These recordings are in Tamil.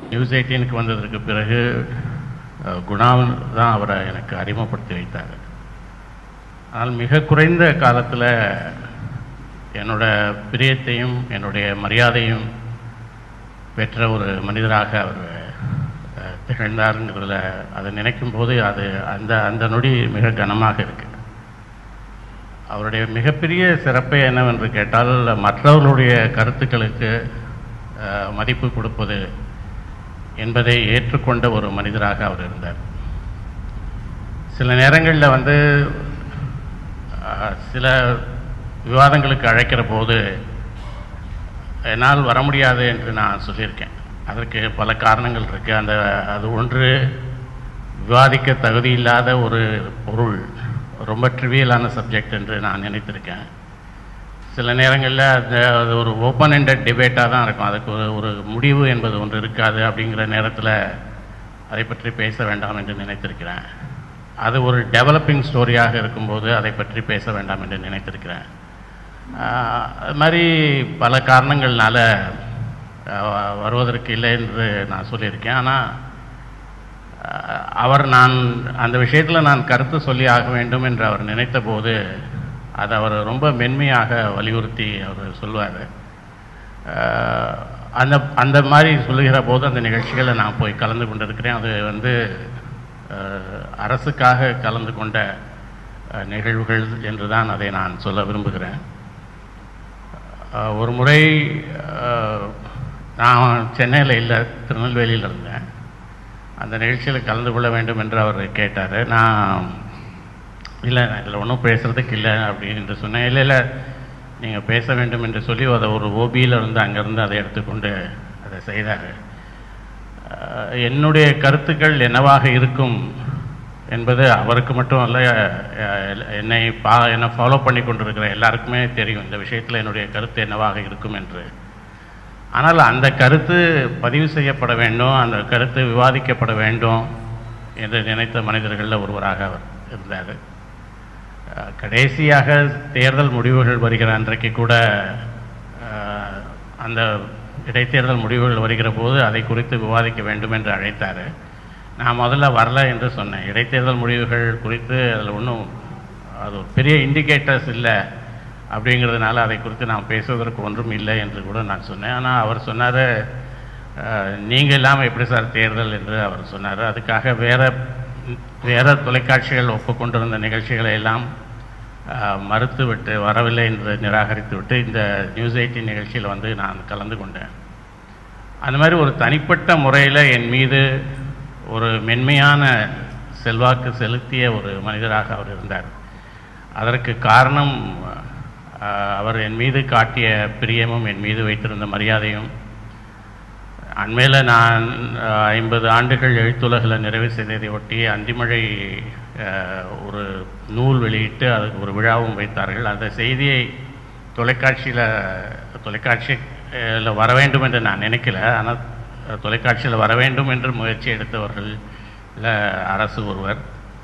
நியூஸ் எயிட்டீனுக்கு வந்ததற்கு பிறகு அஹ், குணா தான் அவரை எனக்கு அறிமுகப்படுத்தி வைத்தார் ஆனால் மிக குறைந்த காலத்தில் என்னோட பிரியத்தையும் என்னுடைய மரியாதையும் பெற்ற ஒரு மனிதராக அவர் அஹ், திகழ்ந்தாருங்கிறதுல அதை நினைக்கும் போது அது அந்த அந்த நொடி மிக கனமாக இருக்கு அவருடைய மிகப்பெரிய சிறப்பே என்னவென்று கேட்டால் மற்றவர்களுடைய கருத்துக்களுக்கு அஹ், மதிப்பு கொடுப்பது என்பதை ஏற்றுக்கொண்ட ஒரு மனிதராக அவர் இருந்தார் சில நேரங்களில் வந்து அஹ், சில விவாதங்களுக்கு அழைக்கிற போது என்னால் வர முடியாது என்று நான் சொல்லியிருக்கேன் அதற்கு பல காரணங்கள் இருக்கு அந்த அது ஒன்று விவாதிக்க தகுதி இல்லாத ஒரு பொருள் ரொம்ப ட்ரிவியலான சப்ஜெக்ட் என்று நான் நினைத்திருக்கேன் சில நேரங்களில் அந்த அது ஒரு ஓப்பன் எண்டட் டிபேட்டாக தான் இருக்கும் அதுக்கு ஒரு ஒரு முடிவு என்பது ஒன்று இருக்காது அப்படிங்கிற நேரத்தில் அதை பற்றி பேச வேண்டாம் என்று நினைத்திருக்கிறேன் அது ஒரு டெவலப்பிங் ஸ்டோரியாக இருக்கும்போது அதை பற்றி பேச வேண்டாம் என்று நினைத்திருக்கிறேன் ஆஹ் அது மாதிரி பல காரணங்கள்னால ஆஹ் வருவதற்கு இல்லை என்று நான் சொல்லியிருக்கேன் ஆனால் ஆஹ் அவர் நான் அந்த விஷயத்தில் நான் கருத்து சொல்லி ஆக வேண்டும் என்று அவர் நினைத்த போது அதை அவர் ரொம்ப மென்மையாக வலியுறுத்தி அவர் சொல்வார் அந்த அந்த மாதிரி சொல்லுகிற போது அந்த நிகழ்ச்சிகளை நான் போய் கலந்து கொண்டிருக்கிறேன் அது வந்து ஆஹ் அரசுக்காக கலந்து கொண்ட ஆஹ் நிகழ்வுகள் என்று தான் அதை நான் சொல்ல விரும்புகிறேன் ஆஹ் ஒரு முறை ஆஹ் நான் சென்னையில் இல்லை திருநெல்வேலியில் இருந்தேன் அந்த நிகழ்ச்சியில் கலந்து கொள்ள வேண்டும் என்று அவர் கேட்டார் நான் இல்லை நான் இதில் ஒன்றும் பேசுகிறதுக்கு இல்லை அப்படின்னு சொன்னேன் இல்லை இல்லை நீங்கள் பேச வேண்டும் என்று சொல்லி அதை ஒரு ஓபியில் இருந்து அங்கேருந்து அதை எடுத்துக்கொண்டு அதை செய்தார் ஆஹ் என்னுடைய கருத்துக்கள் என்னவாக இருக்கும் என்பது அவருக்கு மட்டும் அல்ல அஹ் என்னை பா என்னை ஃபாலோ பண்ணி கொண்டிருக்கிற எல்லாருக்குமே தெரியும் இந்த விஷயத்தில் என்னுடைய கருத்து என்னவாக இருக்கும் என்று ஆனால் அந்த கருத்து பதிவு செய்யப்பட வேண்டும் அந்த கருத்து விவாதிக்கப்பட வேண்டும் என்று நினைத்த மனிதர்களில் ஒருவராக அவர் இருந்தார் அஹ் கடைசியாக தேர்தல் முடிவுகள் வருகிற அன்றைக்கு கூட அஹ், அந்த இடைத்தேர்தல் முடிவுகள் வருகிற போது அதை குறித்து விவாதிக்க வேண்டும் என்று அழைத்தார் நான் முதல்ல வரல என்று சொன்னேன் இடைத்தேர்தல் முடிவுகள் குறித்து அதில் ஒன்றும் அது ஒரு பெரிய இண்டிகேட்டர்ஸ் இல்லை அப்படிங்கிறதுனால அதை குறித்து நான் பேசுவதற்கு ஒன்றும் இல்லை என்று கூட நான் சொன்னேன் ஆனால் அவர் சொன்னார் நீங்கள் இல்லாமல் எப்படி சார் தேர்தல் என்று அவர் சொன்னார் அதுக்காக வேற வேற தொலைக்காட்சிகள் ஒப்புக்கொண்டிருந்த நிகழ்ச்சிகளை எல்லாம் அஹ், மறுத்துவிட்டு வரவில்லை என்று நிராகரித்து விட்டு இந்த நியூஸ் எயிட்டின் நிகழ்ச்சியில் வந்து நான் கலந்து கொண்டேன் அந்த மாதிரி ஒரு தனிப்பட்ட முறையில் என் மீது ஒரு மென்மையான செல்வாக்கு செலுத்திய ஒரு மனிதராக அவர் இருந்தார் அதற்கு காரணம் அஹ், அவர் என் மீது காட்டிய பிரியமும் என் மீது வைத்திருந்த மரியாதையும் அண்மையில் நான் அஹ், ஐம்பது ஆண்டுகள் எழுத்துலகில் நிறைவு செய்ததை ஒட்டி அந்திமழை அஹ், ஒரு நூல் வெளியிட்டு அதுக்கு ஒரு விழாவும் வைத்தார்கள் அந்த செய்தியை தொலைக்காட்சியில் தொலைக்காட்சியில் வர வேண்டும் என்று நான் நினைக்கல ஆனால் தொலைக்காட்சியில் வர வேண்டும் என்று முயற்சி எடுத்தவர்கள் அரசு ஒருவர்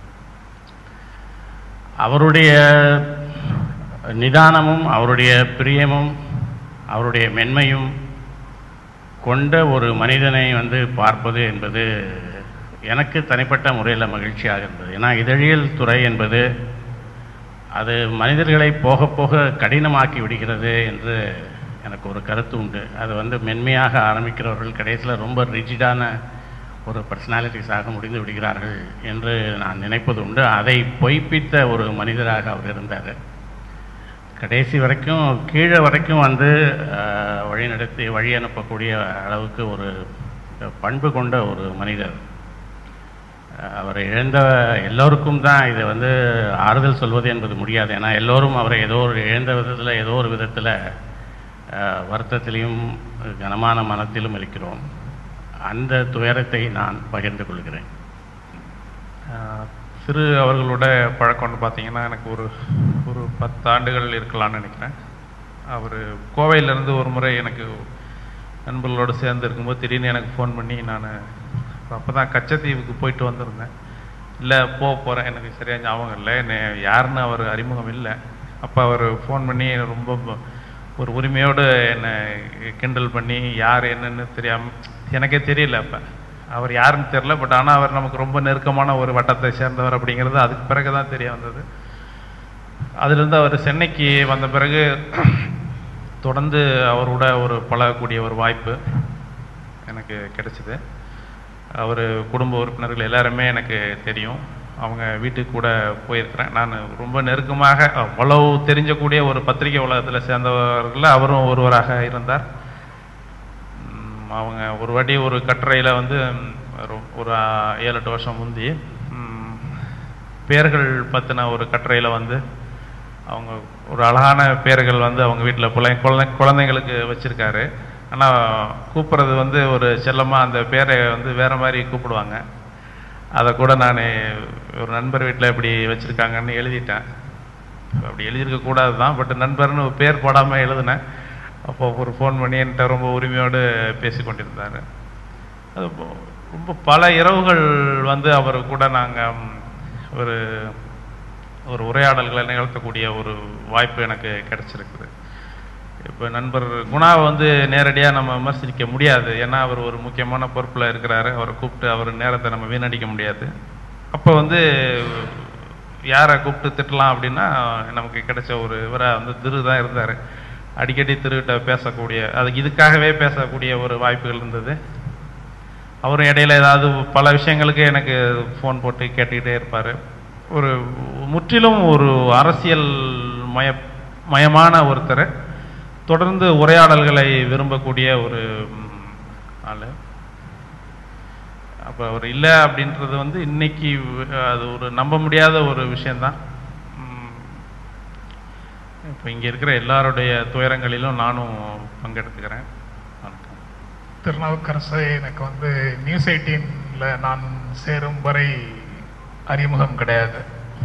அவருடைய நிதானமும் அவருடைய பிரியமும் அவருடைய மென்மையும் கொண்ட ஒரு மனிதனை வந்து பார்ப்பது என்பது எனக்கு தனிப்பட்ட முறையில் மகிழ்ச்சியாக இருந்தது ஏன்னா இதழியல் துறை என்பது அது மனிதர்களை போக போக கடினமாக்கி விடுகிறது என்று எனக்கு ஒரு கருத்து உண்டு அது வந்து மென்மையாக ஆரம்பிக்கிறவர்கள் கடைசியில் ரொம்ப ரிஜிடான ஒரு பர்சனாலிட்டிஸாக முடிந்து விடுகிறார்கள் என்று நான் நினைப்பது உண்டு அதை பொய்ப்பித்த ஒரு மனிதராக அவர் இருந்தார் கடைசி வரைக்கும் கீழே வரைக்கும் வந்து அஹ், வழிநடத்தி வழி அனுப்பக்கூடிய அளவுக்கு ஒரு பண்பு கொண்ட ஒரு மனிதர் அஹ், அவர் இழந்த எல்லோருக்கும் தான் இது வந்து ஆறுதல் சொல்வது என்பது முடியாது ஏன்னா எல்லோரும் அவரை ஏதோ ஒரு இழந்த விதத்தில் ஏதோ ஒரு விதத்தில் வருத்தத்திலையும் கனமான மனத்திலும் இருக்கிறோம் அந்த துயரத்தை நான் பகிர்ந்து கொள்கிறேன் ஆஹ் திரு அவர்களோட பழக்கம்னு பார்த்தீங்கன்னா எனக்கு ஒரு ஒரு பத்து ஆண்டுகள் இருக்கலாம்னு நினைக்கிறேன் அவர் கோவையிலேருந்து ஒரு முறை எனக்கு நண்பர்களோடு சேர்ந்து இருக்கும்போது திடீர்னு எனக்கு ஃபோன் பண்ணி நான் அப்போ தான் கச்சத்தீவுக்கு போயிட்டு வந்திருந்தேன் இல்லை போக போகிறேன் எனக்கு சரியாக ஞாபகம் இல்லை என்ன யாருன்னு அவர் அறிமுகம் இல்லை அப்போ அவர் ஃபோன் பண்ணி ரொம்ப ஒரு உரிமையோடு என்னை கிண்டல் பண்ணி யார் என்னன்னு தெரியாம எனக்கே தெரியல அப்போ அவர் யாருன்னு தெரியல பட் ஆனால் அவர் நமக்கு ரொம்ப நெருக்கமான ஒரு வட்டத்தை சேர்ந்தவர் அப்படிங்கிறது அதுக்கு பிறகு தான் தெரிய வந்தது அதிலிருந்து அவர் சென்னைக்கு வந்த பிறகு தொடர்ந்து அவரோட ஒரு பழகக்கூடிய ஒரு வாய்ப்பு எனக்கு கிடைச்சிது அவர் குடும்ப உறுப்பினர்கள் எல்லாருமே எனக்கு தெரியும் அவங்க வீட்டுக்கு கூட போயிருக்கிறேன் நான் ரொம்ப நெருக்கமாக அவ்வளவு தெரிஞ்சக்கூடிய ஒரு பத்திரிகை உலகத்தில் சேர்ந்தவர்கள் அவரும் ஒருவராக இருந்தார் ம், அவங்க ஒரு வாட்டி ஒரு கட்டுரையில் வந்து ம், ஒரு- ஒரு ஆ, ஏழு எட்டு வருஷம் முந்தி ம், பேர்கள் பற்றின ஒரு கட்டுரையில் வந்து அவங்க ஒரு அழகான பேர்கள் வந்து அவங்க வீட்டில் குழந்தை குழந்தை குழந்தைங்களுக்கு வச்சுருக்காரு ஆனால் கூப்பிட்றது வந்து ஒரு செல்லமாக அந்த பேரை வந்து வேற மாதிரி கூப்பிடுவாங்க அதை கூட நான் ஒரு நண்பர் வீட்டில் இப்படி வச்சுருக்காங்கன்னு எழுதிட்டேன் அப்படி எழுதியிருக்க கூடாது தான் பட் நண்பர்னு ஒரு பேர் போடாமல் எழுதினேன் அப்போ ஒரு ஃபோன் பண்ணி என்கிட்ட ரொம்ப உரிமையோடு பேசி கொண்டிருந்தார் அது போ- ரொம்ப பல இரவுகள் வந்து அவர் கூட நாங்கள் ஒரு ஒரு உரையாடல்களை நிகழ்த்தக்கூடிய ஒரு வாய்ப்பு எனக்கு கிடைச்சிருக்குது இப்போ நண்பர் குணாவை வந்து நேரடியாக நம்ம விமர்சிக்க முடியாது ஏன்னா அவர் ஒரு முக்கியமான பொறுப்பில் இருக்கிறாரு அவரை கூப்பிட்டு அவர் நேரத்தை நம்ம வீணடிக்க முடியாது அப்போ வந்து யாரை கூப்பிட்டு திட்டலாம் அப்படின்னா நமக்கு கிடைச்ச ஒரு இவராக வந்து திரு தான் இருந்தார் அடிக்கடி திருகிட்ட பேசக்கூடிய அதுக்கு இதுக்காகவே பேசக்கூடிய ஒரு வாய்ப்புகள் இருந்தது அவரும் இடையில ஏதாவது பல விஷயங்களுக்கு எனக்கு ஃபோன் போட்டு கேட்டுக்கிட்டே இருப்பார் ஒரு முற்றிலும் ஒரு அரசியல் மய மயமான ஒருத்தர் தொடர்ந்து உரையாடல்களை விரும்பக்கூடிய ஒரு ம், ஆளு அப்போ அவர் இல்லை அப்படின்றது வந்து இன்னைக்கு அஹ், அது ஒரு நம்ப முடியாத ஒரு விஷயந்தான் ம், இப்போ இங்கே இருக்கிற எல்லாருடைய துயரங்களிலும் நானும் பங்கெடுத்துக்கிறேன் வணக்கம் திருநாவுக்கரசு எனக்கு வந்து நியூஸ் எயிட்டீன்ல நான் சேரும் வரை அறிமுகம் கிடையாது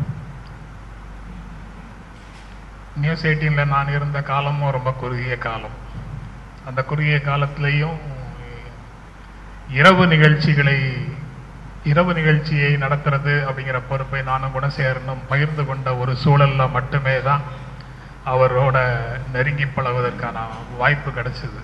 நியூஸ் எயிட்டீன்ல நான் இருந்த காலமும் ரொம்ப குறுகிய காலம் அந்த குறுகிய காலத்திலையும் இரவு நிகழ்ச்சிகளை இரவு நிகழ்ச்சியை நடத்துறது அப்படிங்கிற பொறுப்பை நானும் கூட சேரணும் பகிர்ந்து கொண்ட ஒரு சூழல்ல மட்டுமே தான் அவரோட நெருங்கி பழகுவதற்கான வாய்ப்பு கிடைச்சது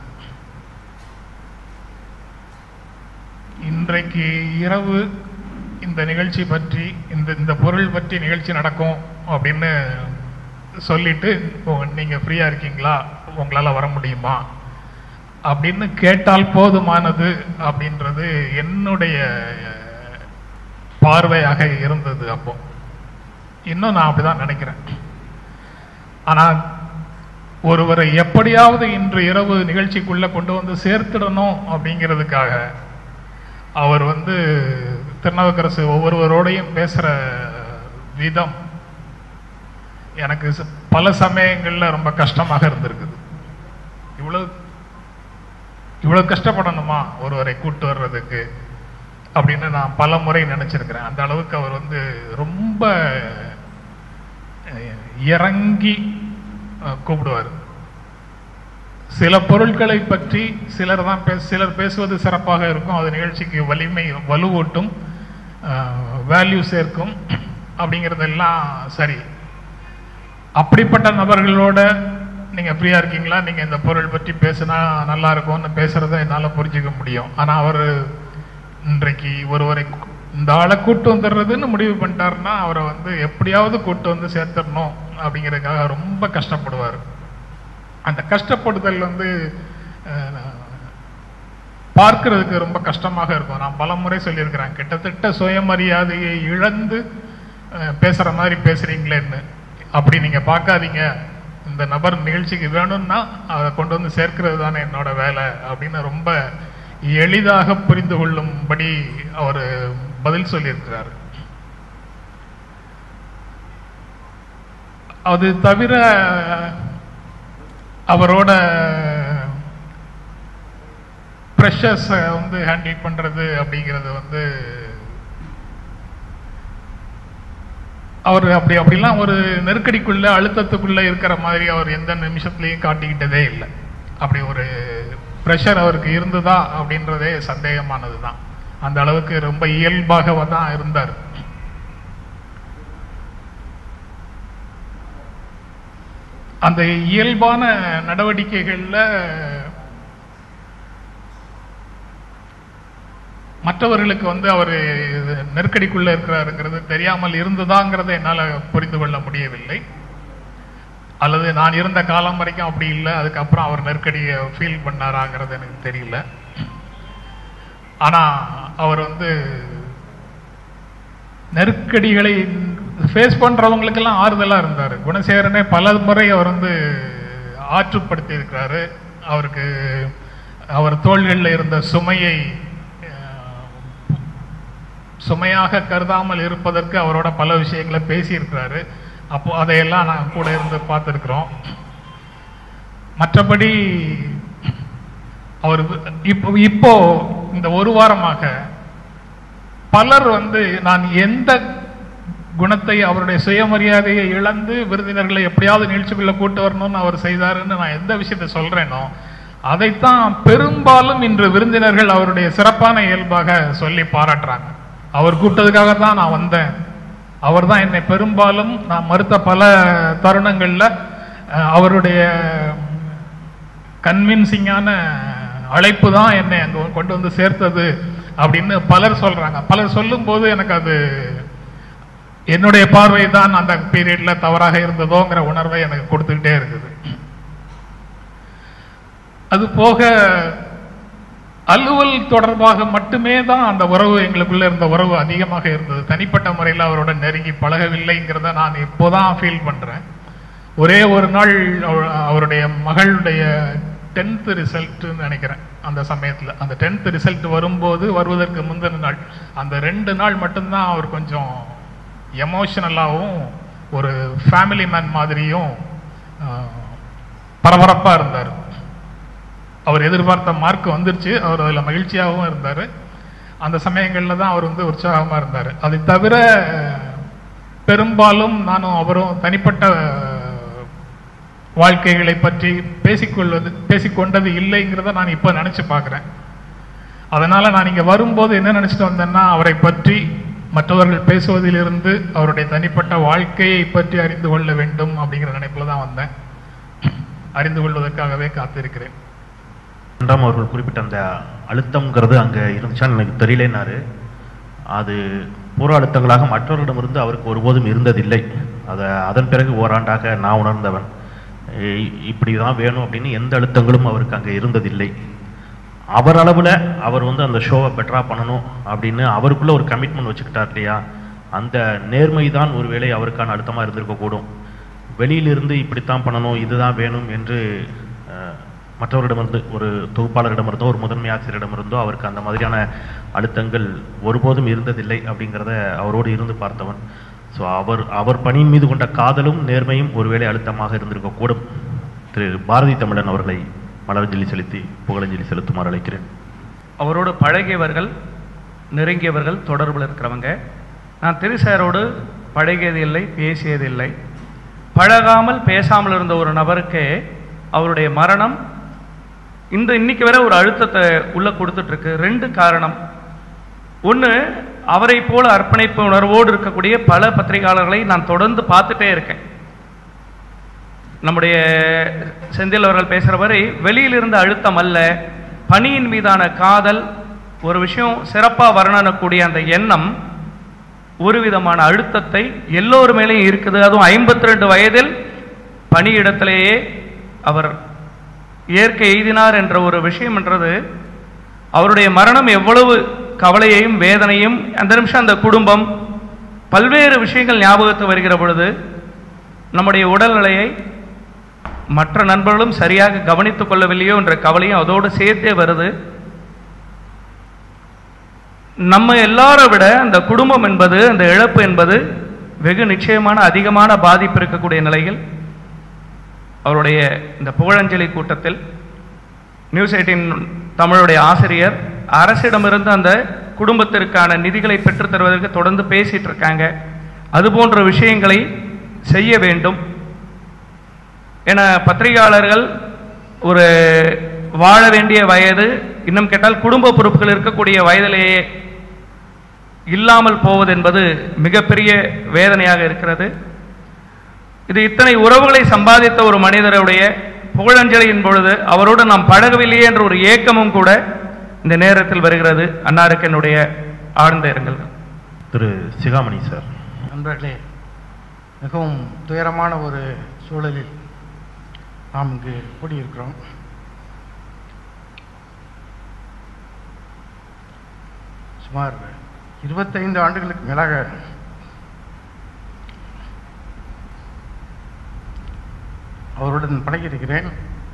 இன்றைக்கு இரவு இந்த நிகழ்ச்சி பற்றி இந்த இந்த பொருள் பற்றி நிகழ்ச்சி நடக்கும் அப்படின்னு சொல்லிட்டு "ஓ, நீங்க ஃப்ரீயா இருக்கீங்களா உங்களால வர முடியுமா அப்படின்னு கேட்டால் போதுமானது அப்படின்றது என்னுடைய பார்வையாக இருந்தது அப்போ இன்னும் நான் அப்படிதான் நினைக்கிறேன் ஆனா ஒருவரை எப்படியாவது இன்று இரவு நிகழ்ச்சிக்குள்ள கொண்டு வந்து சேர்த்திடணும் அப்படிங்கிறதுக்காக அவர் வந்து திருநாவுக்கரசு ஒவ்வொருவரோடையும் பேசுற விதம் எனக்கு ச- பல சமயங்கள்ல ரொம்ப கஷ்டமாக இருந்திருக்குது இவ்வளவு இவ்வளவு கஷ்டப்படணுமா ஒருவரை கூட்டு வர்றதுக்கு அப்படின்னு நான் பல முறை நினைச்சிருக்கிறேன் அந்த அளவுக்கு அவர் வந்து ரொம்ப அஹ், இறங்கி அஹ், கூப்பிடுவார் சில பொருட்களை பற்றி சிலர் தான் பேச சிலர் பேசுவது சிறப்பாக இருக்கும் அது நிகழ்ச்சிக்கு வலிமை வலுவூட்டும் வேல்யூ சேர்க்கும் அப்படிங்கிறதெல்லாம் சரி அப்படிப்பட்ட நபர்களோட நீங்க ஃப்ரீயா இருக்கீங்களா நீங்க இந்த பொருள் பற்றி பேசினா நல்லா இருக்கும்னு பேசுறத என்னால புரிஞ்சுக்க முடியும் ஆனா அவர் இன்றைக்கு ஒருவரை கூ- இந்த ஆளை கூட்டு வந்துடுறதுன்னு முடிவு பண்ணிட்டாருன்னா அவரை வந்து எப்படியாவது கூட்டு வந்து சேர்த்துடணும் அப்படிங்கிறதுக்காக ரொம்ப கஷ்டப்படுவார் அந்த கஷ்டப்படுதல் வந்து அஹ், பார்க்கிறதுக்கு ரொம்ப கஷ்டமாக இருக்கும் நான் பல முறை சொல்லியிருக்கிறேன் கிட்டத்தட்ட சுயமரியாதையை இழந்து அஹ், பேசுற மாதிரி பேசுறீங்களேன்னு அப்படி நீங்க பார்க்காதீங்க இந்த நபர் நிகழ்ச்சிக்கு வேணும்னா அதை கொண்டு வந்து சேர்க்கிறது தானே என்னோட வேலை அப்படின்னு ரொம்ப எளிதாக புரிந்து கொள்ளும்படி அவர் பதில் சொல்லியிருக்கிறார் அது தவிர அவரோட ப்ரெஷர்ஸை வந்து ஹேண்டில் பண்றது அப்படிங்கிறது வந்து அவர் அப்படி அப்படிலாம் ஒரு நெருக்கடிக்குள்ள அழுத்தத்துக்குள்ள இருக்கிற மாதிரி அவர் எந்த நிமிஷத்துலயும் காட்டிக்கிட்டதே இல்லை அப்படி ஒரு ப்ரெஷர் அவருக்கு இருந்ததா அப்படின்றதே சந்தேகமானது தான் அந்த அளவுக்கு ரொம்ப இயல்பாக தான் இருந்தார் அந்த இயல்பான நடவடிக்கைகள்ல மற்றவர்களுக்கு வந்து அவர் நெருக்கடிக்குள்ள இருக்கிறாருங்கிறது தெரியாமல் இருந்ததாங்கிறத என்னால புரிந்து கொள்ள முடியவில்லை அல்லது நான் இருந்த காலம் வரைக்கும் அப்படி இல்லை அதுக்கப்புறம் அவர் நெருக்கடியை ஃபீல் பண்ணாராங்கிறது எனக்கு தெரியல ஆனா அவர் வந்து நெருக்கடிகளை ஃபேஸ் பண்றவங்களுக்கெல்லாம் ஆறுதலா இருந்தாரு குணசேகரனே பல முறை அவர் வந்து ஆற்றுப்படுத்தி இருக்கிறாரு அவருக்கு அவர் தோள்களில் இருந்த சுமையை அஹ், சுமையாக கருதாமல் இருப்பதற்கு அவரோட பல விஷயங்களை பேசியிருக்கிறாரு அப்போ அதையெல்லாம் நான் கூட இருந்து பார்த்துருக்குறோம் மற்றபடி அவர் இப்போ இப்போ இந்த ஒரு வாரமாக பலர் வந்து நான் எந்த குணத்தை அவருடைய சுயமரியாதையை இழந்து விருந்தினர்களை எப்படியாவது நிகழ்ச்சிக்குள்ள கூட்டு வரணும்னு அவர் செய்தாருன்னு நான் எந்த விஷயத்தை சொல்றேனோ அதைத்தான் பெரும்பாலும் இன்று விருந்தினர்கள் அவருடைய சிறப்பான இயல்பாக சொல்லி பாராட்டுறாங்க அவர் கூப்பிட்டதுக்காக தான் நான் வந்தேன் அவர் தான் என்னை பெரும்பாலும் நான் மறுத்த பல தருணங்கள்ல அஹ், அவருடைய கன்வின்சிங்கான அழைப்பு தான் என்னை அங்க கொண்டு வந்து சேர்த்தது அப்படின்னு பலர் சொல்றாங்க பலர் சொல்லும்போது எனக்கு அது என்னுடைய பார்வை தான் அந்த பீரியட்ல தவறாக இருந்ததோங்கிற உணர்வை எனக்கு கொடுத்துக்கிட்டே இருக்குது அது போக அலுவல் தொடர்பாக மட்டுமே தான் அந்த உறவு எங்களுக்குள்ள இருந்த உறவு அதிகமாக இருந்தது தனிப்பட்ட முறையில் அவரோட நெருங்கி பழகவில்லைங்கிறத நான் இப்போதான் ஃபீல் பண்றேன் ஒரே ஒரு நாள் அவ- அவருடைய மகளுடைய டென்த் ரிசல்ட்னு நினைக்கிறேன் அந்த சமயத்துல அந்த டென்த் ரிசல்ட் வரும்போது வருவதற்கு முந்தின நாள் அந்த ரெண்டு நாள் மட்டும்தான் அவர் கொஞ்சம் எமோஷனலாகவும் ஒரு ஃபேமிலி மேன் மாதிரியும் பரபரப்பாக இருந்தார் அவர் எதிர்பார்த்த மார்க் வந்துருச்சு அவர் அதில் மகிழ்ச்சியாகவும் இருந்தார் அந்த சமயங்களில் தான் அவர் வந்து உற்சாகமாக இருந்தார் அதை தவிர பெரும்பாலும் நானும் அவரும் தனிப்பட்ட வாழ்க்கைகளை பற்றி பேசிக்கொள்வது பேசிக்கொண்டது இல்லைங்கிறத நான் இப்போ நினைச்சு பார்க்குறேன் அதனால நான் இங்க வரும்போது என்ன நினைச்சிட்டு வந்தேன்னா அவரை பற்றி மற்றவர்கள் பேசுவதிலிருந்து அவருடைய தனிப்பட்ட வாழ்க்கையை பற்றி அறிந்து கொள்ள வேண்டும் அப்படிங்கிற நினைப்புல தான் வந்தேன் அறிந்து கொள்வதற்காகவே காத்திருக்கிறேன் இரண்டாம் அவர்கள் குறிப்பிட்ட அந்த அழுத்தம்ங்கிறது அங்க இருந்துச்சான்னு எனக்கு தெரியலனாரு அது புற அழுத்தங்களாக மற்றவர்களிடமிருந்து அவருக்கு ஒருபோதும் இருந்ததில்லை அதை அதன் பிறகு ஓராண்டாக நான் உணர்ந்தவன் இ- இப்படிதான் வேணும் அப்படின்னு எந்த அழுத்தங்களும் அவருக்கு அங்க இருந்ததில்லை அவர் அளவுல அவர் வந்து அந்த ஷோவை பெட்டரா பண்ணணும் அப்படின்னு அவருக்குள்ள ஒரு கமிட்மெண்ட் வச்சுக்கிட்டார் இல்லையா அந்த நேர்மை தான் ஒருவேளை அவருக்கான அழுத்தமா இருந்திருக்க கூடும் வெளியிலிருந்து இப்படித்தான் பண்ணணும் இதுதான் வேணும் என்று அஹ், மற்றவரிடமிருந்து ஒரு தொகுப்பாளரிடமிருந்தோ ஒரு முதன்மை ஆசிரியரிடமிருந்தோ அவருக்கு அந்த மாதிரியான அழுத்தங்கள் ஒருபோதும் இருந்ததில்லை அப்படிங்கிறத அவரோடு இருந்து பார்த்தவன் ஸோ அவர் அவர் பணியின் மீது கொண்ட காதலும் நேர்மையும் ஒருவேளை அழுத்தமாக இருந்திருக்க கூடும் திரு பாரதி தமிழன் அவர்களை மலரஞ்சலி செலுத்தி புகழஞ்சலி செலுத்துமாறு அழைக்கிறேன் அவரோடு பழகியவர்கள் நெருங்கியவர்கள் தொடர்பில் இருக்கிறவங்க நான் திருசாரோடு பழகியது இல்லை பேசியது இல்லை பழகாமல் பேசாமல் இருந்த ஒரு நபருக்கு அவருடைய மரணம் இந்த இன்னைக்கு வரை ஒரு அழுத்தத்தை உள்ள கொடுத்துட்டு இருக்கு ரெண்டு காரணம் ஒன்று அவரை போல அர்ப்பணிப்பு உணர்வோடு இருக்கக்கூடிய பல பத்திரிகையாளர்களை நான் தொடர்ந்து பார்த்துட்டே இருக்கேன் நம்முடைய செந்தில் அவர்கள் பேசுகிற வரை வெளியில் இருந்த அழுத்தம் அல்ல பணியின் மீதான காதல் ஒரு விஷயம் சிறப்பாக வர்ணனக்கூடிய அந்த எண்ணம் ஒரு விதமான அழுத்தத்தை எல்லோர் மேலேயும் இருக்குது அதுவும் ஐம்பத்தி ரெண்டு வயதில் பணியிடத்திலேயே அவர் இயற்கை எய்தினார் என்ற ஒரு விஷயம் என்றது அவருடைய மரணம் எவ்வளவு கவலையையும் வேதனையும் அந்த நிமிஷம் அந்த குடும்பம் பல்வேறு விஷயங்கள் ஞாபகத்து வருகிற பொழுது நம்முடைய உடல்நிலையை மற்ற நண்பர்களும் சரியாக கவனித்துக் கொள்ளவில்லையோ என்ற கவலையும் அதோடு சேர்த்தே வருது நம்ம எல்லாரை விட அந்த குடும்பம் என்பது அந்த இழப்பு என்பது வெகு நிச்சயமான அதிகமான பாதிப்பு இருக்கக்கூடிய நிலையில் அவருடைய இந்த புகழஞ்சலி கூட்டத்தில் நியூஸ் எயிட்டின் தமிழுடைய ஆசிரியர் அரசிடமிருந்து அந்த குடும்பத்திற்கான நிதிகளை பெற்றுத் தருவதற்கு தொடர்ந்து பேசிட்டு இருக்காங்க அது போன்ற விஷயங்களை செய்ய வேண்டும் என பத்திரிகையாளர்கள் ஒரு வாழ வேண்டிய வயது இன்னும் கேட்டால் குடும்ப பொறுப்புகள் இருக்கக்கூடிய வயதிலேயே இல்லாமல் போவது என்பது மிகப்பெரிய வேதனையாக இருக்கிறது இது இத்தனை உறவுகளை சம்பாதித்த ஒரு மனிதருடைய புகழஞ்சலியின் பொழுது அவரோடு நாம் பழகவில்லையே என்ற ஒரு ஏக்கமும் கூட இந்த நேரத்தில் வருகிறது அன்னாருக்கு என்னுடைய ஆழ்ந்த இரங்கல்கள் திரு சிகாமணி சார் நண்பர்களே மிகவும் துயரமான ஒரு சூழலில் நாம் இங்கு கூடியிருக்கிறோம் சுமார் இருபத்தைந்து ஆண்டுகளுக்கு மேலாக அவருடன் பழகியிருக்கிறேன்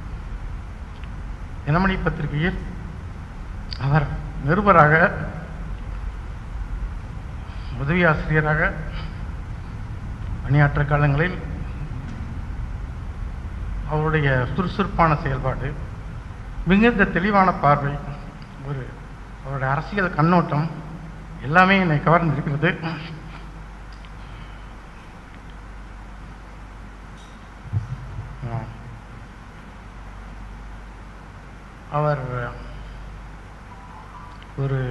தினமணி பத்திரிகையில் அவர் நிருபராக உதவி ஆசிரியராக பணியாற்ற காலங்களில் அவருடைய சுறுசுறுப்பான செயல்பாடு மிகுந்த தெளிவான பார்வை ஒரு அவருடைய அரசியல் கண்ணோட்டம் எல்லாமே என்னை கவர்ந்திருக்கிறது ஆ. அவர் ஒரு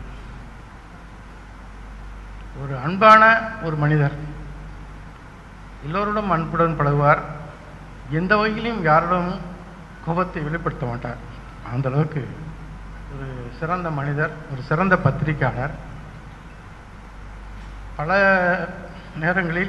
ஒரு அன்பான ஒரு மனிதர் எல்லோருடன் அன்புடன் பழகுவார் எந்த வகையிலும் யாரிடமும் கோபத்தை வெளிப்படுத்த மாட்டார் அந்த அளவுக்கு ஒரு சிறந்த மனிதர் ஒரு சிறந்த பத்திரிக்கையாளர் பல நேரங்களில்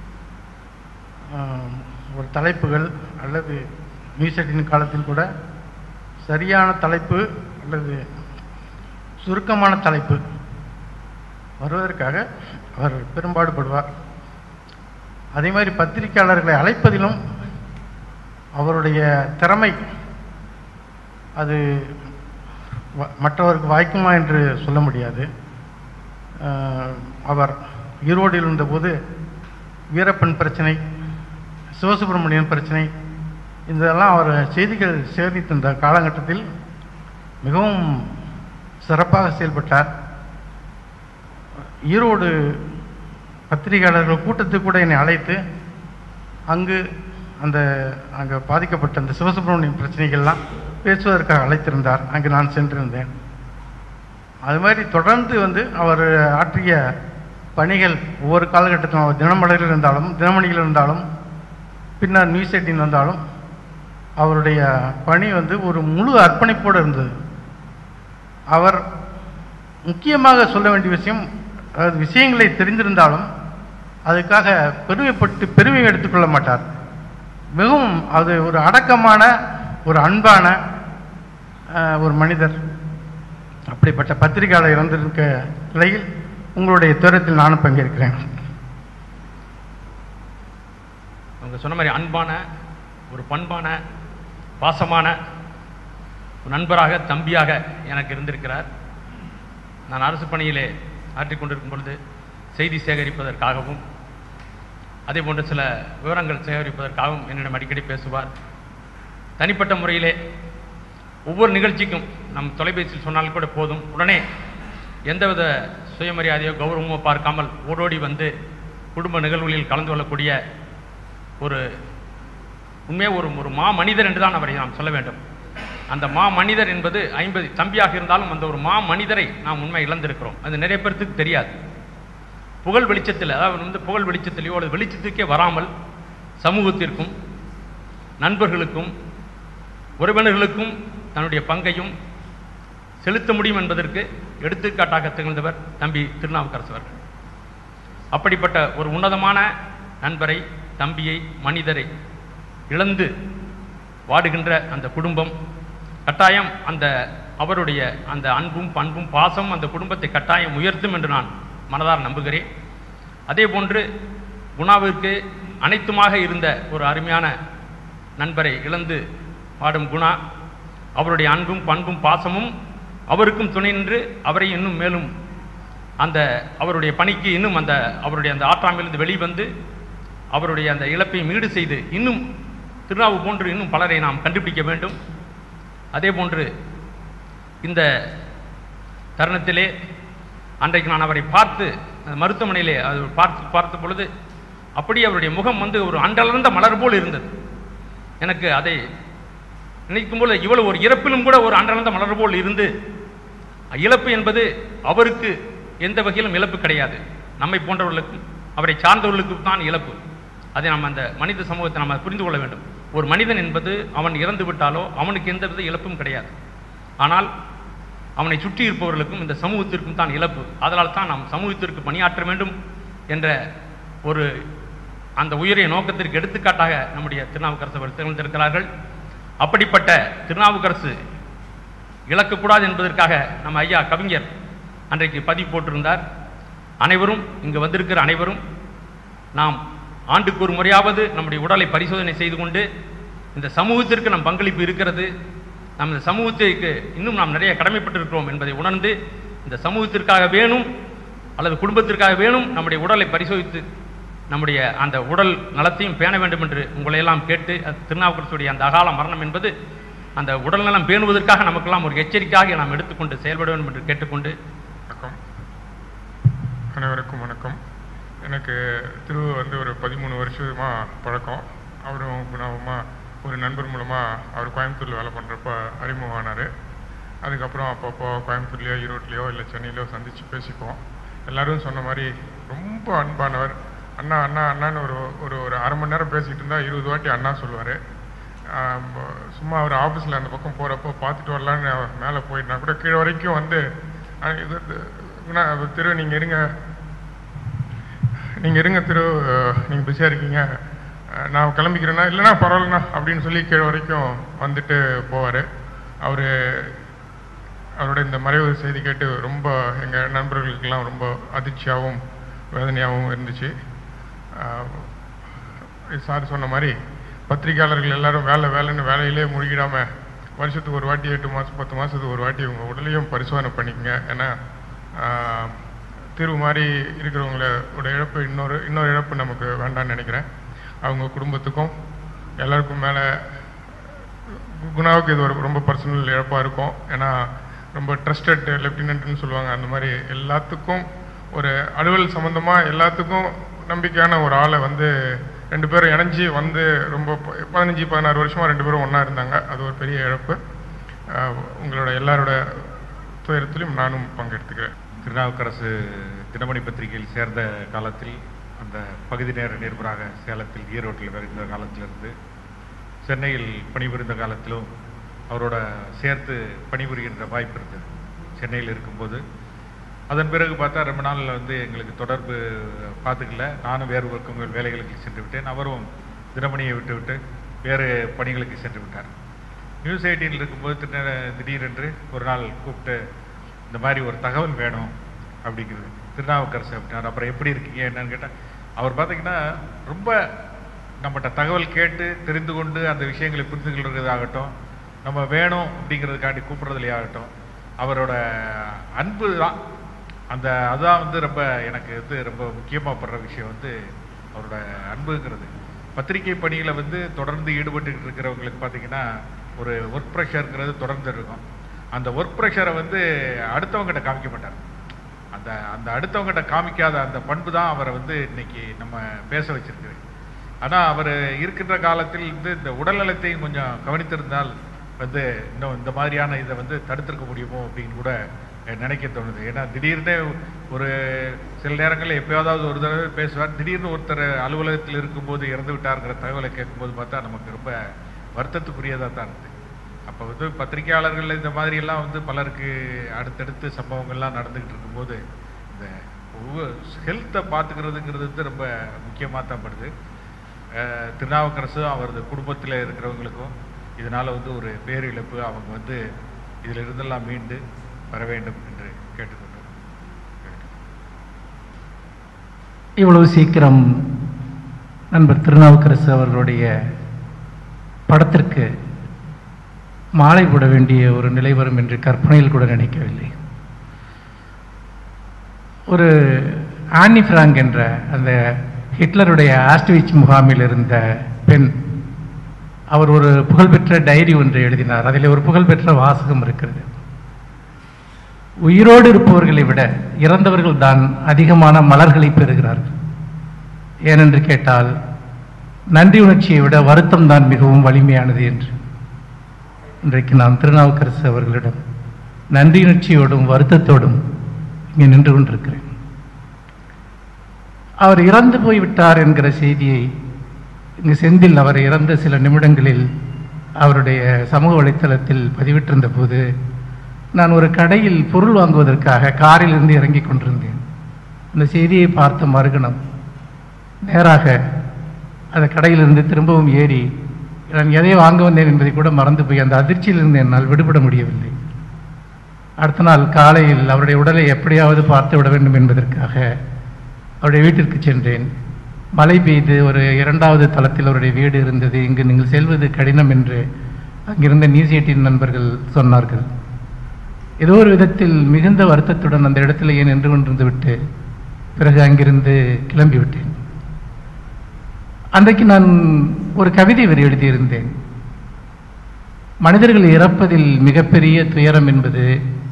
ஆம், ஒரு தலைப்புகள் அல்லது நியூஸ் எயிட்டின் காலத்தில் கூட சரியான தலைப்பு அல்லது சுருக்கமான தலைப்பு வருவதற்காக அவர் பெரும்பாடுபடுவார் அதே மாதிரி பத்திரிகையாளர்களை அழைப்பதிலும் அவருடைய திறமை அது வ- மற்றவருக்கு வாய்க்குமா என்று சொல்ல முடியாது அஹ், அவர் ஈரோடில் இருந்தபோது வீரப்பன் பிரச்சனை சிவசுப்பிரமணியன் பிரச்சனை இதெல்லாம் அவர் செய்திகள் சேகரித்த இந்த காலகட்டத்தில் மிகவும் சிறப்பாக செயல்பட்டார் ஈரோடு பத்திரிகையாளர்கள் கூட்டத்துக்கு கூட என்னை அழைத்து அங்கு அந்த அங்கே பாதிக்கப்பட்ட அந்த சிவசுப்பிரமணியம் பிரச்சனைகள்லாம் பேசுவதற்காக அழைத்திருந்தார் அங்கு நான் சென்றிருந்தேன் அது மாதிரி தொடர்ந்து வந்து அவர் ஆற்றிய பணிகள் ஒவ்வொரு காலகட்டத்திலும் அவர் தினமலரில் இருந்தாலும் தினமணியில் இருந்தாலும் பின்னர் நியூஸ் எயிட்டின் வந்தாலும் அவருடைய பணி வந்து ஒரு முழு அர்ப்பணிப்போடு இருந்தது அவர் முக்கியமாக சொல்ல வேண்டிய விஷயம் அதாவது விஷயங்களை தெரிந்திருந்தாலும் அதுக்காக பெருமைப்பட்டு பெருமை எடுத்துக்கொள்ள மாட்டார் மிகவும் அது ஒரு அடக்கமான ஒரு அன்பான அஹ், ஒரு மனிதர் அப்படிப்பட்ட பத்திரிகையாளர் இறந்திருக்க நிலையில் உங்களுடைய துயரத்தில் நானும் பங்கேற்கிறேன் அவங்க சொன்ன மாதிரி அன்பான ஒரு பண்பான பாசமான ஒரு நண்பராக தம்பியாக எனக்கு இருந்திருக்கிறார் நான் அரசு பணியிலே ஆற்றிக் கொண்டிருக்கும் பொழுது செய்தி சேகரிப்பதற்காகவும் அதே போன்று சில விவரங்கள் சேகரிப்பதற்காகவும் என்னிடம் அடிக்கடி பேசுவார் தனிப்பட்ட முறையிலே ஒவ்வொரு நிகழ்ச்சிக்கும் நம் தொலைபேசியில் சொன்னால் கூட போதும் உடனே எந்தவித சுயமரியாதையோ கௌரவமோ பார்க்காமல் ஓடோடி வந்து குடும்ப நிகழ்வுகளில் கலந்து கொள்ளக்கூடிய ஒரு உண்மையாக ஒரு ஒரு மா மனிதர் என்று தான் அவரை நாம் சொல்ல வேண்டும் அந்த மா மனிதர் என்பது ஐம்பது தம்பியாக இருந்தாலும் அந்த ஒரு மா மனிதரை நாம் உண்மை இழந்திருக்கிறோம் அது நிறைய பேர்த்துக்கு தெரியாது புகழ் வெளிச்சத்தில் அதாவது வந்து புகழ் வெளிச்சத்திலேயோ அல்லது வெளிச்சத்துக்கே வராமல் சமூகத்திற்கும் நண்பர்களுக்கும் உறவினர்களுக்கும் தன்னுடைய பங்கையும் செலுத்த முடியும் என்பதற்கு எடுத்துக்காட்டாக திகழ்ந்தவர் தம்பி திருநாவுக்கரசு அவர்கள் அப்படிப்பட்ட ஒரு உன்னதமான நண்பரை தம்பியை மனிதரை இழந்து வாடுகின்ற அந்த குடும்பம் கட்டாயம் அந்த அவருடைய அந்த அன்பும் பண்பும் பாசம் அந்த குடும்பத்தை கட்டாயம் உயர்த்தும் என்று நான் மனதார நம்புகிறேன் அதே போன்று குணாவிற்கு அனைத்துமாக இருந்த ஒரு அருமையான நண்பரை இழந்து பாடும் குணா அவருடைய அன்பும் பண்பும் பாசமும் அவருக்கும் துணை நின்று அவரை இன்னும் மேலும் அந்த அவருடைய பணிக்கு இன்னும் அந்த அவருடைய அந்த ஆற்றாமையிலிருந்து வெளிவந்து அவருடைய அந்த இழப்பை மீடு செய்து இன்னும் திருநாவு போன்று இன்னும் பலரை நாம் கண்டுபிடிக்க வேண்டும் அதே போன்று இந்த தருணத்திலே அன்றைக்கு நான் அவரை பார்த்து அந்த மருத்துவமனையிலே அது பார்த்து பார்த்த பொழுது அப்படியே அவருடைய முகம் வந்து ஒரு அண்டலர்ந்த மலர் போல் இருந்தது எனக்கு அதை நினைக்கும் போது இவ்வளவு ஒரு இறப்பிலும் கூட ஒரு அண்டலர்ந்த மலர் போல் இருந்து இழப்பு என்பது அவருக்கு எந்த வகையிலும் இழப்பு கிடையாது நம்மை போன்றவர்களுக்கும் அவரை சார்ந்தவர்களுக்கும் தான் இழப்பு அதை நம்ம அந்த மனித சமூகத்தை நம்ம புரிந்து கொள்ள வேண்டும் ஒரு மனிதன் என்பது அவன் இறந்து விட்டாலோ அவனுக்கு எந்தவித இழப்பும் கிடையாது ஆனால் அவனை சுற்றி இருப்பவர்களுக்கும் இந்த சமூகத்திற்கும் தான் இழப்பு அதனால் தான் நாம் சமூகத்திற்கு பணியாற்ற வேண்டும் என்ற ஒரு அந்த உயரிய நோக்கத்திற்கு எடுத்துக்காட்டாக நம்முடைய திருநாவுக்கரசு அவர்கள் திகழ்ந்திருக்கிறார்கள் அப்படிப்பட்ட திருநாவுக்கரசு இழக்கக்கூடாது என்பதற்காக நம்ம ஐயா கவிஞர் அன்றைக்கு பதிவு போட்டிருந்தார் அனைவரும் இங்கு வந்திருக்கிற அனைவரும் நாம் ஆண்டுக்கு ஒரு முறையாவது நம்முடைய உடலை பரிசோதனை செய்து கொண்டு இந்த சமூகத்திற்கு நம் பங்களிப்பு இருக்கிறது நாம் இந்த சமூகத்திற்கு இன்னும் நாம் நிறைய கடமைப்பட்டிருக்கிறோம் என்பதை உணர்ந்து இந்த சமூகத்திற்காக வேணும் அல்லது குடும்பத்திற்காக வேணும் நம்முடைய உடலை பரிசோதித்து நம்முடைய அந்த உடல் நலத்தையும் பேண வேண்டும் என்று உங்களை எல்லாம் கேட்டு அது திருநாவுக்கரசுடைய அந்த அகால மரணம் என்பது அந்த உடல் நலம் பேணுவதற்காக நமக்கெல்லாம் ஒரு எச்சரிக்கையாக நாம் எடுத்துக்கொண்டு செயல்பட வேண்டும் என்று கேட்டுக்கொண்டு வணக்கம் அனைவருக்கும் வணக்கம் எனக்கு திரு வந்து ஒரு பதிமூணு வருஷமா பழக்கம் அவரும் குணாவுமா ஒரு நண்பர் மூலமாக அவர் கோயம்புத்தூரில் வேலை பண்ணுறப்ப அறிமுகமானார் அதுக்கப்புறம் அப்பப்போ கோயம்புத்தூர்லேயோ ஈரோட்லேயோ இல்லை சென்னையிலையோ சந்தித்து பேசிப்போம் எல்லாரும் சொன்ன மாதிரி ரொம்ப அன்பானவர் அண்ணா அண்ணா அண்ணான்னு ஒரு ஒரு ஒரு அரை மணி நேரம் பேசிகிட்டு இருந்தால் இருபது வாட்டி அண்ணா சொல்லுவார் சும்மா அவர் ஆஃபீஸில் அந்த பக்கம் போகிறப்போ பார்த்துட்டு வரலான்னு மேலே போயிட்டா கூட கீழே வரைக்கும் வந்து அஹ் இது இது, குணா, திரு நீங்கள் இருங்க நீங்கள் இருங்க திரு நீங்கள் பிஸியாக இருக்கீங்க அஹ் நான் கிளம்பிக்கிறேன்னா இல்லைன்னா பரவாயில்லண்ணா அப்படின்னு சொல்லி கீழே வரைக்கும் வந்துட்டு போவார் அவர் அவரோட இந்த மறைவு செய்தி கேட்டு ரொம்ப எங்கள் நண்பர்களுக்கெல்லாம் ரொம்ப அதிர்ச்சியாகவும் வேதனையாகவும் இருந்துச்சு ஆஹ் சார் சொன்ன மாதிரி பத்திரிக்கையாளர்கள் எல்லாரும் வேலை வேலைன்னு வேலையிலே மூழ்கிடாம வருஷத்துக்கு ஒரு வாட்டி எட்டு மாதம் பத்து மாதத்துக்கு ஒரு வாட்டி உங்கள் உடலையும் பரிசோதனை பண்ணிக்கங்க ஏன்னா ஆஹ் தீர்வு மாதிரி இருக்கிறவங்களோட இழப்பு இன்னொரு இன்னொரு இழப்பு நமக்கு வேண்டாம்னு நினைக்கிறேன் அவங்க குடும்பத்துக்கும் எல்லாருக்கும் மேலே குணாவுக்கு இது ஒரு ரொம்ப பர்சனல் இழப்பாக இருக்கும் ஏன்னா ரொம்ப ட்ரஸ்டட் லெப்டினன்ட்னு சொல்லுவாங்க அந்த மாதிரி எல்லாத்துக்கும் ஒரு அலுவல் சம்மந்தமாக எல்லாத்துக்கும் நம்பிக்கையான ஒரு ஆளை வந்து ரெண்டு பேரும் இணைஞ்சி வந்து ரொம்ப ப- பதினஞ்சு பதினாறு வருஷமாக ரெண்டு பேரும் ஒன்றா இருந்தாங்க அது ஒரு பெரிய இழப்பு ஆஹ் உங்களோட எல்லாரோட துயரத்திலும் நானும் பங்கெடுத்துக்கிறேன் திருநாவுக்கரசு தினமணி பத்திரிகையில் சேர்ந்த காலத்தில் அந்த பகுதி நேர நிருபராக சேலத்தில் ஈரோட்டில் இருந்த காலத்திலிருந்து சென்னையில் பணிபுரிந்த காலத்திலும் அவரோட சேர்த்து பணிபுரிகின்ற வாய்ப்பு இருந்தது சென்னையில் இருக்கும்போது அதன் பிறகு பார்த்தா ரொம்ப நாளில் வந்து எங்களுக்கு தொடர்பு பார்த்துக்கல நானும் வேறு ஒர்க்கங்கள் வேலைகளுக்கு சென்று விட்டேன் அவரும் தினமணியை விட்டு விட்டு வேறு பணிகளுக்கு சென்று விட்டார் நியூஸ் எயிட்டீனில் இருக்கும்போது திடீர் திடீரென்று ஒரு நாள் கூப்பிட்டு இந்த மாதிரி ஒரு தகவல் வேணும் அப்படிங்கிறது திருநாவுக்கரசு அப்படின்னார் அப்புறம் எப்படி இருக்கீங்க என்னன்னு கேட்டால் அவர் பார்த்தீங்கன்னா ரொம்ப நம்மகிட்ட தகவல் கேட்டு தெரிந்து கொண்டு அந்த விஷயங்களை புரிந்து கொள்றதாகட்டும் நம்ம வேணும் அப்படிங்கிறதுக்காண்டி கூப்பிடுறதுலையே ஆகட்டும் அவரோட அன்பு தான் அந்த அதுதான் வந்து ரொம்ப எனக்கு வந்து ரொம்ப முக்கியமாக படுற விஷயம் வந்து அவரோட அன்புங்கிறது பத்திரிகை பணியில் வந்து தொடர்ந்து ஈடுபட்டு இருக்கிறவங்களுக்கு பார்த்தீங்கன்னா ஒரு ஒர்க் ப்ரெஷருங்கிறது தொடர்ந்து இருக்கும் அந்த ஒர்க் ப்ரெஷரை வந்து அடுத்தவங்ககிட்ட காமிக்க மாட்டார் அந்த அந்த அடுத்தவங்ககிட்ட காமிக்காத அந்த பண்பு தான் அவரை வந்து இன்னைக்கு நம்ம பேச வச்சிருக்கு ஆனால் அவர் இருக்கின்ற காலத்தில் வந்து இந்த உடல்நலத்தையும் கொஞ்சம் கவனித்திருந்தால் வந்து இன்னும் இந்த மாதிரியான இதை வந்து தடுத்திருக்க முடியுமோ அப்படின்னு கூட நினைக்க தோணுது ஏன்னா திடீர்னு ஒரு சில நேரங்களில் எப்பயாவது ஒரு தடவை பேசுவார் திடீர்னு ஒருத்தர் அலுவலகத்தில் இருக்கும்போது இறந்து விட்டாருங்கிற தகவலை கேட்கும்போது பார்த்தா நமக்கு ரொம்ப வருத்தத்துக்குரியதாக தான் இருக்குது அப்போ வந்து பத்திரிகையாளர்கள் இந்த மாதிரி எல்லாம் வந்து பலருக்கு அடுத்தடுத்து சம்பவங்கள்லாம் நடந்துகிட்டு இருக்கும்போது இந்த ஹெல்த்தை பார்த்துக்கிறதுங்கிறது வந்து ரொம்ப முக்கியமாக தான் படுது அஹ் திருநாவுக்கரசும் அவரது குடும்பத்தில் இருக்கிறவங்களுக்கும் இதனால் வந்து ஒரு பேரிழப்பு அவங்க வந்து இதில் இருந்தெல்லாம் மீண்டு வர வேண்டும் என்று கேட்டுக்கொண்டோம் இவ்வளவு சீக்கிரம் நண்பர் திருநாவுக்கரசு அவர்களுடைய படத்திற்கு மாலை போட வேண்டிய ஒரு நிலை வரும் என்று கற்பனையில் கூட நினைக்கவில்லை ஒரு ஆனி பிராங்க் என்ற அந்த ஹிட்லருடைய ஆஸ்ட்விச் முகாமில் இருந்த பெண் அவர் ஒரு புகழ்பெற்ற டைரி ஒன்று எழுதினார் அதில் ஒரு புகழ்பெற்ற வாசகம் இருக்கிறது உயிரோடு இருப்பவர்களை விட இறந்தவர்கள் தான் அதிகமான மலர்களை பெறுகிறார்கள் ஏனென்று கேட்டால் நன்றி உணர்ச்சியை விட வருத்தம் தான் மிகவும் வலிமையானது என்று இன்றைக்கு நான் திருநாவுக்கரசு அவர்களிடம் நன்றியுணர்ச்சியோடும் வருத்தத்தோடும் இங்கே நின்று கொண்டிருக்கிறேன் அவர் இறந்து போய்விட்டார் என்கிற செய்தியை இங்கு செந்தில் அவர் இறந்த சில நிமிடங்களில் அவருடைய சமூக வலைத்தளத்தில் பதிவிட்டிருந்த போது நான் ஒரு கடையில் பொருள் வாங்குவதற்காக காரில் இருந்து இறங்கிக் கொண்டிருந்தேன் அந்த செய்தியை பார்த்த மறுகணம் நேராக அந்த கடையிலிருந்து திரும்பவும் ஏறி நான் எதை வாங்க வந்தேன் என்பதை கூட மறந்து போய் அந்த அதிர்ச்சியிலிருந்து என்னால் விடுபட முடியவில்லை அடுத்த நாள் காலையில் அவருடைய உடலை எப்படியாவது பார்த்து விட வேண்டும் என்பதற்காக அவருடைய வீட்டிற்கு சென்றேன் மழை பெய்து ஒரு இரண்டாவது தளத்தில் அவருடைய வீடு இருந்தது இங்கு நீங்கள் செல்வது கடினம் என்று அங்கிருந்த நியூசியட்டின் நண்பர்கள் சொன்னார்கள் ஏதோ ஒரு விதத்தில் மிகுந்த வருத்தத்துடன் அந்த இடத்திலேயே நின்று கொண்டிருந்து விட்டு பிறகு அங்கிருந்து கிளம்பி விட்டேன் அன்றைக்கு நான் ஒரு கவிதை வரி எழுதியிருந்தேன் மனிதர்கள் இறப்பதில் மிகப்பெரிய துயரம் என்பது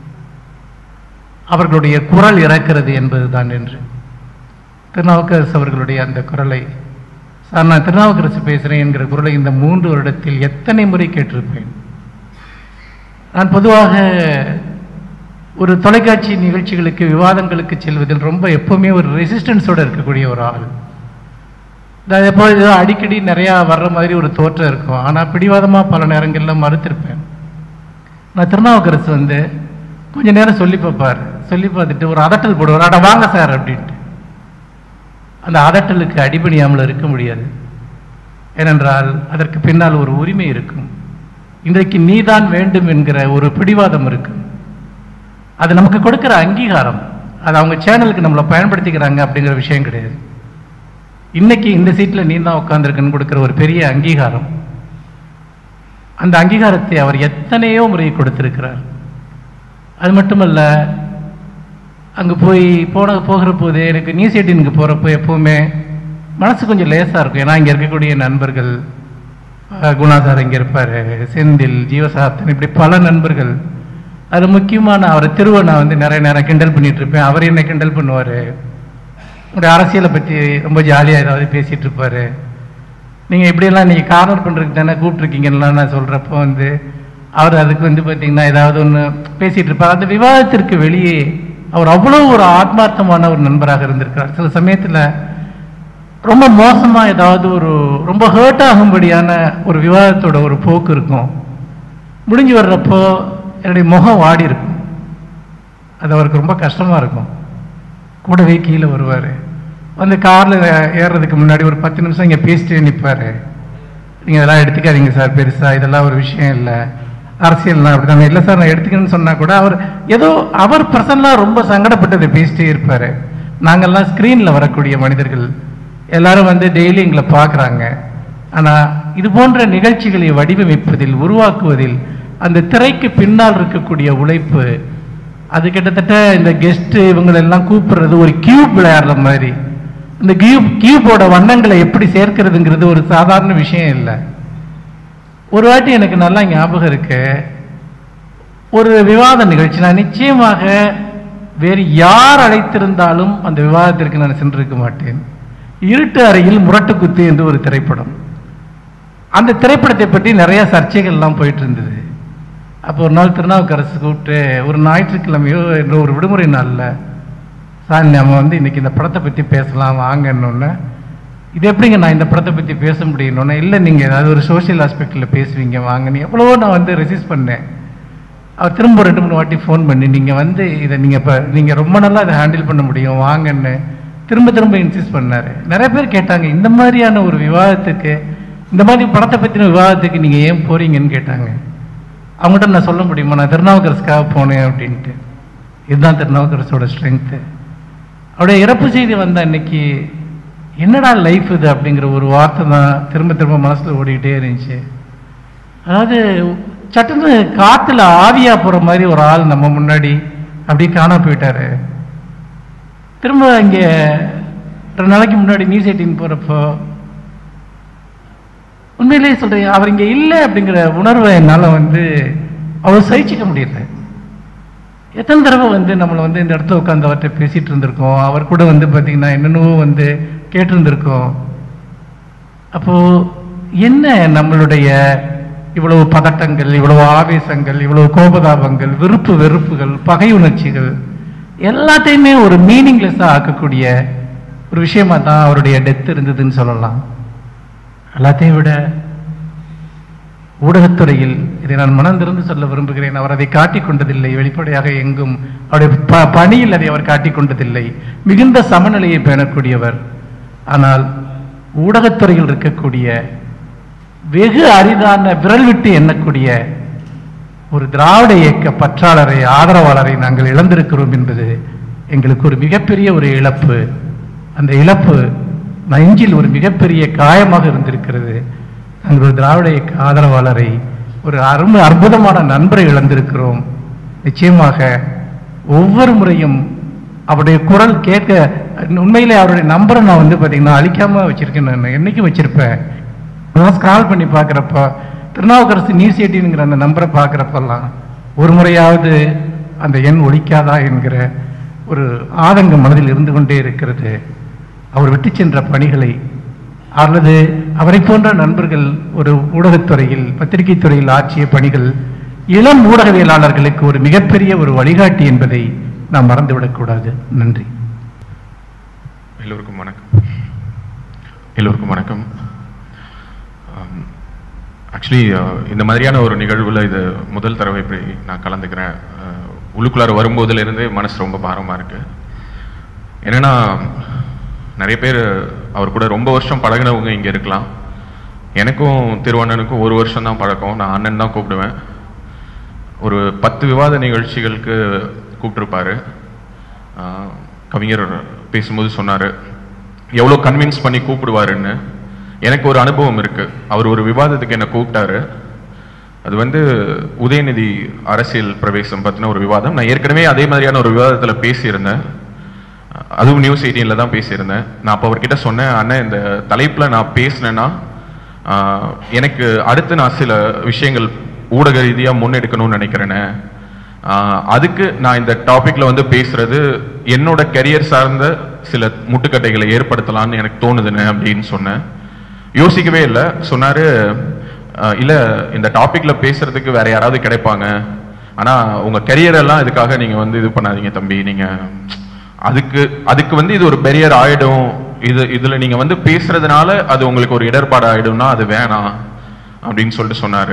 அவர்களுடைய குரல் இறக்கிறது என்பதுதான் என்று திருநாவுக்கரசு அவர்களுடைய அந்த குரலை சார் நான் திருநாவுக்கரசு பேசுகிறேன் என்கிற குரலை இந்த மூன்று வருடத்தில் எத்தனை முறை கேட்டிருப்பேன் நான் பொதுவாக ஒரு தொலைக்காட்சி நிகழ்ச்சிகளுக்கு விவாதங்களுக்கு செல்வதில் ரொம்ப எப்பவுமே ஒரு ரெசிஸ்டன்ஸோடு இருக்கக்கூடிய ஒரு ஆள் நான் எப்போ ஏதோ அடிக்கடி நிறையா வர்ற மாதிரி ஒரு தோற்றம் இருக்கும் ஆனால் பிடிவாதமாக பல நேரங்கள்ல மறுத்திருப்பேன் நான் திருநாவுக்கரசு வந்து கொஞ்ச நேரம் சொல்லி பார்ப்பார் சொல்லி பார்த்துட்டு ஒரு அதட்டல் போடுவார் அட வாங்க சார் அப்படின்ட்டு அந்த அதட்டலுக்கு அடிபணியாமல் இருக்க முடியாது ஏனென்றால் அதற்கு பின்னால் ஒரு உரிமை இருக்கும் இன்றைக்கு நீதான் வேண்டும் என்கிற ஒரு பிடிவாதம் இருக்கும் அது நமக்கு கொடுக்கிற அங்கீகாரம் அது அவங்க சேனலுக்கு நம்மளை பயன்படுத்திக்கிறாங்க அப்படிங்கிற விஷயம் கிடையாது இன்னைக்கு இந்த சீட்டில் நீ தான் உட்காந்துருக்குன்னு கொடுக்குற ஒரு பெரிய அங்கீகாரம் அந்த அங்கீகாரத்தை அவர் எத்தனையோ முறை கொடுத்திருக்கிறார் அது மட்டுமல்ல அங்கே போய் போன போகிற போது எனக்கு நியூஸ் எயிட்டீனுக்கு போகிறப்போ எப்போவுமே மனசு கொஞ்சம் லேசாக இருக்கும் ஏன்னா இங்கே இருக்கக்கூடிய நண்பர்கள் அஹ், குணா சார் இங்கே இருப்பார் செந்தில் ஜீவசாத்தன் இப்படி பல நண்பர்கள் அது முக்கியமான அவர் திருவை நான் வந்து நிறைய நேரம் கிண்டல் பண்ணிட்டு இருப்பேன் அவர் என்ன கிண்டல் பண்ணுவார் உங்களுடைய அரசியலை பற்றி ரொம்ப ஜாலியாக ஏதாவது பேசிட்டு இருப்பாரு நீங்கள் இப்படியெல்லாம் நீங்கள் கார்னர் பண்ணுறதுக்கு தானே கூப்பிட்ருக்கீங்கலாம் நான் சொல்கிறப்போ வந்து அவர் அதுக்கு வந்து பார்த்தீங்கன்னா ஏதாவது ஒன்று பேசிகிட்டு இருப்பார் அந்த விவாதத்திற்கு வெளியே அவர் அவ்வளோ ஒரு ஆத்மார்த்தமான ஒரு நண்பராக இருந்திருக்கிறார் சில சமயத்தில் ரொம்ப மோசமாக ஏதாவது ஒரு ரொம்ப ஹர்ட் ஆகும்படியான ஒரு விவாதத்தோட ஒரு போக்கு இருக்கும் முடிஞ்சு வர்றப்போ என்னுடைய முகம் வாடி இருக்கும் அது அவருக்கு ரொம்ப கஷ்டமாக இருக்கும் கூடவே கீழே வருவார் வந்து காரில் ஏறுறதுக்கு முன்னாடி ஒரு பத்து நிமிஷம் இங்கே பேசிட்டே நிற்பார் நீங்கள் இதெல்லாம் எடுத்துக்காதீங்க சார் பெருசாக இதெல்லாம் ஒரு விஷயம் இல்லை அரசியல்லாம் அப்படி தானே இல்லை சார் நான் எடுத்துக்கணும்னு சொன்னால் கூட அவர் ஏதோ அவர் பர்சனலாக ரொம்ப சங்கடப்பட்டதை பேசிட்டே இருப்பார் நாங்கள்லாம் ஸ்க்ரீனில் வரக்கூடிய மனிதர்கள் எல்லாரும் வந்து டெய்லி எங்களை பார்க்குறாங்க ஆனால் இது போன்ற நிகழ்ச்சிகளை வடிவமைப்பதில் உருவாக்குவதில் அந்த திரைக்கு பின்னால் இருக்கக்கூடிய உழைப்பு அது கிட்டத்தட்ட இந்த கெஸ்ட் இவங்களெல்லாம் கூப்பிடுறது ஒரு கியூப் விளையாடுற மாதிரி இந்த கியூப் கியூபோட வண்ணங்களை எப்படி சேர்க்கிறதுங்கிறது ஒரு சாதாரண விஷயம் இல்லை ஒரு வாட்டி எனக்கு நல்லா ஞாபகம் இருக்கு ஒரு விவாத நிகழ்ச்சி நான் நிச்சயமாக வேறு யார் அழைத்திருந்தாலும் அந்த விவாதத்திற்கு நான் சென்றிருக்க மாட்டேன் இருட்டு அறையில் முரட்டு குத்து என்று ஒரு திரைப்படம் அந்த திரைப்படத்தை பற்றி நிறைய சர்ச்சைகள்லாம் போயிட்டு இருந்தது அப்போ ஒரு நாள் திருநாவுக்கரசு கூப்பிட்டு ஒரு ஞாயிற்றுக்கிழமையோ என்ற ஒரு விடுமுறை நாளில் சார் நம்ம வந்து இன்னைக்கு இந்த படத்தை பற்றி பேசலாம் வாங்கன்னொன்னே இது எப்படிங்க நான் இந்த படத்தை பற்றி பேச முடியணும்னா இல்லை நீங்கள் ஏதாவது ஒரு சோஷியல் ஆஸ்பெக்டில் பேசுவீங்க வாங்கன்னு எவ்வளவோ நான் வந்து ரெசிஸ்ட் பண்ணேன் அவர் திரும்ப ரெண்டு மூணு வாட்டி ஃபோன் பண்ணி நீங்கள் வந்து இதை நீங்கள் இப்போ நீங்கள் ரொம்ப நல்லா இதை ஹேண்டில் பண்ண முடியும் வாங்கன்னு திரும்ப திரும்ப இன்சிஸ்ட் பண்ணார் நிறைய பேர் கேட்டாங்க இந்த மாதிரியான ஒரு விவாதத்துக்கு இந்த மாதிரி படத்தை பற்றின விவாதத்துக்கு நீங்கள் ஏன் போறீங்கன்னு கேட்டாங்க அவங்ககிட்ட நான் சொல்ல முடியுமா நான் திருநாவுக்கரசுக்காக போனேன் அப்படின்ட்டு இதுதான் திருநாவுக்கரசோட ஸ்ட்ரென்த்து அவருடைய இறப்பு செய்தி வந்த அன்னைக்கு என்னடா லைஃப் இது அப்படிங்கிற ஒரு வார்த்தை தான் திரும்ப திரும்ப மனசில் ஓடிக்கிட்டே இருந்துச்சு அதாவது சட்டுன்னு காத்துல ஆவியா போற மாதிரி ஒரு ஆள் நம்ம முன்னாடி அப்படியே காணா போயிட்டாரு திரும்ப இங்கே ரெண்டு நாளைக்கு முன்னாடி நியூஸ் எயிட்டின் போறப்போ உண்மையிலேயே சொல்றேன் அவர் இங்க இல்லை அப்படிங்கிற உணர்வை என்னால் வந்து அவர் சகிச்சுக்க முடியல எத்தனை தடவை வந்து நம்மளை வந்து இந்த இடத்துல உட்காந்து அவர்கிட்ட பேசிட்டு இருந்திருக்கோம் அவர் கூட வந்து பார்த்தீங்கன்னா என்னென்னவோ வந்து கேட்டிருந்திருக்கோம் அப்போ என்ன நம்மளுடைய இவ்வளவு பதட்டங்கள் இவ்வளவு ஆவேசங்கள் இவ்வளவு கோபதாபங்கள் விருப்பு வெறுப்புகள் பகை உணர்ச்சிகள் எல்லாத்தையுமே ஒரு மீனிங்லெஸ்ஸாக ஆக்கக்கூடிய ஒரு விஷயமா தான் அவருடைய டெத் இருந்ததுன்னு சொல்லலாம் எல்லாத்தையும் விட ஊடகத்துறையில் இதை நான் மனந்திறந்து சொல்ல விரும்புகிறேன் அவர் அதை காட்டிக் கொண்டதில்லை வெளிப்படையாக எங்கும் அவருடைய ப- பணியில் அதை அவர் காட்டிக் கொண்டதில்லை மிகுந்த சமநிலையை பேணக்கூடியவர் ஆனால் ஊடகத்துறையில் இருக்கக்கூடிய வெகு அரிதான விரல் விட்டு எண்ணக்கூடிய ஒரு திராவிட இயக்க பற்றாளரை ஆதரவாளரை நாங்கள் இழந்திருக்கிறோம் என்பது எங்களுக்கு ஒரு மிகப்பெரிய ஒரு இழப்பு அந்த இழப்பு நெஞ்சில் ஒரு மிகப்பெரிய காயமாக இருந்திருக்கிறது நாங்கள் ஒரு திராவிட இயக்க ஆதரவாளரை ஒரு அருமை அற்புதமான நண்பரை இழந்திருக்கிறோம் நிச்சயமாக ஒவ்வொரு முறையும் அவருடைய குரல் கேட்க உண்மையிலே அவருடைய நம்பரை நான் வந்து பார்த்தீங்கன்னா அழிக்காம வச்சிருக்கேன் நான் என்னைக்கும் வச்சிருப்பேன் நான் ஸ்க்ரால் பண்ணி பார்க்குறப்ப திருநாவுக்கரசு நியூஸ் எயிட்டின்ங்கிற அந்த நம்பரை பார்க்குறப்பெல்லாம் ஒரு முறையாவது அந்த எண் ஒழிக்காதா என்கிற ஒரு ஆதங்கம் மனதில் இருந்து கொண்டே இருக்கிறது அவர் விட்டு சென்ற பணிகளை அல்லது அவரை போன்ற நண்பர்கள் ஒரு ஊடகத்துறையில் பத்திரிகை துறையில் ஆற்றிய பணிகள் இளம் ஊடகவியலாளர்களுக்கு ஒரு மிகப்பெரிய ஒரு வழிகாட்டி என்பதை நாம் மறந்துவிடக்கூடாது நன்றி எல்லோருக்கும் வணக்கம் எல்லோருக்கும் வணக்கம் ஆக்சுவலி இந்த மாதிரியான ஒரு நிகழ்வில் இது முதல் தடவை இப்படி நான் கலந்துக்கிறேன் அஹ், உள்ளுக்குள்ளார வரும்போதுலேருந்தே மனசு ரொம்ப பாரமாக இருக்கு என்னன்னா நிறைய பேர் அவர் கூட ரொம்ப வருஷம் பழகினவங்க இங்கே இருக்கலாம் எனக்கும் திருவண்ணனுக்கும் ஒரு வருஷம் தான் பழக்கம் நான் அண்ணன் தான் கூப்பிடுவேன் ஒரு பத்து விவாத நிகழ்ச்சிகளுக்கு கூப்பிட்டுருப்பாரு ஆஹ் கவிஞர் பேசும்போது சொன்னார் எவ்வளோ கன்வின்ஸ் பண்ணி கூப்பிடுவாருன்னு எனக்கு ஒரு அனுபவம் இருக்கு அவர் ஒரு விவாதத்துக்கு என்னை கூப்பிட்டாரு அது வந்து உதயநிதி அரசியல் பிரவேசம் பற்றின ஒரு விவாதம் நான் ஏற்கனவே அதே மாதிரியான ஒரு விவாதத்தில் பேசியிருந்தேன் அதுவும் நியூஸ் எயிட்டீனில் தான் பேசியிருந்தேன் நான் அப்போ அவர்கிட்ட சொன்னேன் அண்ணன் இந்த தலைப்பில் நான் பேசினேன்னா ஆஹ், எனக்கு அடுத்து நான் சில விஷயங்கள் ஊடக ரீதியாக முன்னெடுக்கணும்னு நினைக்கிறேனே ஆஹ், அதுக்கு நான் இந்த டாபிக்ல வந்து பேசுறது என்னோட கெரியர் சார்ந்த சில முட்டுக்கட்டைகளை ஏற்படுத்தலாம்னு எனக்கு தோணுதுன்னு அப்படின்னு சொன்னேன் யோசிக்கவே இல்லை சொன்னாரு "அஹ், இல்ல இந்த டாபிக்ல பேசுறதுக்கு வேற யாராவது கிடைப்பாங்க ஆனா உங்க கெரியர் எல்லாம் இதுக்காக நீங்க வந்து இது பண்ணாதீங்க தம்பி நீங்க அதுக்கு அதுக்கு வந்து இது ஒரு பெரியர் ஆயிடும் இது இதுல நீங்க வந்து பேசுறதுனால அது உங்களுக்கு ஒரு இடர்பாடு ஆயிடும்னா அது வேணாம் அப்படின்னு சொல்லிட்டு சொன்னாரு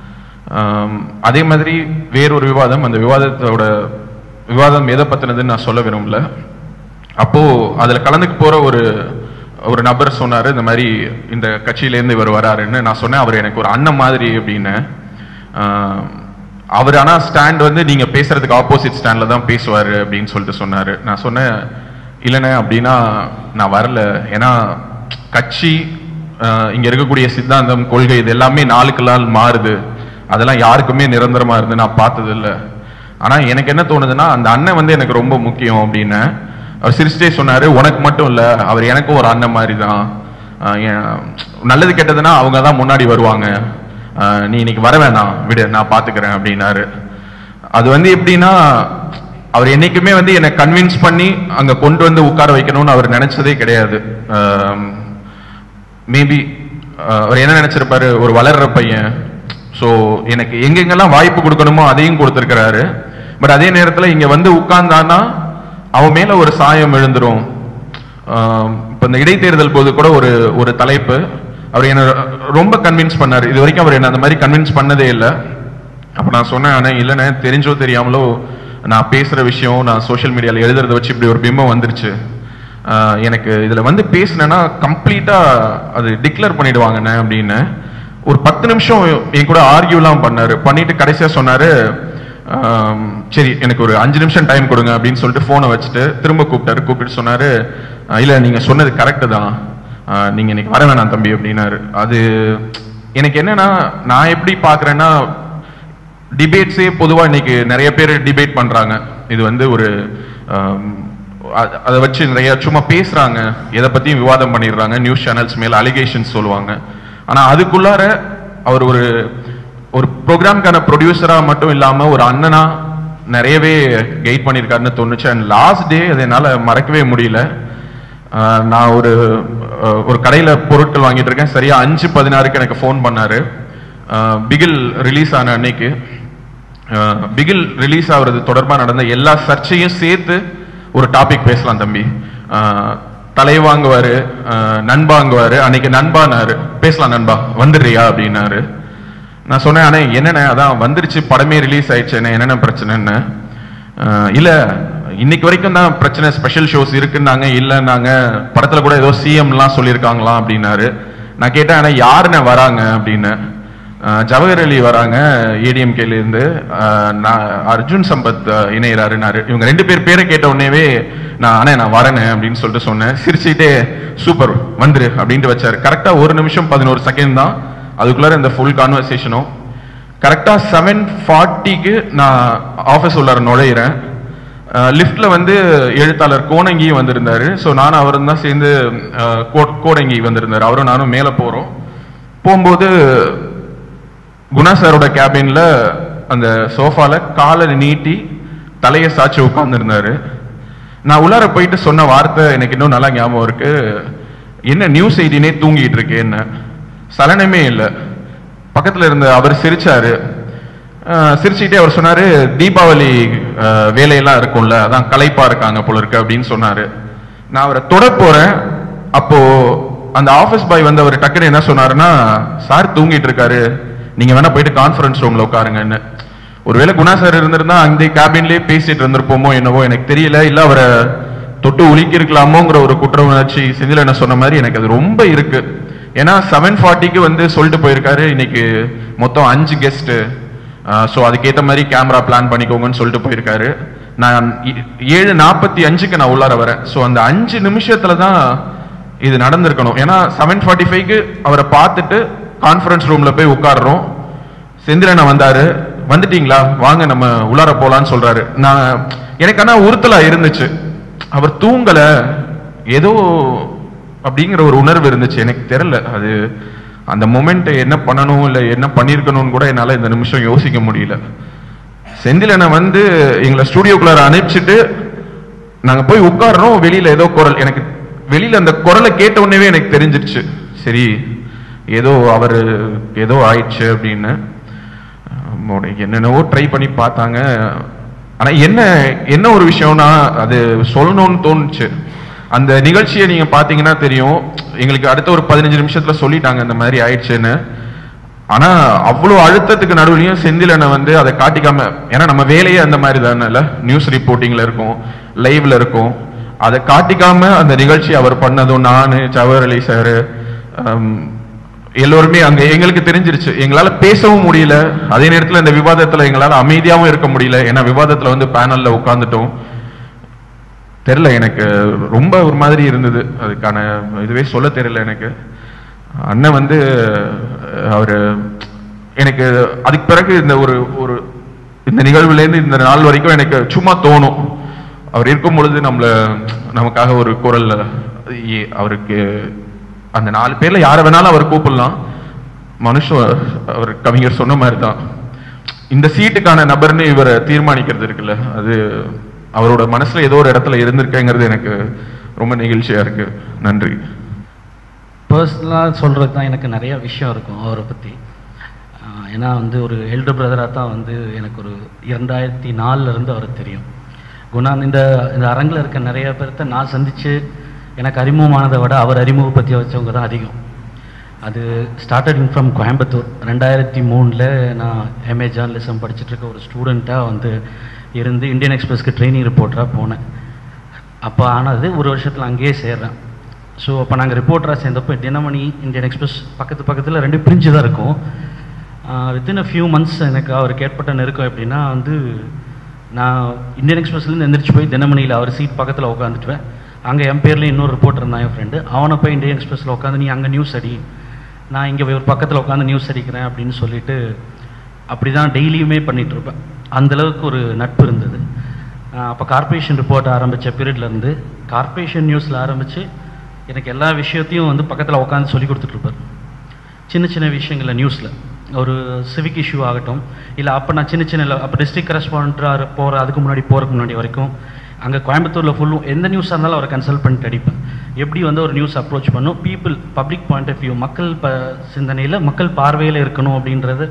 ஆம், அதே மாதிரி வேறொரு விவாதம் அந்த விவாதத்தோட விவாதம் எதை பத்தினதுன்னு நான் சொல்ல விரும்பல அப்போ அதுல கலந்துக்க போற ஒரு ஒரு நபர் சொன்னாரு இந்த மாதிரி இந்த கட்சியிலேருந்து இவர் வராருன்னு நான் சொன்னேன் அவர் எனக்கு ஒரு அண்ணன் மாதிரி அப்படின்னு ஆஹ், அவர் ஆனா ஸ்டாண்ட் வந்து நீங்க பேசுறதுக்கு ஆப்போசிட் ஸ்டாண்ட்ல தான் பேசுவாரு அப்படின்னு சொல்லிட்டு சொன்னாரு நான் சொன்னேன் இல்லைண்ணே அப்படின்னா நான் வரல ஏன்னா கட்சி ஆஹ், இங்க இருக்கக்கூடிய சித்தாந்தம் கொள்கை இது எல்லாமே நாளுக்கு நாள் மாறுது அதெல்லாம் யாருக்குமே நிரந்தரமா இருந்து நான் பார்த்தது இல்ல ஆனா எனக்கு என்ன தோணுதுன்னா அந்த அண்ணன் வந்து எனக்கு ரொம்ப முக்கியம் அப்படின்னு அவர் சிரிச்சிட்டே சொன்னாரு உனக்கு மட்டும் இல்ல அவர் எனக்கும் ஒரு அண்ணன் மாதிரி தான் ஆஹ் என்- நல்லது கெட்டதுன்னா அவங்க தான் முன்னாடி வருவாங்க ஆஹ் நீ இன்னைக்கு வர வேணாம் விடு நான் பாத்துக்கிறேன் அப்படின்னாரு அது வந்து எப்படின்னா அவர் என்னைக்குமே வந்து என்னை கன்வின்ஸ் பண்ணி அங்க கொண்டு வந்து உட்கார வைக்கணும்னு அவர் நினைச்சதே கிடையாது மேபி அவர் என்ன நினைச்சிருப்பாரு ஒரு வளர்ற பையன் ஸோ எனக்கு எங்கெங்கெல்லாம் வாய்ப்பு கொடுக்கணுமோ அதையும் கொடுத்துருக்கிறாரு பட் அதே நேரத்தில் இங்க வந்து உட்கார்ந்தான்னா அவன் மேல ஒரு சாயம் எழுந்துரும் ஆஹ் இப்ப இந்த இடைத்தேர்தல் போது கூட ஒரு ஒரு தலைப்பு அவர் என்ன ரொம்ப கன்வின்ஸ் பண்ணாரு இது வரைக்கும் அவர் என்ன அந்த மாதிரி கன்வின்ஸ் பண்ணதே இல்லை அப்ப நான் சொன்னேன் ஆனா இல்லைண்ணே தெரிஞ்சோ தெரியாமலோ நான் பேசுற விஷயம் நான் சோஷியல் மீடியால எழுதுறத வச்சு இப்படி ஒரு பிம்பம் வந்துருச்சு ஆஹ் எனக்கு இதுல வந்து பேசினேன்னா கம்ப்ளீட்டா அது டிக்ளேர் பண்ணிடுவாங்கண்ணே அப்படின்னு ஒரு பத்து நிமிஷம் என் கூட ஆர்கியூலாம் பண்ணாரு பண்ணிட்டு கடைசியா சொன்னாரு ஆம், சரி எனக்கு ஒரு அஞ்சு நிமிஷம் டைம் கொடுங்க அப்படின்னு சொல்லிட்டு போனை வச்சுட்டு திரும்ப கூப்பிட்டாரு கூப்பிட்டு சொன்னாரு "அஹ், இல்ல நீங்க சொன்னது கரெக்டு தான் அஹ், நீங்க இன்னைக்கு வர வேணாம் தம்பி அப்படின்னாரு அது எனக்கு என்னன்னா நான் எப்படி பாக்குறேன்னா டிபேட்ஸே பொதுவா இன்னைக்கு நிறைய பேர் டிபேட் பண்றாங்க இது வந்து ஒரு ஆம், அ- அதை வச்சு நிறைய சும்மா பேசுறாங்க எதை பத்தியும் விவாதம் பண்ணிடுறாங்க நியூஸ் சேனல்ஸ் மேல அலிகேஷன்ஸ் சொல்லுவாங்க ஆனா அதுக்குள்ளார அவர் ஒரு ஒரு ப்ரோக்ராம்க்கான ப்ரொடியூசரா மட்டும் இல்லாம ஒரு அண்ணனா நிறையவே கைட் பண்ணியிருக்காருன்னு தோணுச்சு அண்ட் லாஸ்ட் டே அதை என்னால மறக்கவே முடியல ஆஹ் நான் ஒரு ஆஹ் ஒரு கடையில பொருட்கள் வாங்கிட்டு இருக்கேன் சரியா அஞ்சு பதினாறுக்கு எனக்கு ஃபோன் பண்ணாரு ஆஹ் பிகில் ரிலீஸ் ஆன அன்னைக்கு ஆஹ் பிகில் ரிலீஸ் ஆகுறது தொடர்பா நடந்த எல்லா சர்ச்சையும் சேர்த்து ஒரு டாபிக் பேசலாம் தம்பி ஆஹ் தலை வாங்குவாரு அஹ், நண்பாங்குவாரு அன்னைக்கு நண்பானாரு பேசலாம் நண்பா வந்துடுறியா அப்படின்னாரு நான் சொன்னேன் அண்ணே என்னண்ணே அதான் வந்துருச்சு படமே ரிலீஸ் ஆயிடுச்சு என்ன என்னென்ன பிரச்சனைன்னு அஹ், இல்ல இன்னைக்கு வரைக்கும் தான் பிரச்சனை ஸ்பெஷல் ஷோஸ் இருக்குன்னாங்க இல்லைன்னாங்க படத்துல கூட ஏதோ சிஎம்லாம் சொல்லியிருக்காங்களாம் அப்படின்னாரு நான் கேட்டேன் ஆனா யாருண்ணே வராங்க அப்படின்னு அஹ், ஜவஹர் அலி வராங்க ஏடிஎம்கேல இருந்து அஹ், நான் அர்ஜுன் சம்பத் அஹ், இணையறாருன்னாரு இவங்க ரெண்டு பேர் பேரை கேட்ட உடனேவே நான் அண்ணே நான் வரேனே அப்படின்னு சொல்லிட்டு சொன்னேன் சிரிச்சுட்டே சூப்பர் வந்துரு அப்படின்ட்டு வச்சாரு கரெக்டா ஒரு நிமிஷம் பதினோரு செகண்ட் தான் அதுக்குள்ளார இந்த ஃபுல் கான்வர்சேஷனும் கரெக்டா செவன் ஃபார்ட்டிக்கு நான் ஆஃபீஸ் உள்ளார நுழையிறேன் லிஃப்ட்ல வந்து எழுத்தாளர் கோணங்கி வந்திருந்தாரு ஸோ நானும் அவரும் தான் சேர்ந்து அஹ், கோ- கோடங்கி வந்திருந்தாரு அவரும் நானும் மேலே போறோம் போகும்போது குணா சாரோட கேபின்ல அந்த சோஃபால காலை நீட்டி தலையை சாய்ச்சி உட்கார்ந்துருந்தாரு நான் உள்ளார போயிட்டு சொன்ன வார்த்தை எனக்கு இன்னும் நல்லா ஞாபகம் இருக்கு என்ன நியூஸ் செய்தினே தூங்கிட்டு இருக்கேன்னு சலனமே இல்லை பக்கத்துல இருந்த அவர் சிரிச்சாரு அஹ், சிரிச்சுக்கிட்டே அவர் சொன்னாரு தீபாவளி அஹ், வேலையெல்லாம் இருக்கும்ல அதான் களைப்பா இருக்காங்க போல இருக்கு அப்படின்னு சொன்னாரு நான் அவரை தொட போறேன் அப்போ அந்த ஆபீஸ் பாய் வந்து அவர் டக்குன்னு என்ன சொன்னாருன்னா சார் தூங்கிட்டு இருக்காரு நீங்க வேணா போயிட்டு கான்ஃபரன்ஸ் ரூம்ல உட்காருங்கன்னு ஒருவேளை குணா சார் இருந்திருந்தா அந்த கேபின்லயே பேசிட்டு இருந்திருப்போமோ என்னவோ எனக்கு தெரியல இல்ல அவரை தொட்டு உலுக்கி இருக்கலாமோங்கிற ஒரு குற்ற உணர்ச்சி செந்தில் என்ன சொன்ன மாதிரி எனக்கு அது ரொம்ப இருக்கு ஏன்னா செவன் ஃபார்ட்டிக்கு வந்து சொல்லிட்டு போயிருக்காரு இன்னைக்கு மொத்தம் அஞ்சு கெஸ்ட் ஸோ அதுக்கேற்ற மாதிரி கேமரா பிளான் பண்ணிக்கோங்கன்னு சொல்லிட்டு போயிருக்காரு நான் இ- ஏழு நாற்பத்தி அஞ்சுக்கு நான் உள்ளார வரேன் ஸோ அந்த அஞ்சு நிமிஷத்துல தான் இது நடந்திருக்கணும் ஏன்னா செவன் ஃபார்ட்டி ஃபைவ்க்கு அவரை பார்த்துட்டு கான்ஃபரன்ஸ் ரூம்ல போய் உட்கார்றோம் செந்திரனை வந்தாரு வந்துட்டீங்களா வாங்க நம்ம உள்ளார போலான்னு சொல்றாரு நான் எனக்கு ஆனா உறுத்தலா இருந்துச்சு அவர் தூங்கல ஏதோ அப்படிங்கிற ஒரு உணர்வு இருந்துச்சு எனக்கு தெரியல அது அந்த மொமெண்ட் என்ன பண்ணணும் இல்ல என்ன பண்ணிருக்கணும்னு கூட என்னால இந்த நிமிஷம் யோசிக்க முடியல செந்திலனை வந்து எங்களை ஸ்டூடியோக்குள்ளார அனுப்பிச்சிட்டு நாங்க போய் உட்கார்றோம் வெளியில ஏதோ குரல் எனக்கு வெளியில அந்த குரலை கேட்ட உடனே எனக்கு தெரிஞ்சிருச்சு சரி ஏதோ அவர் ஏதோ ஆயிடுச்சு அப்படின்னு ஆமா, என்னென்னவோ ட்ரை பண்ணி பார்த்தாங்க ஆனா என்ன என்ன ஒரு விஷயம்னா அது சொல்லணும்னு தோணுச்சு அந்த நிகழ்ச்சியை நீங்க பாத்தீங்கன்னா தெரியும் எங்களுக்கு அடுத்த ஒரு பதினஞ்சு நிமிஷத்துல சொல்லிட்டாங்க இந்த மாதிரி ஆயிடுச்சுன்னு ஆனா அவ்வளவு அழுத்தத்துக்கு நடுவுலயும் செந்திலனை வந்து அதை காட்டிக்காம ஏன்னா நம்ம வேலையே அந்த மாதிரி தானே நியூஸ் ரிப்போர்ட்டிங்ல இருக்கும் லைவ்ல இருக்கும் அதை காட்டிக்காம அந்த நிகழ்ச்சி அவர் பண்ணதும் நானு ஜவஹர் அலி சார் எல்லோருமே அங்க எங்களுக்கு தெரிஞ்சிருச்சு எங்களால பேசவும் முடியல அதே நேரத்துல இந்த விவாதத்துல எங்களால அமைதியாவும் இருக்க முடியல ஏன்னா விவாதத்துல வந்து பேனல்ல உட்கார்ந்துட்டோம் தெரியல எனக்கு ரொம்ப ஒரு மாதிரி இருந்தது அதுக்கான இதுவே சொல்ல தெரியல எனக்கு அண்ணன் வந்து அஹ், அவரு எனக்கு அதுக்கு பிறகு இந்த ஒரு ஒரு இந்த நிகழ்வுல இருந்து இந்த நாள் வரைக்கும் எனக்கு சும்மா தோணும் அவர் இருக்கும் பொழுது நம்மள நமக்காக ஒரு குரல் இ- அவருக்கு அந்த நாலு பேர்ல யாரை வேணாலும் அவர் கூப்பிடலாம் மனுஷன் அவர் கவிஞர் சொன்ன மாதிரி தான் இந்த சீட்டுக்கான நபர்னு இவரை தீர்மானிக்கிறது இருக்குல்ல அது அவரோட மனசுல ஏதோ ஒரு இடத்துல இருந்திருக்கேங்கிறது எனக்கு ரொம்ப நெகிழ்ச்சியா இருக்கு நன்றி பர்சனலாக சொல்கிறது தான் எனக்கு நிறைய விஷயம் இருக்கும் அவரை பற்றி ஏன்னா வந்து ஒரு எல்டர் பிரதராக தான் வந்து எனக்கு ஒரு இரண்டாயிரத்தி நாலுல இருந்து அவரை தெரியும் குணா இந்த இந்த அரங்கில் இருக்க நிறைய பேர்த்த நான் சந்தித்து எனக்கு அறிமுகமானதை விட அவர் அறிமுகப்படுத்தி வச்சவங்க தான் அதிகம் அது ஸ்டார்டட் ஃப்ரம் கோயம்புத்தூர் ரெண்டாயிரத்தி மூணில் நான் எம்ஏ ஜேர்னலிசம் படிச்சுட்டு இருக்க ஒரு ஸ்டூடெண்ட்டாக வந்து இருந்து இந்தியன் எக்ஸ்பிரஸ்க்கு ட்ரைனிங் ரிப்போர்ட்டராக போனேன் அப்போ ஆனது ஒரு வருஷத்தில் அங்கேயே சேர்றேன் ஸோ அப்போ நாங்கள் ரிப்போர்ட்டராக சேர்ந்தப்போ தினமணி இந்தியன் எக்ஸ்பிரஸ் பக்கத்து பக்கத்தில் ரெண்டு பிரிஞ்சு தான் இருக்கும் வித்தின் அ ஃபியூ மந்த்ஸ் எனக்கு அவருக்கு ஏற்பட்ட நெருக்கம் எப்படின்னா வந்து நான் இந்தியன் எக்ஸ்பிரஸ்லேருந்து எந்திரிச்சு போய் தினமணியில் அவர் சீட் பக்கத்தில் உட்காந்துட்டுவேன் அங்கே என் பேரில் இன்னொரு ரிப்போர்ட்டர் இருந்தான் என் ஃப்ரெண்டு அவனை போய் இந்தியன் எக்ஸ்பிரஸில் உட்காந்து நீ அங்கே நியூஸ் அடி நான் இங்கே ஒரு பக்கத்தில் உட்காந்து நியூஸ் அடிக்கிறேன் அப்படின்னு சொல்லிட்டு அப்படி தான் டெய்லியுமே பண்ணிட்டு இருப்பேன் அந்த அளவுக்கு ஒரு நட்பு இருந்தது அப்போ கார்ப்பரேஷன் ரிப்போர்ட் ஆரம்பித்த பீரியட்லேருந்து கார்ப்பரேஷன் நியூஸில் ஆரம்பித்து எனக்கு எல்லா விஷயத்தையும் வந்து பக்கத்தில் உட்காந்து சொல்லி கொடுத்துட்ருப்பார் சின்ன சின்ன விஷயங்களில் நியூஸில் ஒரு சிவிக் இஷ்யூ ஆகட்டும் இல்லை அப்போ நான் சின்ன சின்ன அப்போ டிஸ்ட்ரிக்ட் கரஸ்பாண்டாக போகிற அதுக்கு முன்னாடி போகிறதுக்கு முன்னாடி வரைக்கும் அங்கே கோயம்புத்தூரில் ஃபுல்லும் எந்த நியூஸாக இருந்தாலும் அவரை கன்சல்ட் பண்ணிட்டு அடிப்பேன் எப்படி வந்து ஒரு நியூஸ் அப்ரோச் பண்ணும் people public point of view மக்கள் ப சிந்தனையில் மக்கள் பார்வையில் இருக்கணும் அப்படின்றது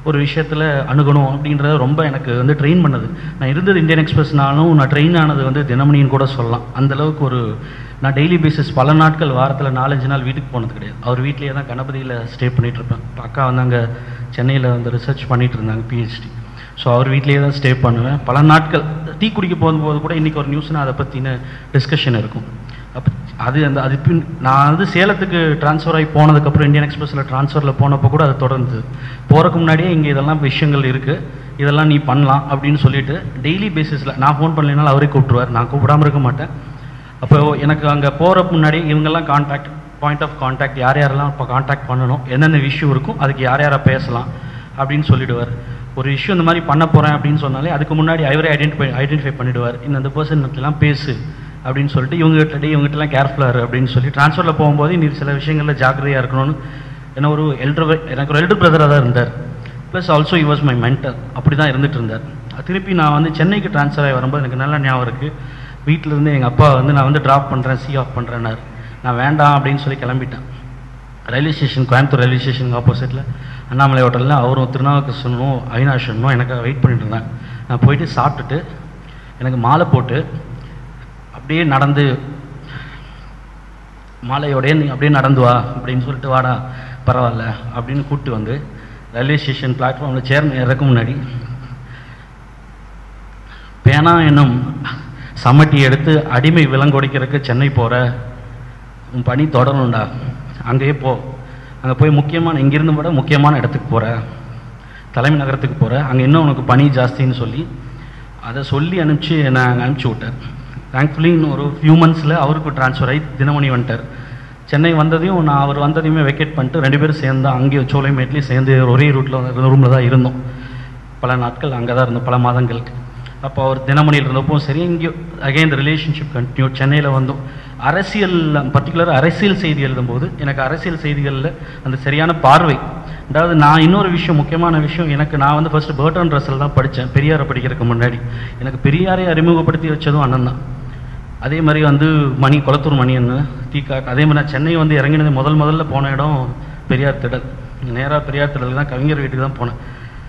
ஒரு விஷயத்தில் அணுகணும் அப்படின்றத ரொம்ப எனக்கு வந்து ட்ரெயின் பண்ணது நான் இருந்தது இந்தியன் எக்ஸ்பிரஸ்னாலும் நான் ட்ரெயின் ஆனது வந்து தினமணின்னு கூட சொல்லலாம் அந்த அளவுக்கு ஒரு நான் டெய்லி பேசிஸ் பல நாட்கள் வாரத்தில் நாலஞ்சு நாள் வீட்டுக்கு போனது கிடையாது அவர் வீட்லேயே தான் கணபதியில் ஸ்டே பண்ணிட்டு இருப்பேன் இப்ப அக்கா வந்து அங்கே சென்னையில் வந்து ரிசர்ச் பண்ணிட்டு இருந்தாங்க பிஹெச்டி ஸோ அவர் வீட்லேயே தான் ஸ்டே பண்ணுவேன் பல நாட்கள் டீ குடிக்க போகும்போது கூட இன்றைக்கி ஒரு நியூஸ்னால் அதை பற்றின டிஸ்கஷன் இருக்கும் அப்போ அது அந்த அது பின் நான் வந்து சேலத்துக்கு ட்ரான்ஸ்ஃபர் ஆகி போனதுக்கப்புறம் இந்தியன் எக்ஸ்பிரஸில் ட்ரான்ஸ்ஃபரில் போனப்போ கூட அது தொடர்ந்து போகிறக்கு முன்னாடியே இங்கே இதெல்லாம் விஷயங்கள் இருக்குது இதெல்லாம் நீ பண்ணலாம் அப்படின்னு சொல்லிட்டு டெய்லி பேசிஸில் நான் ஃபோன் பண்ணலைனாலும் அவரே கூப்பிட்டுருவார் நான் கூப்பிடாம இருக்க மாட்டேன் அப்போ எனக்கு அங்கே போகிறக்கு முன்னாடி இவங்கெல்லாம் காண்டாக்ட் பாயிண்ட் ஆஃப் காண்டாக்ட் யார் யாரெல்லாம் இப்போ காண்டாக்ட் பண்ணணும் என்னென்ன இஷ்யூ இருக்கும் அதுக்கு யார் யாரை பேசலாம் அப்படின்னு சொல்லிடுவார் ஒரு இஷ்யூ இந்த மாதிரி பண்ண போகிறேன் அப்படின்னு சொன்னாலே அதுக்கு முன்னாடி அவரே ஐடென்டிஃபை ஐடென்டிஃபை பண்ணிடுவார் இந்த இந்த பர்சன்லாம் பேசு அப்படின்னு சொல்லிட்டு இவங்ககிட்ட டே இவங்ககிட்டலாம் கேர்ஃபுல்லாக அப்படின்னு சொல்லி ட்ரான்ஸ்ஃபரில் போகும்போது நீ சில விஷயங்களில் ஜாக்கிரதையாக இருக்கணும்னு என்ன ஒரு எல்டர் எனக்கு ஒரு எல்டர் பிரதராக தான் இருந்தார் plus also he was my mentor அப்படி தான் இருந்துட்டு இருந்தார் திருப்பி நான் வந்து சென்னைக்கு ட்ரான்ஸ்ஃபர் ஆகி வரும்போது எனக்கு நல்ல ஞாபகம் இருக்குது வீட்டில் இருந்து எங்கள் அப்பா வந்து நான் வந்து ட்ராப் பண்ணுறேன் சி ஆஃப் பண்ணுறேன்னாரு நான் வேண்டாம் அப்படின்னு சொல்லி கிளம்பிட்டேன் ரயில்வே ஸ்டேஷன் கோயம்புத்தூர் ரயில்வே ஸ்டேஷனுக்கு ஆப்போசிட்டில் அண்ணாமலை ஹோட்டலில் அவரும் திருநாவுக்கரசனும் அவினாஷனும் எனக்கு வெயிட் பண்ணிட்டு இருந்தாங்க நான் போயிட்டு சாப்பிட்டுட்டு எனக்கு மாலை போட்டு அப்படியே நடந்து மாலையோடய நீ அப்படியே நடந்து வா அப்படின்னு சொல்லிட்டு வாடா பரவாயில்ல அப்படின்னு கூப்பிட்டு வந்து ரயில்வே ஸ்டேஷன் பிளாட்ஃபார்மில் சேர் இறக்க முன்னாடி பேனா என்னும் சமட்டி எடுத்து அடிமை விலங்கொடிக்கிறதுக்கு சென்னை போகிற உன் பணி தொடரணும்டா அங்கேயே போ அங்கே போய் முக்கியமான இங்கிருந்து விட முக்கியமான இடத்துக்கு போகிற தலைமை நகரத்துக்கு போகிற அங்கே இன்னும் உனக்கு பணி ஜாஸ்தின்னு சொல்லி அதை சொல்லி அனுப்பிச்சு என்னை அங்கே அனுப்பிச்சி விட்டார் தேங்க்ஃபுல்லி இன்னும் ஒரு ஃபியூ மந்த்ஸில் அவருக்கு ட்ரான்ஸ்ஃபர் ஆகி தினமணி வந்துட்டார் சென்னை வந்ததையும் நான் அவர் வந்ததையுமே வெக்கேட் பண்ணிட்டு ரெண்டு பேரும் சேர்ந்து அங்கேயும் சோலைமேட்லேயும் சேர்ந்து ஒரே ரூட்டில் ரூமில் தான் இருந்தோம் பல நாட்கள் அங்கே தான் இருந்தோம் பல மாதங்களுக்கு அப்போ அவர் தினமணியில் இருந்தப்போ சரி இங்கேயும் அகைன் ரிலேஷன்ஷிப் கண்டினியூ சென்னையில் வந்தோம் அரசியல் பர்டிகுலர் அரசியல் செய்தி எழுதும்போது எனக்கு அரசியல் செய்திகளில் அந்த சரியான பார்வை அதாவது நான் இன்னொரு விஷயம் முக்கியமான விஷயம் எனக்கு நான் வந்து ஃபர்ஸ்ட் பேர்டன் ரசல் தான் படித்தேன் பெரியாரை படிக்கிறதுக்கு முன்னாடி எனக்கு பெரியாரை அறிமுகப்படுத்தி வச்சதும் அண்ணன் தான் அதே மாதிரி வந்து மணி குளத்தூர் மணியன்னு டீகாக் அதே மாதிரி நான் சென்னை வந்து இறங்கினது முதல் முதல்ல போன இடம் பெரியார் திடல் நேராக பெரியார் திடல் தான் கவிஞர் வீட்டுக்கு தான் போனேன்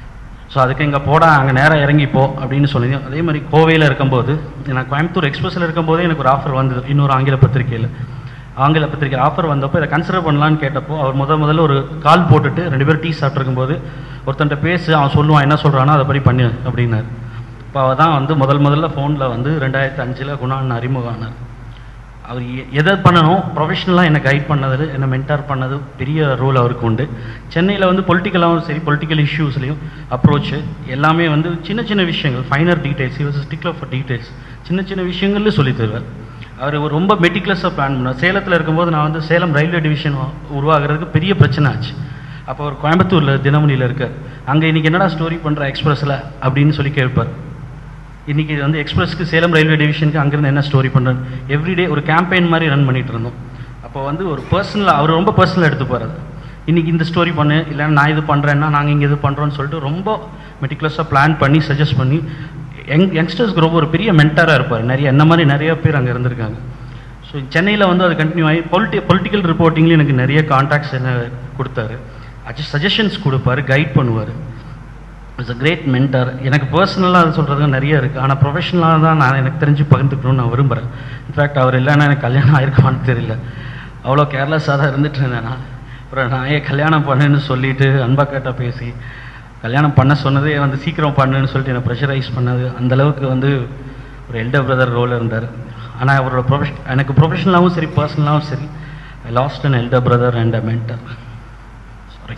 ஸோ அதுக்கு இங்கே போடா அங்கே நேராக இறங்கிப்போ அப்படின்னு சொல்லி அதே மாதிரி கோவையில் இருக்கும்போது நான் கோயம்புத்தூர் எக்ஸ்பிரஸில் இருக்கும்போதே எனக்கு ஒரு ஆஃபர் வந்தது இன்னொரு ஆங்கில பத்திரிக்கையில் ஆங்கில பத்திரிக்கை ஆஃபர் வந்தப்போ இதை கன்சிடர் பண்ணலான்னு கேட்டப்போ அவர் முத முதல்ல ஒரு கால் போட்டுட்டு ரெண்டு பேரும் டீ சாப்பிட்ருக்கும்போது ஒருத்தன்ட்ட பேசு அவன் சொல்லுவான் என்ன சொல்கிறானோ அதை படி பண்ணு அப்படின்னாரு இப்போ அவள் தான் வந்து முதல் முதல்ல ஃபோனில் வந்து ரெண்டாயிரத்தி அஞ்சில் குணான் அறிமுகம் ஆனார் அவர் எ- எதை பண்ணணும் ப்ரொஃபஷனலாக என்னை கைட் பண்ணது என்னை மென்டார் பண்ணது பெரிய ரோல் அவருக்கு உண்டு சென்னையில் வந்து பொலிட்டிக்கலாகவும் சரி பொலிட்டிக்கல் இஷ்யூஸ்லையும் அப்ரோச்சு எல்லாமே வந்து சின்ன சின்ன விஷயங்கள் ஃபைனர் டீடைல்ஸ் இவர் ஸ்டிக்லர் ஃபார் டீடைல்ஸ் சின்ன சின்ன விஷயங்கள்ல சொல்லி தருவார் அவர் ஒரு ரொம்ப மெட்டிகுலஸாக பிளான் பண்ணார் சேலத்தில் இருக்கும்போது நான் வந்து சேலம் ரயில்வே டிவிஷன் உருவாகிறதுக்கு பெரிய பிரச்சனை ஆச்சு அப்போ அவர் கோயம்புத்தூரில் தினமணியில் இருக்கார் அங்கே இன்னைக்கு என்னடா ஸ்டோரி பண்ணுற எக்ஸ்பிரஸில் அப்படின்னு சொல்லி கேட்பார் இன்னைக்கு வந்து எக்ஸ்பிரஸ்க்கு சேலம் ரயில்வே டிவிஷனுக்கு அங்கிருந்து என்ன ஸ்டோரி பண்ணுறேன் எவ்ரிடே ஒரு கேம்பெயின் மாதிரி ரன் பண்ணிட்டு இருந்தோம் அப்போ வந்து ஒரு பர்சனலாக அவர் ரொம்ப பர்சனலாக எடுத்து போகிறது இன்னைக்கு இந்த ஸ்டோரி பண்ணு இல்லைன்னா நான் இது பண்ணுறேன்னா நாங்கள் இங்கே இது பண்ணுறோன்னு சொல்லிட்டு ரொம்ப மெட்டிகுலஸாக பிளான் பண்ணி சஜஸ்ட் பண்ணி யங் யங்ஸ்டர்ஸ்க்கு ரொம்ப ஒரு பெரிய மென்டாராக இருப்பார் நிறைய என்ன மாதிரி நிறைய பேர் அங்கே இருந்திருக்காங்க ஸோ சென்னையில் வந்து அது கண்டினியூ ஆகி பொலிட்டி பொலிட்டிக்கல் ரிப்போர்ட்டிங்லேயும் எனக்கு நிறைய கான்டாக்ட்ஸ் என்ன கொடுத்தாரு சஜஷன்ஸ் கொடுப்பாரு கைட் பண்ணுவார் இட்ஸ் அ கிரேட் மென்டர் எனக்கு பர்சனலாக அது சொல்கிறது நிறைய இருக்குது ஆனால் ப்ரொஃபஷனலாக தான் நான் எனக்கு தெரிஞ்சு பகிர்ந்துக்கணும்னு நான் விரும்புகிறேன் இன்ஃபேக்ட் அவர் இல்லைன்னா எனக்கு கல்யாணம் ஆயிருக்குமான்னு தெரியல அவ்வளோ கேர்லெஸ்ஸாக தான் இருந்துட்டு இருந்தேன் நான் அப்புறம் நான் ஏன் கல்யாணம் பண்ணுன்னு சொல்லிட்டு அன்பா கேட்ட பேசி கல்யாணம் பண்ண சொன்னதே வந்து சீக்கிரம் பண்ணுன்னு சொல்லிட்டு என்னை ப்ரெஷரைஸ் பண்ணது அந்த அளவுக்கு வந்து ஒரு எல்டர் பிரதர் ரோல் இருந்தார் ஆனால் அவரோட ப்ரொஃபஷ் எனக்கு ப்ரொஃபஷனலாகவும் சரி பர்சனலாகவும் சரி I lost an elder brother and a mentor sorry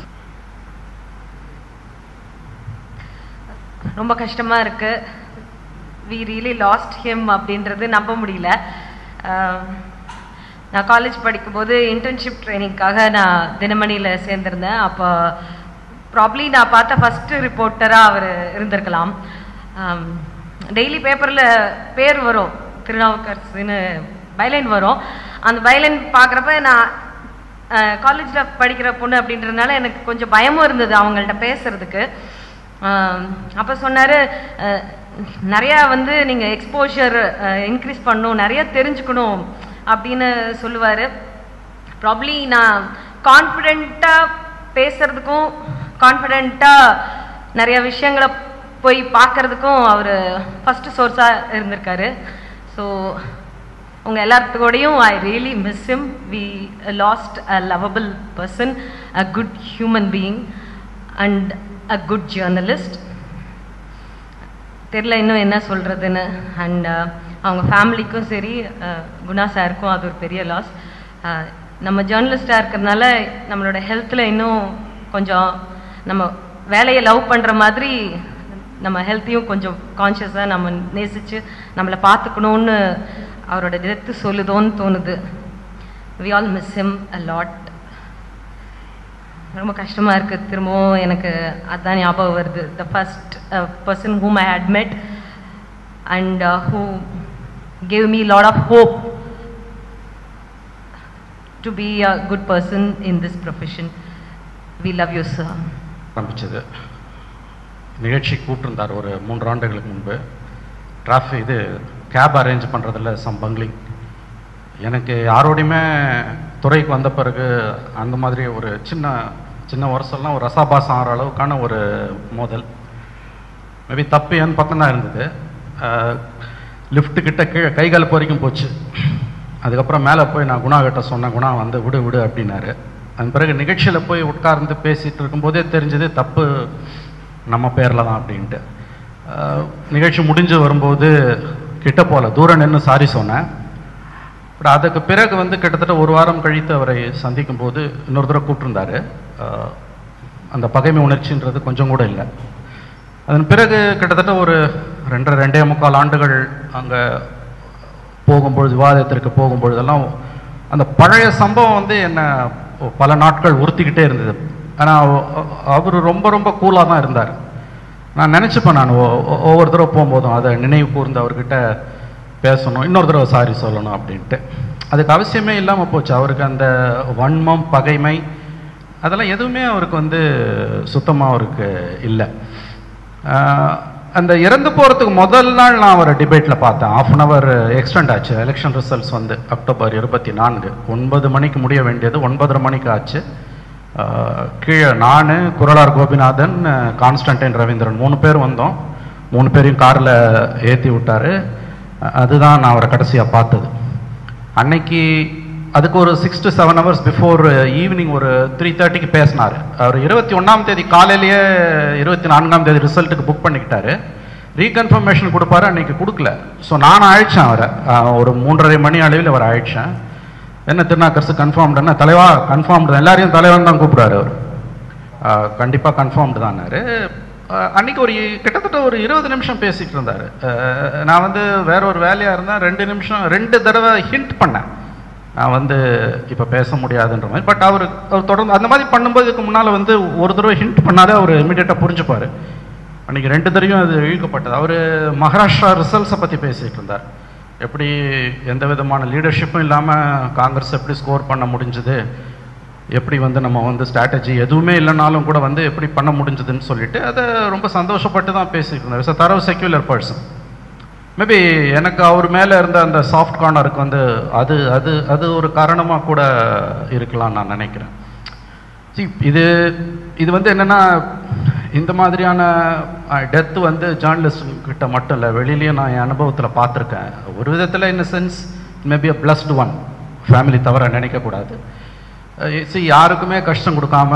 ரொம்ப கஷ்டமா இருக்கு வி ரியலி லாஸ்ட் ஹிம் அப்படின்றது நம்ப முடியல ஆஹ், நான் காலேஜ் படிக்கும்போது இன்டர்ன்ஷிப் ட்ரைனிங்காக நான் தினமணியில் சேர்ந்திருந்தேன் அப்போ ப்ராப்ளி நான் பார்த்த ஃபர்ஸ்ட் ரிப்போர்ட்டராக அவர் இருந்திருக்கலாம் டெய்லி பேப்பரில் பேர் வரும் திருநாவுக்கரசுன்னு பைலைன் வரும் அந்த பைலைன் பார்க்குறப்ப நான் காலேஜில் படிக்கிற பொண்ணு அப்படின்றதுனால எனக்கு கொஞ்சம் பயமும் இருந்தது அவங்கள்ட்ட பேசுறதுக்கு அப்போ சொன்னார் நிறையா வந்து நீங்கள் எக்ஸ்போஷர் இன்க்ரீஸ் பண்ணணும் நிறைய தெரிஞ்சுக்கணும் அப்படின்னு சொல்லுவார் ப்ராப்ளி நான் கான்ஃபிடெண்ட்டாக பேசுறதுக்கும் கான்ஃபிடெண்ட்டாக நிறைய விஷயங்களை போய் பார்க்கறதுக்கும் அவர் ஃபர்ஸ்ட் சோர்ஸாக இருந்திருக்காரு ஸோ உங்க எல்லாத்துக்கூடையும் I really miss him we lost a lovable person a good human being and a good journalist தெரில இன்னும் என்ன சொல்கிறதுன்னு அண்ட் அவங்க ஃபேமிலிக்கும் சரி அஹ், குணா சாருக்கும் அது ஒரு பெரிய லாஸ் நம்ம ஜேர்னலிஸ்டாக இருக்கிறதுனால நம்மளோட ஹெல்த்தில் இன்னும் கொஞ்சம் நம்ம வேலையை லவ் பண்ணுற மாதிரி நம்ம ஹெல்த்தையும் கொஞ்சம் கான்ஷியஸாக நம்ம நேசித்து நம்மளை பார்த்துக்கணுன்னு அவரோட டெத்து சொல்லுதோன்னு தோணுது we all miss him a lot ரொம்ப கஷ்டமா இருக்கு திரும்பவும் எனக்கு அதான் ஞாபகம் வருது the first person whom I had met and uh, who gave me lot of hope to be a good person in this profession. We love you, sir. ஆரம்பிச்சது நிகழ்ச்சி கூப்பிட்டுருந்தார் ஒரு மூன்று ஆண்டுகளுக்கு முன்பு டிராஃபிக் இது கேப் அரேஞ்ச் பண்ணுறதுல சம் பங்க்லிங் எனக்கு யாரோடையுமே துறைக்கு வந்த பிறகு அந்த மாதிரி ஒரு சின்ன சின்ன வருஷம்லாம் ஒரு ரசாபாசம் ஆகிற அளவுக்கான ஒரு மோதல் மேபி தப்பு என் பக்கம் தான் இருந்தது லிஃப்ட் கிட்ட கீழே கை கால் வரைக்கும் போச்சு அதுக்கப்புறம் மேலே போய் நான் குணா கிட்ட சொன்னேன் குணா வந்து விடு விடு அப்படின்னாரு அதன் பிறகு நிகழ்ச்சியில் போய் உட்கார்ந்து பேசிட்டு இருக்கும்போதே தெரிஞ்சது தப்பு நம்ம பேரில் தான் அப்படின்ட்டு அஹ், நிகழ்ச்சி முடிஞ்சு வரும்போது கிட்ட போல தூரம் நின்று சாரி சொன்னேன் பட் அதுக்கு பிறகு வந்து கிட்டத்தட்ட ஒரு வாரம் கழித்து அவரை சந்திக்கும் போது இன்னொரு தடவை கூப்பிட்டுருந்தாரு அஹ், அந்த பகைமை உணர்ச்சின்றது கொஞ்சம் கூட இல்லை அதன் பிறகு கிட்டத்தட்ட ஒரு ரெண்டரை ரெண்டே முக்கால் ஆண்டுகள் அங்கே போகும்பொழுது விவாதத்திற்கு போகும்பொழுதெல்லாம் அந்த பழைய சம்பவம் வந்து என்ன பல நாட்கள் உறுத்திக்கிட்டே இருந்தது ஆனால் அவர் ரொம்ப ரொம்ப கூலாக தான் இருந்தார் நான் நினச்சிப்பேன் நான் ஒ- ஒ- ஒவ்வொரு தடவை போகும்போதும் அதை நினைவு கூர்ந்து அவர்கிட்ட பேசணும் இன்னொரு தடவை சாரி சொல்லணும் அப்படின்ட்டு அதுக்கு அவசியமே இல்லாமல் போச்சு அவருக்கு அந்த வன்மம் பகைமை அதெல்லாம் எதுவுமே அவருக்கு வந்து சுத்தமாக அவருக்கு இல்லை ஆஹ் அந்த இறந்து போகிறதுக்கு முதல் நாள் நான் அவரை டிபேட்டில் பார்த்தேன் ஆஃப் அன் ஹவர் எக்ஸ்டெண்ட் ஆச்சு எலெக்ஷன் ரிசல்ட்ஸ் வந்து அக்டோபர் இருபத்தி நான்கு ஒன்பது மணிக்கு முடிய வேண்டியது ஒன்பதரை மணிக்கு ஆச்சு ஆஹ் கீழே நான் குரலார் கோபிநாதன் அஹ் கான்ஸ்டன்டைன் ரவீந்திரன் மூணு பேர் வந்தோம் மூணு பேரையும் காரில் ஏற்றி விட்டாரு அஹ் அதுதான் நான் அவரை கடைசியாக பார்த்தது அன்னைக்கு அதுக்கு ஒரு six to seven hours before evening ஒரு த்ரீ தேர்ட்டிக்கு பேசினார் அவர் இருபத்தி ஒன்றாம் தேதி காலையிலேயே இருபத்தி நான்காம் தேதி ரிசல்ட்டுக்கு புக் பண்ணிக்கிட்டாரு ரீகன்ஃபர்மேஷன் கொடுப்பாரு அன்னைக்கு கொடுக்கல ஸோ நான் அழைச்சேன் அவரை அஹ், ஒரு மூன்றரை மணி அளவில் அவரை அழைச்சேன் என்ன திருநாக்கரசு கன்ஃபார்ம்டு என்ன தலைவா கன்ஃபார்ம்டு எல்லாரையும் தலைவன் தான் கூப்பிடுறாரு அவர் அஹ், கண்டிப்பா கன்ஃபார்ம்டு தான்னாரு அஹ், அன்னைக்கு ஒரு கிட்டத்தட்ட ஒரு இருபது நிமிஷம் பேசிட்டு இருந்தாரு அஹ், நான் வந்து வேற ஒரு வேலையா இருந்தேன் ரெண்டு நிமிஷம் ரெண்டு தடவை ஹிண்ட் பண்ணேன் நான் வந்து இப்போ பேச முடியாதுன்ற மாதிரி பட் அவர் அவர் தொடர்ந்து அந்த மாதிரி பண்ணும்போது இதுக்கு முன்னால் வந்து ஒரு தடவை ஹிண்ட் பண்ணாலே அவர் இமீடியட்டாக புரிஞ்சுப்பார் அன்னைக்கு ரெண்டு தடவையும் அது இழுக்கப்பட்டது அவர் மகாராஷ்டிரா ரிசல்ட்ஸை பற்றி பேசிட்டு இருந்தார் எப்படி எந்த விதமான லீடர்ஷிப்பும் இல்லாமல் காங்கிரஸ் எப்படி ஸ்கோர் பண்ண முடிஞ்சது எப்படி வந்து நம்ம வந்து ஸ்ட்ராட்டஜி எதுவுமே இல்லைனாலும் கூட வந்து எப்படி பண்ண முடிஞ்சதுன்னு சொல்லிட்டு அதை ரொம்ப சந்தோஷப்பட்டு தான் பேசிட்டு இருந்தார் இட்ஸ் தரவு செக்யூலர் பர்சன் மேபி எனக்கு அவர் மேலே இருந்த அந்த சாஃப்ட் கார்னருக்கு வந்து அது அது அது ஒரு காரணமாக கூட இருக்கலாம் நான் நினைக்கிறேன் See, இது இது வந்து என்னன்னா இந்த மாதிரியான டெத் வந்து ஜேர்னலிஸ்ட் கிட்ட மட்டும் இல்லை வெளியிலயும் நான் என் அனுபவத்தில் பார்த்துருக்கேன் ஒரு விதத்தில் in sense maybe a blessed one family தவிர நினைக்கக்கூடாது சி யாருக்குமே கஷ்டம் கொடுக்காம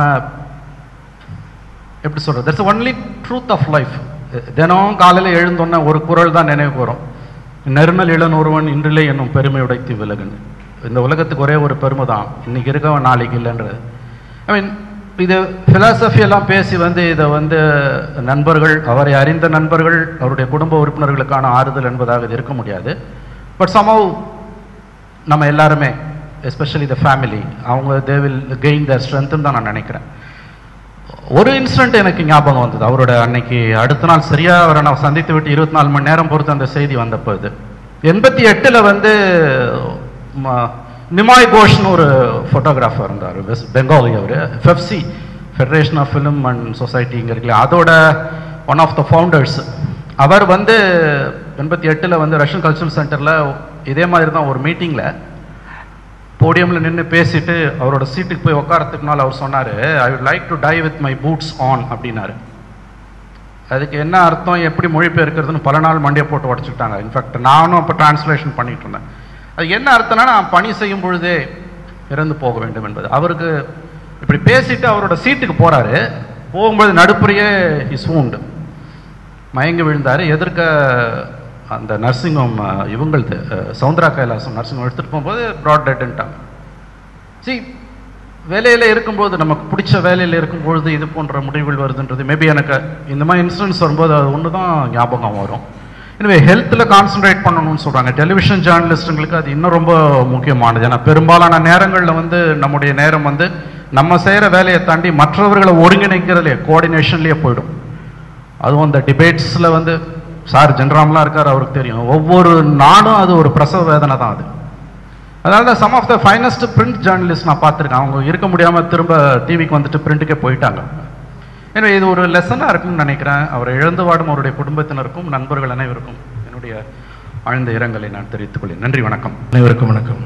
எப்படி சொல்றது that's only truth of life தினம் காலையில் எழுந்தோன்னே ஒரு குரல் தான் நினைவுக்கு வரும் நெருநல் இளன் ஒருவன் இன்றிலே என்னும் பெருமை உடைத்து விலகுன்னு இந்த உலகத்துக்கு ஒரே ஒரு பெருமை தான் இன்னைக்கு இருக்கவன் நாளைக்கு இல்லைன்றது ஐ மீன் இது philosophy எல்லாம் பேசி வந்து இதை வந்து நண்பர்கள் அவரை அறிந்த நண்பர்கள் அவருடைய குடும்ப உறுப்பினர்களுக்கான ஆறுதல் என்பதாக இது இருக்க முடியாது பட் somehow நம்ம எல்லாருமே எஸ்பெஷலி த ஃபேமிலி அவங்க தே வில் கெயின் த ஸ்ட்ரென்த்னு தான் நான் நினைக்கிறேன் ஒரு இன்சிடென்ட் எனக்கு ஞாபகம் வந்தது அவரோட அன்னைக்கு அடுத்த நாள் சரியா அவரை நான் சந்தித்து விட்டு இருபத்தி நாலு மணி நேரம் பொறுத்து அந்த செய்தி வந்தப்போ இது எண்பத்தி எட்டுல வந்து ம- நிமாய் கோஷ்னு ஒரு ஃபோட்டோகிராஃபர் இருந்தார் வெஸ்ட் பெங்காலி அவர் FEFSI federation of film and சொசைட்டிங்க இருக்குல்ல அதோட ஒன் ஆஃப் த ஃபவுண்டர்ஸ் அவர் வந்து எண்பத்தி எட்டில் வந்து ரஷ்யன் கல்ச்சுரல் சென்டரில் இதே மாதிரி தான் ஒரு மீட்டிங்கில் போடியமில் நின்று பேசிட்டு அவரோட சீட்டுக்கு போய் உட்காரத்துக்கு முன்னால் அவர் சொன்னார் I would like to die with my boots on அப்படின்னாரு அதுக்கு என்ன அர்த்தம் எப்படி மொழிபெயர்க்கிறதுன்னு பல நாள் மண்டியை போட்டு உடச்சிக்கிட்டாங்க இன்ஃபேக்ட் நானும் அப்போ டிரான்ஸ்லேஷன் பண்ணிட்டு இருந்தேன் அது என்ன அர்த்தம்னா நான் பணி செய்யும் பொழுதே இறந்து போக வேண்டும் என்பது அவருக்கு இப்படி பேசிட்டு அவரோட சீட்டுக்கு போறாரு போகும்போது நடுப்புறையே இஸ் wound மயங்கி விழுந்தாரு எதிர்க்க அந்த நர்சிங் ஹோம் இவங்களது அஹ், சவுந்தரா கைலாசம் நர்சிங் ஹோம் எடுத்துட்டு போகும்போது ப்ராட் டெட்ன்ட்டாங்க சி வேலையில இருக்கும்போது நமக்கு பிடிச்ச வேலையில இருக்கும்பொழுது இது போன்ற முடிவுகள் வருதுன்றது மேபி எனக்கு இந்த மாதிரி இன்சிடென்ட்ஸ் வரும்போது அது ஒன்று தான் ஞாபகம் வரும் எனவே ஹெல்த்தில் கான்சென்ட்ரேட் பண்ணணும்னு சொல்கிறாங்க டெலிவிஷன் ஜேர்னலிஸ்ட்டுங்களுக்கு அது இன்னும் ரொம்ப முக்கியமானது ஏன்னா பெரும்பாலான நேரங்களில் வந்து நம்முடைய நேரம் வந்து நம்ம செய்கிற வேலையை தாண்டி மற்றவர்களை ஒருங்கிணைக்கிறதுலே கோஆர்டினேஷன்லேயே போயிடும் அதுவும் அந்த டிபேட்ஸில் வந்து சார் ஜென்ராம்லாம் இருக்கார் அவருக்கு தெரியும் ஒவ்வொரு நாடும் அது ஒரு பிரசவ வேதனை தான் அது அதனால தான் some of the finest print journalist நான் பார்த்துருக்கேன் அவங்க இருக்க முடியாமல் திரும்ப டிவிக்கு வந்துட்டு பிரிண்ட்டுக்கே போயிட்டாங்க எனவே இது ஒரு லெசனாக இருக்கும்னு நினைக்கிறேன் அவரை இழந்து வாடும் அவருடைய குடும்பத்தினருக்கும் நண்பர்கள் அனைவருக்கும் என்னுடைய ஆழ்ந்த இரங்கலை நான் தெரிவித்துக் கொள்கிறேன் நன்றி வணக்கம் அனைவருக்கும் வணக்கம்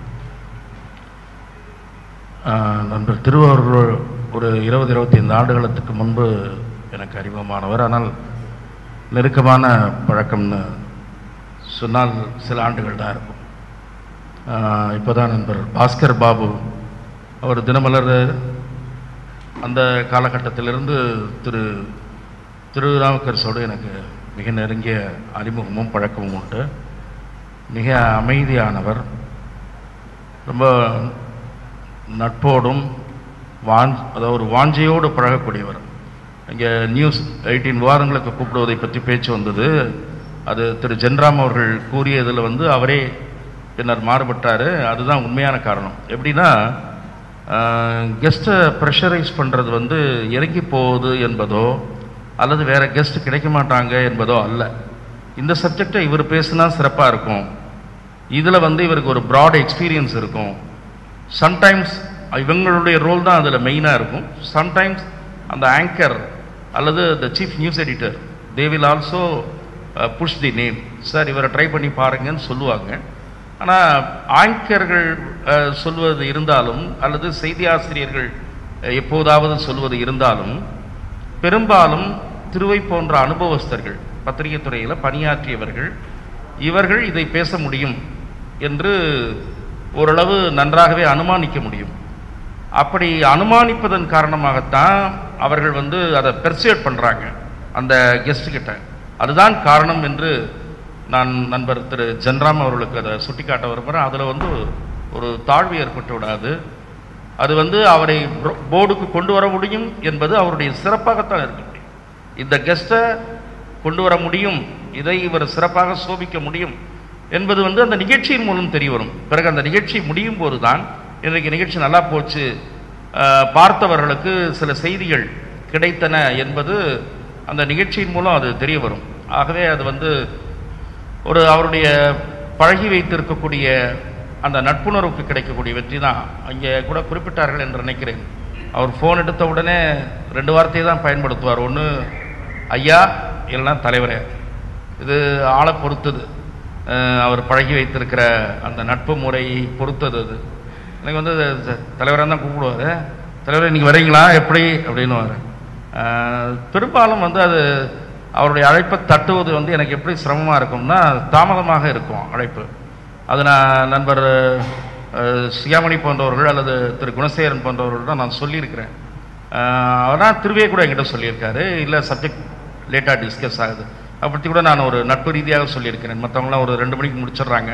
ஆஹ் நண்பர் திருவாரூர் ஒரு இருபது இருபத்தைந்து ஆண்டுகளுக்கு முன்பு எனக்கு அறிமுகமானவர் ஆனால் நெருக்கமான பழக்கம்னு சொன்னால் சில ஆண்டுகள் தான் இருக்கும் இப்போ தான் நண்பர் பாஸ்கர் பாபு அவர் தினமலர் அந்த காலகட்டத்திலிருந்து திரு திருநாவுக்கரசோடு எனக்கு மிக நெருங்கிய அறிமுகமும் பழக்கமும் உண்டு மிக அமைதியானவர் ரொம்ப நட்போடும் வாஞ் அதாவது ஒரு வாஞ்சையோடு பழகக்கூடியவர் இங்கே நியூஸ் எயிட்டீன் வாரங்களுக்கு கூப்பிடுவதை பற்றி பேச்சு வந்தது அது திரு ஜென்ராம் அவர்கள் கூறியதில் வந்து அவரே பின்னர் மாறுபட்டார் அதுதான் உண்மையான காரணம் எப்படின்னா கெஸ்ட்டை ப்ரெஷரைஸ் பண்ணுறது வந்து இறங்கி போகுது என்பதோ அல்லது வேற கெஸ்ட் கிடைக்க மாட்டாங்க என்பதோ அல்ல இந்த சப்ஜெக்டை இவர் பேசுனா சிறப்பாக இருக்கும் இதில் வந்து இவருக்கு ஒரு ப்ராட் எக்ஸ்பீரியன்ஸ் இருக்கும் சம்டைம்ஸ் இவங்களுடைய ரோல் தான் அதில் மெயினாக இருக்கும் சம்டைம்ஸ் அந்த ஆங்கர் அல்லது the chief news editor they will also push the name sir இவரை ட்ரை பண்ணி பாருங்கன்னு சொல்லுவாங்க ஆனால் ஆங்கர்கள் அஹ், சொல்வது இருந்தாலும் அல்லது செய்தி ஆசிரியர்கள் அஹ், எப்போதாவது சொல்வது இருந்தாலும் பெரும்பாலும் திருவை போன்ற அனுபவஸ்தர்கள் பத்திரிகை துறையில் பணியாற்றியவர்கள் இவர்கள் இதை பேச முடியும் என்று ஓரளவு நன்றாகவே அனுமானிக்க முடியும் அப்படி அனுமானிப்பதன் காரணமாகத்தான் அவர்கள் வந்து அதை பெர்சுவேட் பண்றாங்க அந்த கெஸ்ட் கிட்ட அதுதான் காரணம் என்று நான் நண்பர் திரு ஜென்ராம் அவர்களுக்கு அதை சுட்டிக்காட்ட விரும்புகிறேன் அதில் வந்து ஒரு தாழ்வு ஏற்பட்டு விடாது அது வந்து அவரை போ- போர்டுக்கு கொண்டு வர முடியும் என்பது அவருடைய சிறப்பாகத்தான் இருக்க முடியும் இந்த கெஸ்ட்டை கொண்டு வர முடியும் இதை இவர் சிறப்பாக சோபிக்க முடியும் என்பது வந்து அந்த நிகழ்ச்சியின் மூலம் தெரிய வரும் பிறகு அந்த நிகழ்ச்சி முடியும் போது தான் இன்றைக்கு நிகழ்ச்சி நல்லா போச்சு அஹ், பார்த்தவர்களுக்கு சில செய்திகள் கிடைத்தன என்பது அந்த நிகழ்ச்சியின் மூலம் அது தெரிய வரும் ஆகவே அது வந்து ஒரு அவருடைய பழகி வைத்திருக்கக்கூடிய அந்த நட்புணர்வுக்கு கிடைக்கக்கூடிய வெற்றி தான் அங்கே கூட குறிப்பிட்டார்கள் என்று நினைக்கிறேன் அவர் ஃபோன் எடுத்த உடனே ரெண்டு வார்த்தையை தான் பயன்படுத்துவார் ஒன்று ஐயா இல்லைன்னா தலைவரே இது ஆளை பொறுத்தது அஹ் அவர் பழகி வைத்திருக்கிற அந்த நட்பு முறையை பொறுத்தது அது எனக்கு வந்து தலைவராக தான் கூப்பிடுவார் தலைவரே இன்னைக்கு வரீங்களா எப்படி அப்படின்னு பெரும்பாலும் வந்து அது அவருடைய அழைப்பை தட்டுவது வந்து எனக்கு எப்படி சிரமமாக இருக்கும்னா தாமதமாக இருக்கும் அழைப்பு அது நான் நண்பர் அஹ், சியாமணி போன்றவர்கள் அல்லது திரு குணசேகரன் போன்றவர்கள் தான் நான் சொல்லியிருக்கிறேன் அவர்தான் திருவே கூட என்கிட்ட சொல்லியிருக்காரு இல்லை சப்ஜெக்ட் லேட்டாக டிஸ்கஸ் ஆகுது அதை பற்றி கூட நான் ஒரு நட்பு ரீதியாக சொல்லியிருக்கிறேன் மற்றவங்களாம் ஒரு ரெண்டு மணிக்கு முடிச்சிடுறாங்க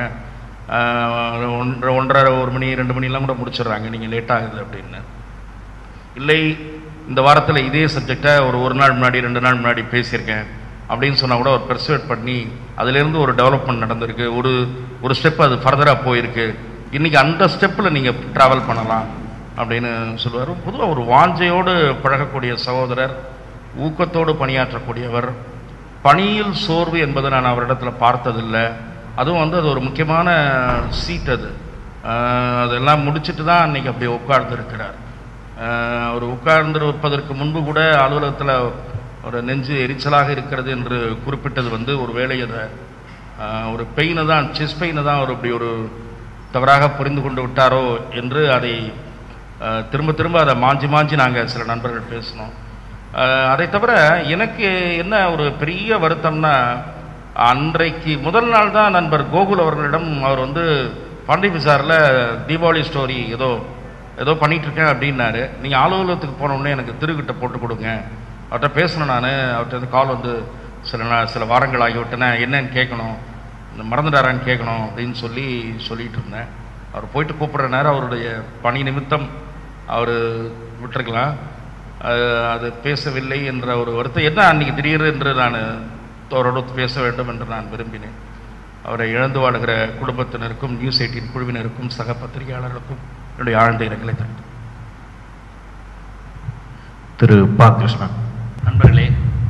ஆஹ், ஒன்றரை ஒன்றரை ஒரு மணி ரெண்டு மணிலாம் கூட முடிச்சிடுறாங்க நீங்கள் லேட் ஆகுது அப்படின்னு இல்லை இந்த வாரத்தில் இதே சப்ஜெக்டை ஒரு ஒரு நாள் முன்னாடி ரெண்டு நாள் முன்னாடி பேசியிருக்கேன் அப்படின்னு சொன்னால் கூட ஒரு பெர்சுவேட் பண்ணி அதிலிருந்து ஒரு டெவலப்மெண்ட் நடந்திருக்கு ஒரு ஒரு ஸ்டெப் அது ஃபர்தராக போயிருக்கு இன்னைக்கு அந்த ஸ்டெப்பில் நீங்கள் ட்ராவல் பண்ணலாம் அப்படின்னு சொல்லுவார் பொதுவாக ஒரு வாஞ்சையோடு பழகக்கூடிய சகோதரர் ஊக்கத்தோடு பணியாற்றக்கூடியவர் பணியில் சோர்வு என்பதை நான் அவரிடத்துல பார்த்ததில்லை அதுவும் வந்து அது ஒரு முக்கியமான சீட் அது ஆஹ் அதெல்லாம் முடிச்சிட்டு தான் அன்னைக்கு அப்படி உட்கார்ந்துருக்கிறார் ஆஹ் அவர் உட்கார்ந்திருப்பதற்கு முன்பு கூட அலுவலகத்தில் ஒரு நெஞ்சு எரிச்சலாக இருக்கிறது என்று குறிப்பிட்டது வந்து ஒரு வேளை அதை ஆஹ் ஒரு பெயினை தான் செஸ் பெயினை தான் அவர் இப்படி ஒரு தவறாக புரிந்து கொண்டு விட்டாரோ என்று அதை ஆஹ் திரும்ப திரும்ப அதை மாஞ்சி மாஞ்சி நாங்கள் சில நண்பர்கள் பேசினோம் அஹ், அதை தவிர எனக்கு என்ன ஒரு பெரிய வருத்தம்னா அன்றைக்கு முதல் நாள் தான் நண்பர் கோகுல் அவர்களிடம் அவர் வந்து பாண்டி பிசாரில் தீபாவளி ஸ்டோரி ஏதோ ஏதோ பண்ணிட்டு இருக்கேன் அப்படின்னாரு நீங்கள் அலுவலகத்துக்கு போன உடனே எனக்கு திருக்கிட்ட போட்டு கொடுங்க அவர்கிட்ட பேசணும் நான் அவர்கிட்ட வந்து கால் வந்து சில நாள் சில வாரங்கள் ஆகிவிட்டன என்னன்னு கேட்கணும் இந்த மறந்துட்டாரான்னு கேட்கணும் அப்படின்னு சொல்லி சொல்லிட்டு இருந்தேன் அவர் போயிட்டு கூப்பிட்ற நேரம் அவருடைய பணி நிமித்தம் அவர் விட்டுருக்கலாம் அது- அது பேசவில்லை என்ற ஒரு வருத்தம் என்ன அன்னைக்கு திடீர் என்று நான் அவரோடு பேச வேண்டும் என்று நான் விரும்பினேன் அவரை இழந்து வாழுகிற குடும்பத்தினருக்கும் நியூஸ் எயிட்டின் குழுவினருக்கும் சக பத்திரிகையாளர்களுக்கும் என்னுடைய ஆழ்ந்த இரங்கலை தெரிவித்துக் திரு பா கிருஷ்ணன் நண்பர்களே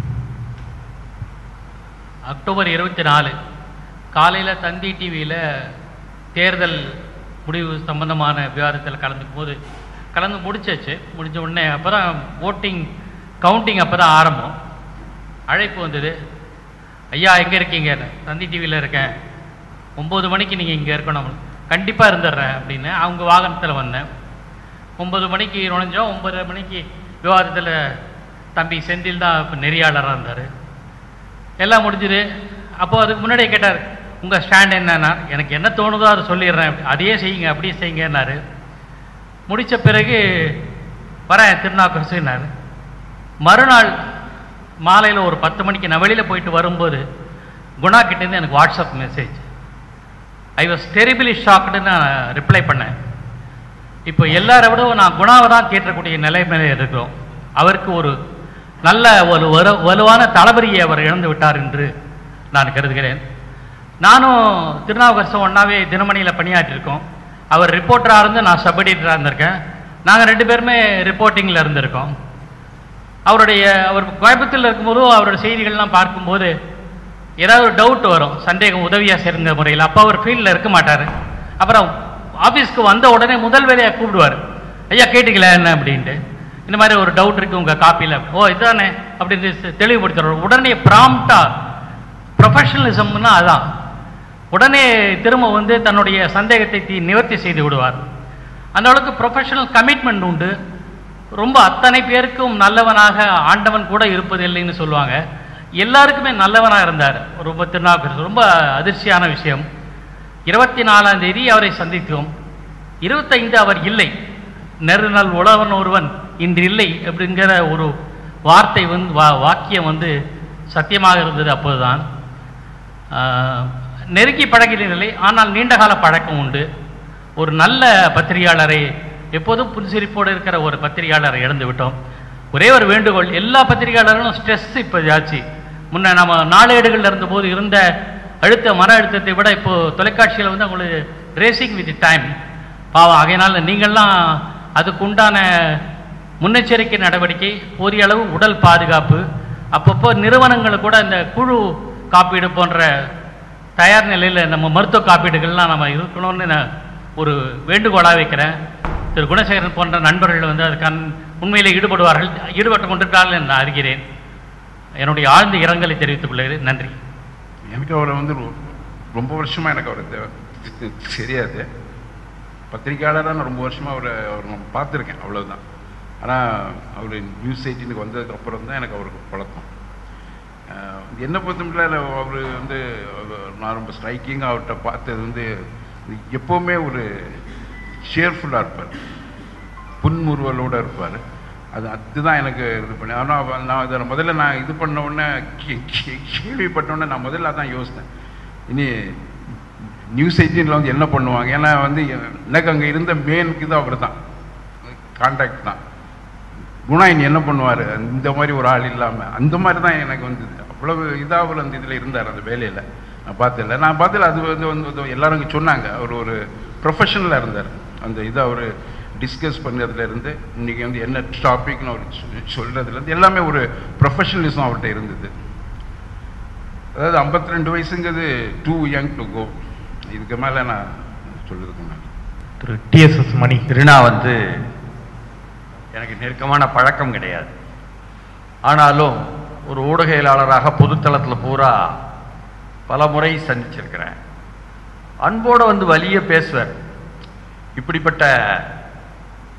அக்டோபர் இருபத்தி நாலு காலையில் தந்தி டிவியில் தேர்தல் முடிவு சம்பந்தமான விவாதத்தில் கலந்துக்கும் போது கலந்து முடிச்சாச்சு முடிஞ்ச உடனே அப்போ தான் ஓட்டிங் கவுண்டிங் அப்போ தான் ஆரம்பம் அழைப்பு வந்தது ஐயா எங்கே இருக்கீங்க தந்தி டிவியில் இருக்கேன் ஒம்பது மணிக்கு நீங்கள் இங்கே இருக்கணும் கண்டிப்பாக இருந்துடுறேன் அப்படின்னு அவங்க வாகனத்தில் வந்தேன் ஒம்பது மணிக்கு நுழைஞ்சோம் ஒன்பது மணிக்கு விவாதத்தில் தம்பி செந்தில் தான் இப்போ நெறியாளராக இருந்தார் எல்லாம் முடிஞ்சுது அப்போ அதுக்கு முன்னாடியே கேட்டார் உங்கள் ஸ்டாண்ட் என்னன்னா எனக்கு என்ன தோணுதோ அதை சொல்லிடுறேன் அதையே செய்யுங்க அப்படியே செய்யுங்கன்னாரு முடித்த பிறகு வரேன் திருநாக்கரசுனாரு மறுநாள் மாலையில் ஒரு பத்து மணிக்கு நான் வெளியில் போயிட்டு வரும்போது குணா கிட்டேருந்து எனக்கு WhatsApp message I was terribly shocked நான் ரிப்ளை பண்ணேன் இப்போ எல்லாரை விடவும் நான் குணாவை தான் கேட்டக்கூடிய நிலைமையில இருக்கிறோம் அவருக்கு ஒரு நல்ல ஒரு வலு வலுவான தளபதியை அவர் இழந்து விட்டார் என்று நான் கருதுகிறேன் நானும் திருநாவுக்கரசம் ஒன்றாவே தினமணியில் பணியாற்றிருக்கோம் அவர் ரிப்போர்ட்டராக இருந்து நான் சப் எடிட்டராக இருந்திருக்கேன் நாங்கள் ரெண்டு பேருமே ரிப்போர்ட்டிங்கில் இருந்திருக்கோம் அவருடைய அவர் கோயம்புத்தூரில் இருக்கும்போதும் அவரோட செய்திகள்லாம் பார்க்கும்போது ஏதாவது ஒரு டவுட் வரும் சந்தேகம் உதவியாக சேர்ந்த முறையில் அப்போ அவர் ஃபீல்டில் இருக்க மாட்டார் அப்புறம் ஆஃபீஸ்க்கு வந்த உடனே முதல் வேலையாக கூப்பிடுவார் ஐயா கேட்டீங்களா என்ன அப்படின்ட்டு இந்த மாதிரி ஒரு டவுட் இருக்குது உங்கள் காப்பியில் ஓ இதுதானே அப்படின்னு தெ- தெளிவுபடுத்துறாரு உடனே ப்ராம்ப்டாக ப்ரொஃபஷனலிசம்னா அதான் உடனே திரும்ப வந்து தன்னுடைய சந்தேகத்தை தி- நிவர்த்தி செய்து விடுவார் அந்த அளவுக்கு ப்ரொஃபஷனல் கமிட்மெண்ட் உண்டு ரொம்ப அத்தனை பேருக்கும் நல்லவனாக ஆண்டவன் கூட இருப்பதில்லைன்னு சொல்லுவாங்க எல்லாருக்குமே நல்லவனாக இருந்தார் ரொம்ப திருநாவுக்கரசு ரொம்ப அதிர்ச்சியான விஷயம் இருபத்தி நாலாம் தேதி அவரை சந்தித்தோம் இருபத்தைந்து அவர் இல்லை நெருநல் உழவன் ஒருவன் இன்று இல்லை அப்படிங்கிற ஒரு வார்த்தை வந்து வா வாக்கியம் வந்து சத்தியமாக இருந்தது அப்போதுதான் ஆஹ், நெருங்கி பழகிற நிலை ஆனால் நீண்டகால பழக்கம் உண்டு ஒரு நல்ல பத்திரிகையாளரை எப்போதும் புன்சிரிப்போடு இருக்கிற ஒரு பத்திரிகையாளரை இழந்து விட்டோம் ஒரே ஒரு வேண்டுகோள் எல்லா பத்திரிகையாளர்களும் ஸ்ட்ரெஸ் இப்போ ஜாஸ்தி முன்ன நம்ம நாளேடுகளில் இருந்தபோது இருந்த அழுத்த மன அழுத்தத்தை விட இப்போ தொலைக்காட்சியில் வந்து அவங்களுக்கு ரேசிங் வித் டைம் பாவம் ஆகையினால நீங்கள்லாம் அதுக்குண்டான முன்னெச்சரிக்கை நடவடிக்கை போதிய அளவு உடல் பாதுகாப்பு அப்பப்போ நிறுவனங்கள் கூட இந்த குழு காப்பீடு போன்ற தயார் நிலையில் நம்ம மருத்துவ காப்பீடுகள்லாம் நம்ம இருக்கணும்னு நான் ஒரு வேண்டுகோளாக வைக்கிறேன் திரு குணசேகரன் போன்ற நண்பர்கள் வந்து அதுக்கான உண்மையில் ஈடுபடுவார்கள் ஈடுபட்டு கொண்டிருக்கிறார்கள் என்று நான் அறிகிறேன் என்னுடைய ஆழ்ந்த இரங்கலை தெரிவித்துக் கொள்கிறேன் நன்றி எனக்கு அவரை வந்து ரொ- ரொம்ப வருஷமாக எனக்கு அவரை தெ- தெரியாது பத்திரிக்கையாளராக நான் ரொம்ப வருஷமாக அவரை அவர் நான் பார்த்துருக்கேன் அவ்வளவுதான் ஆனால் அவர் நியூஸ் எயிட்டீனுக்கு வந்ததுக்கு அப்புறம் தான் எனக்கு அவருக்கு பழக்கம் அஹ் என்னை பொறுத்தமட்டில் அவர் வந்து அவர் நான் ரொம்ப ஸ்ட்ரைக்கிங்காக அவர்கிட்ட பார்த்தது வந்து எப்போவுமே ஒரு ஷேர்ஃபுல்லாக இருப்பார் புன்முறுவலோடு இருப்பார் அது அதுதான் எனக்கு இது பண்ணி ஆனால் நான் இதை முதல்ல நான் இது பண்ண உடனே கே- கே- கேள்விப்பட்ட உடனே நான் முதல்ல அதான் யோசித்தேன் இனி நியூஸ் எயிட்டீனில் வந்து என்ன பண்ணுவாங்க ஏன்னா வந்து எனக்கு அங்கே இருந்த மெயினுக்கு தான் அவர் தான் கான்டாக்ட் தான் குணா இனி என்ன பண்ணுவார் இந்த மாதிரி ஒரு ஆள் இல்லாமல் அந்த மாதிரி தான் எனக்கு வந்து அவ்வளவு இதாக அவர் அந்த இதில் இருந்தார் அந்த வேலையில் நான் பார்த்ததில்ல நான் பார்த்ததில்ல அது வந்து வந்து எல்லாரும் இங்க சொன்னாங்க அவர் ஒரு ப்ரொஃபஷனலாக இருந்தார் அந்த இதை அவர் டிஸ்கஸ் பண்ணதுல இருந்து இன்னைக்கு வந்து என்ன டாபிக்னு அவர் சொ- சொல்றதுலேருந்து எல்லாமே ஒரு ப்ரொஃபஷனலிசம் அவர்கிட்ட இருந்தது அதாவது 52 ரெண்டு வயசுங்கிறது டூ யங் டு கோ இதுக்கு மேலே நான் சொல்றதுக்கு முன்னாடி திரு டிஎஸ்எஸ் மணி திருநா வந்து எனக்கு நெருக்கமான பழக்கம் கிடையாது ஆனாலும் ஒரு ஊடகையாளராக பொதுத்தளத்தில் பூரா பல முறை சந்திச்சிருக்கிறேன் அன்போடு வந்து வலிய பேசுவார் இப்படிப்பட்ட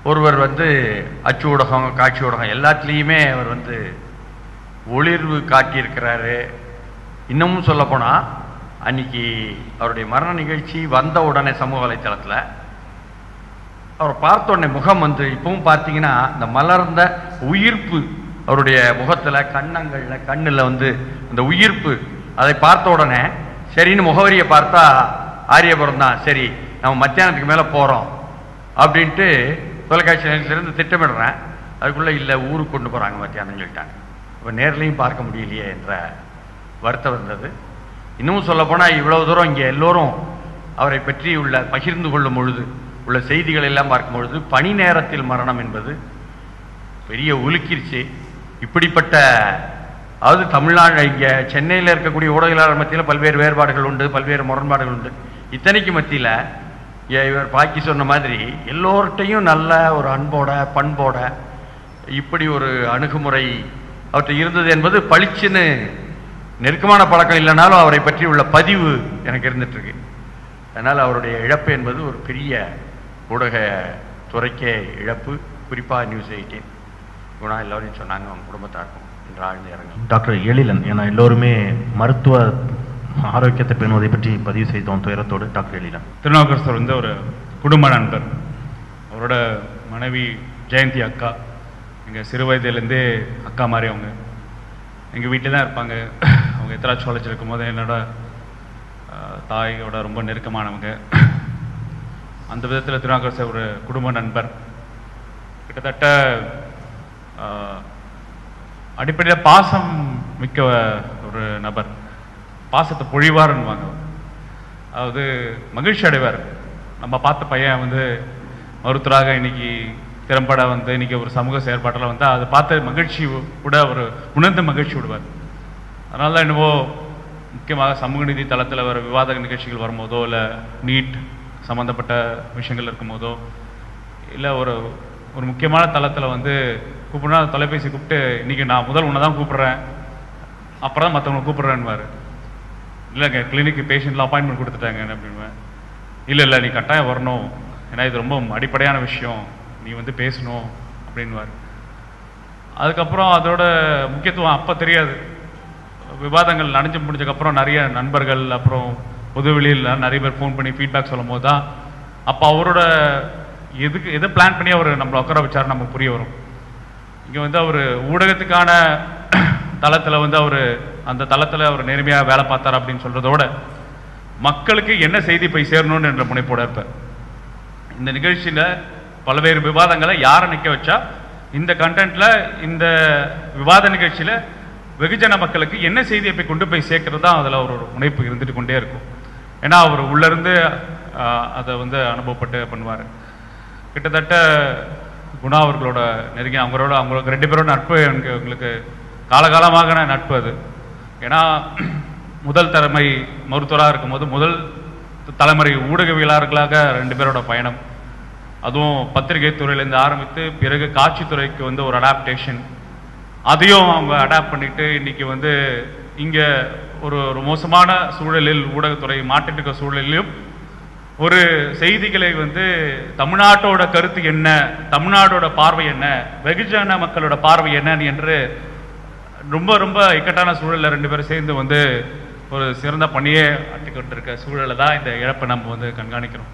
ஒருவர் வந்து அச்சு ஊடகம் காட்சி ஊடகம் எல்லாத்துலேயுமே அவர் வந்து ஒளிர்வு காட்டியிருக்கிறாரு இன்னமும் சொல்லப்போனால் அன்னைக்கு அவருடைய மரண நிகழ்ச்சி வந்த உடனே சமூக வலைத்தளத்தில் அவரை பார்த்த உடனே முகம் வந்து இப்பவும் பார்த்தீங்கன்னா இந்த மலர்ந்த உயிர்ப்பு அவருடைய முகத்தில் கண்ணங்களில் கண்ணில் வந்து அந்த உயிர்ப்பு அதை பார்த்த உடனே சரின்னு முகவரியை பார்த்தா ஆரியபுரம் தான் சரி நம்ம மத்தியானத்துக்கு மேலே போகிறோம் அப்படின்ட்டு தொலைக்காட்சி நிலையத்திலிருந்து திட்டமிடுறேன் அதுக்குள்ளே இல்லை ஊருக்கு கொண்டு போகிறாங்க மத்தியானம் சொல்லிட்டாங்க இப்போ நேர்லையும் பார்க்க முடியலையே என்ற வருத்தம் இருந்தது இன்னமும் சொல்லப்போனால் இவ்வளவு தூரம் இங்கே எல்லோரும் அவரை பற்றி உள்ள பகிர்ந்து கொள்ளும் பொழுது உள்ள செய்திகள் எல்லாம் பார்க்கும் பொழுது பணி நேரத்தில் மரணம் என்பது பெரிய உலுக்கிருச்சு இப்படிப்பட்ட அதாவது தமிழ்நாடு இங்கே சென்னையில் இருக்கக்கூடிய ஊடகவியலாளர் மத்தியில் பல்வேறு வேறுபாடுகள் உண்டு பல்வேறு முரண்பாடுகள் உண்டு இத்தனைக்கு மத்தியில் இவர் பாக்கி சொன்ன மாதிரி எல்லோர்கிட்டையும் நல்ல ஒரு அன்போட பண்போட இப்படி ஒரு அணுகுமுறை அவற்றை இருந்தது என்பது பளிச்சுன்னு நெருக்கமான பழக்கம் இல்லைனாலும் அவரை பற்றி உள்ள பதிவு எனக்கு இருந்துட்டு இருக்கு அதனால் அவருடைய இழப்பு என்பது ஒரு பெரிய ஊடக துறைக்கே இழப்பு குறிப்பாக நியூஸ் எயிட்டீன் குணா எல்லோரையும் சொன்னாங்க அவங்க குடும்பத்தாருக்கும் என்று ஆழ்ந்து இறங்க டாக்டர் எழிலன் ஏன்னா எல்லோருமே மருத்துவ ஆரோக்கியத்தை பேணுவதை பற்றி பதிவு செய்தோம் துயரத்தோடு டாக்டர் எழிலன் திருநாவுக்கரசர் வந்து ஒரு குடும்ப நண்பர் அவரோட மனைவி ஜெயந்தி அக்கா எங்கள் சிறு வயதிலேருந்தே அக்கா மாதிரி அவங்க எங்கள் வீட்டில் தான் இருப்பாங்க அவங்க எத்தராஜ் காலேஜ் இருக்கும்போது என்னோட ஆஹ், தாயோட ரொம்ப நெருக்கமானவங்க அந்த விதத்தில் திருநாவுக்கரசர் ஒரு குடும்ப நண்பர் கிட்டத்தட்ட அடிப்படையில் பாசம் மிக்க ஒரு நபர் பாசத்தை பொழிவாருன்னுவாங்க அதாவது மகிழ்ச்சி அடைவார் நம்ம பார்த்த பையன் வந்து மருத்துவராக இன்னைக்கு திறம்பட வந்து இன்னைக்கு ஒரு சமூக செயற்பாட்டில் வந்து அதை பார்த்த மகிழ்ச்சி கூட ஒரு உணர்ந்த மகிழ்ச்சி விடுவார் அதனால தான் என்னவோ முக்கியமாக சமூக நீதி தளத்தில் வர விவாத நிகழ்ச்சிகள் வரும்போதோ இல்லை நீட் சம்மந்தப்பட்ட விஷயங்கள் இருக்கும்போதோ இல்லை ஒரு ஒரு முக்கியமான தளத்தில் வந்து கூப்பிடுனா தொலைபேசி கூப்பிட்டு இன்னைக்கு நான் முதல் உன்னை தான் கூப்பிடுறேன் அப்புறம் தான் மற்றவங்களை கூப்பிடுறேன்னுவார் இல்லைங்க கிளினிக்கு பேஷண்ட்ல அப்பாயின்மெண்ட் கொடுத்துட்டாங்க அப்படின்வேன் இல்லை இல்லை நீ கட்டாயம் வரணும் ஏன்னா இது ரொம்ப அடிப்படையான விஷயம் நீ வந்து பேசணும் அப்படின்வார் அதுக்கப்புறம் அதோட முக்கியத்துவம் அப்போ தெரியாது விவாதங்கள் நடந்து முடிஞ்சதுக்கப்புறம் நிறைய நண்பர்கள் அப்புறம் பொதுவெளியில் நிறைய பேர் ஃபோன் பண்ணி ஃபீட்பேக் சொல்லும் போது தான் அப்போ அவரோட எதுக்கு எதை பிளான் பண்ணி அவர் நம்மளை உட்கார வச்சாரு நமக்கு புரிய வரும் இங்கே வந்து அவர் ஊடகத்துக்கான தளத்தில் வந்து அவர் அந்த தளத்தில் அவர் நேர்மையாக வேலை பார்த்தார் அப்படின்னு சொல்றதோட மக்களுக்கு என்ன செய்தி போய் சேரணும்னு என்ற முனைப்போட இருப்பார் இந்த நிகழ்ச்சியில் பல்வேறு விவாதங்களை யாரை நிற்க வச்சா இந்த கண்டென்ட்ல இந்த விவாத நிகழ்ச்சியில் வெகுஜன மக்களுக்கு என்ன செய்தியை போய் கொண்டு போய் சேர்க்கறது தான் அதில் ஒரு முனைப்பு இருந்துட்டு கொண்டே இருக்கும் ஏன்னா அவர் உள்ளேருந்து அதை வந்து அனுபவப்பட்டு பண்ணுவார் கிட்டத்தட்ட குணா அவர்களோட நெருங்கி அவங்களோட அவங்களுக்கு ரெண்டு பேரோட நட்பு எனக்கு எங்களுக்கு காலகாலமாக நட்பு அது ஏன்னா முதல் தலைமை மருத்துவராக இருக்கும்போது முதல் தலைமுறை ஊடகவியலாளர்களாக ரெண்டு பேரோட பயணம் அதுவும் பத்திரிகை துறையிலேருந்து ஆரம்பித்து பிறகு காட்சித்துறைக்கு வந்து ஒரு அடாப்டேஷன் அதையும் அவங்க அடாப்ட் பண்ணிட்டு இன்னைக்கு வந்து இங்கே ஒரு ஒரு மோசமான சூழலில் ஊடகத்துறை மாட்டிட்டு இருக்க சூழலிலும் ஒரு செய்திகளை வந்து தமிழ்நாட்டோட கருத்து என்ன தமிழ்நாடோட பார்வை என்ன வெகுஜன மக்களோட பார்வை என்ன என்று ரொம்ப ரொம்ப இக்கட்டான சூழல்ல ரெண்டு பேரும் சேர்ந்து வந்து ஒரு சிறந்த பணியே ஆட்டிக்கிட்டு இருக்க சூழலை தான் இந்த இழப்பை நம்ம வந்து கண்காணிக்கிறோம்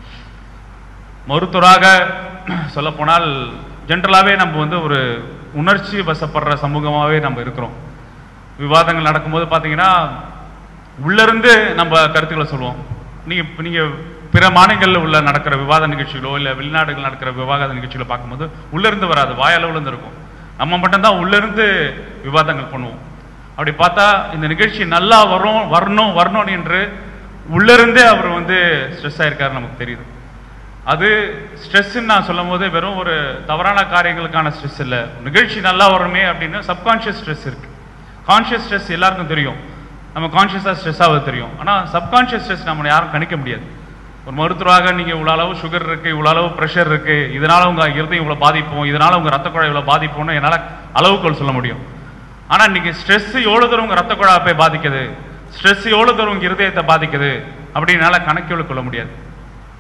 மருத்துவராக சொல்லப்போனால் ஜென்ரலாகவே நம்ம வந்து ஒரு உணர்ச்சி வசப்படுற சமூகமாகவே நம்ம இருக்கிறோம் விவாதங்கள் நடக்கும்போது பார்த்தீங்கன்னா உள்ளிருந்து நம்ம கருத்துக்களை சொல்லுவோம் நீங்கள் இப்போ நீங்கள் பிற மாநிலங்களில் உள்ள நடக்கிற விவாத நிகழ்ச்சிகளோ இல்லை வெளிநாடுகள் நடக்கிற விவாத நிகழ்ச்சிகளை பார்க்கும்போது உள்ளிருந்து வராது வாயளவுல இருந்து இருக்கும் நம்ம மட்டும்தான் உள்ளிருந்து விவாதங்கள் பண்ணுவோம் அப்படி பார்த்தா இந்த நிகழ்ச்சி நல்லா வரும் வரணும் வரணும் என்று உள்ளிருந்தே அவர் வந்து ஸ்ட்ரெஸ் ஆயிருக்காரு நமக்கு தெரியுது அது ஸ்ட்ரெஸ்ன்னு நான் சொல்லும் போது வெறும் ஒரு தவறான காரியங்களுக்கான ஸ்ட்ரெஸ் இல்லை நிகழ்ச்சி நல்லா வரணுமே அப்படின்னு சப்கான்ஷியஸ் ஸ்ட்ரெஸ் இருக்கு கான்ஷியஸ் ஸ்ட்ரெஸ் எல்லாருக்கும் தெரியும் நம்ம கான்ஷியஸாக ஸ்ட்ரெஸ் ஆகுது தெரியும் ஆனால் சப்கான்ஷியஸ் ஸ்ட்ரெஸ் நம்ம யாரும் கணிக்க முடியாது ஒரு மருத்துவராக நீங்கள் இவ்வளோ அளவு சுகர் இருக்கு இவ்வளோ அளவு ப்ரெஷர் இருக்கு இதனால உங்க இருதயம் இவ்வளோ பாதிப்போம் இதனால உங்க ரத்த குழாய் இவ்வளோ பாதிப்போம்னு என்னால் அளவுகோல் சொல்ல முடியும் ஆனால் இன்னைக்கு ஸ்ட்ரெஸ் எவ்வளோ தூரம் உங்க ரத்த குழாய் போய் பாதிக்குது ஸ்ட்ரெஸ் எவ்வளோ தூரம் உங்க இருதயத்தை பாதிக்குது அப்படின்னு என்னால் கணக்கில் கொள்ள முடியாது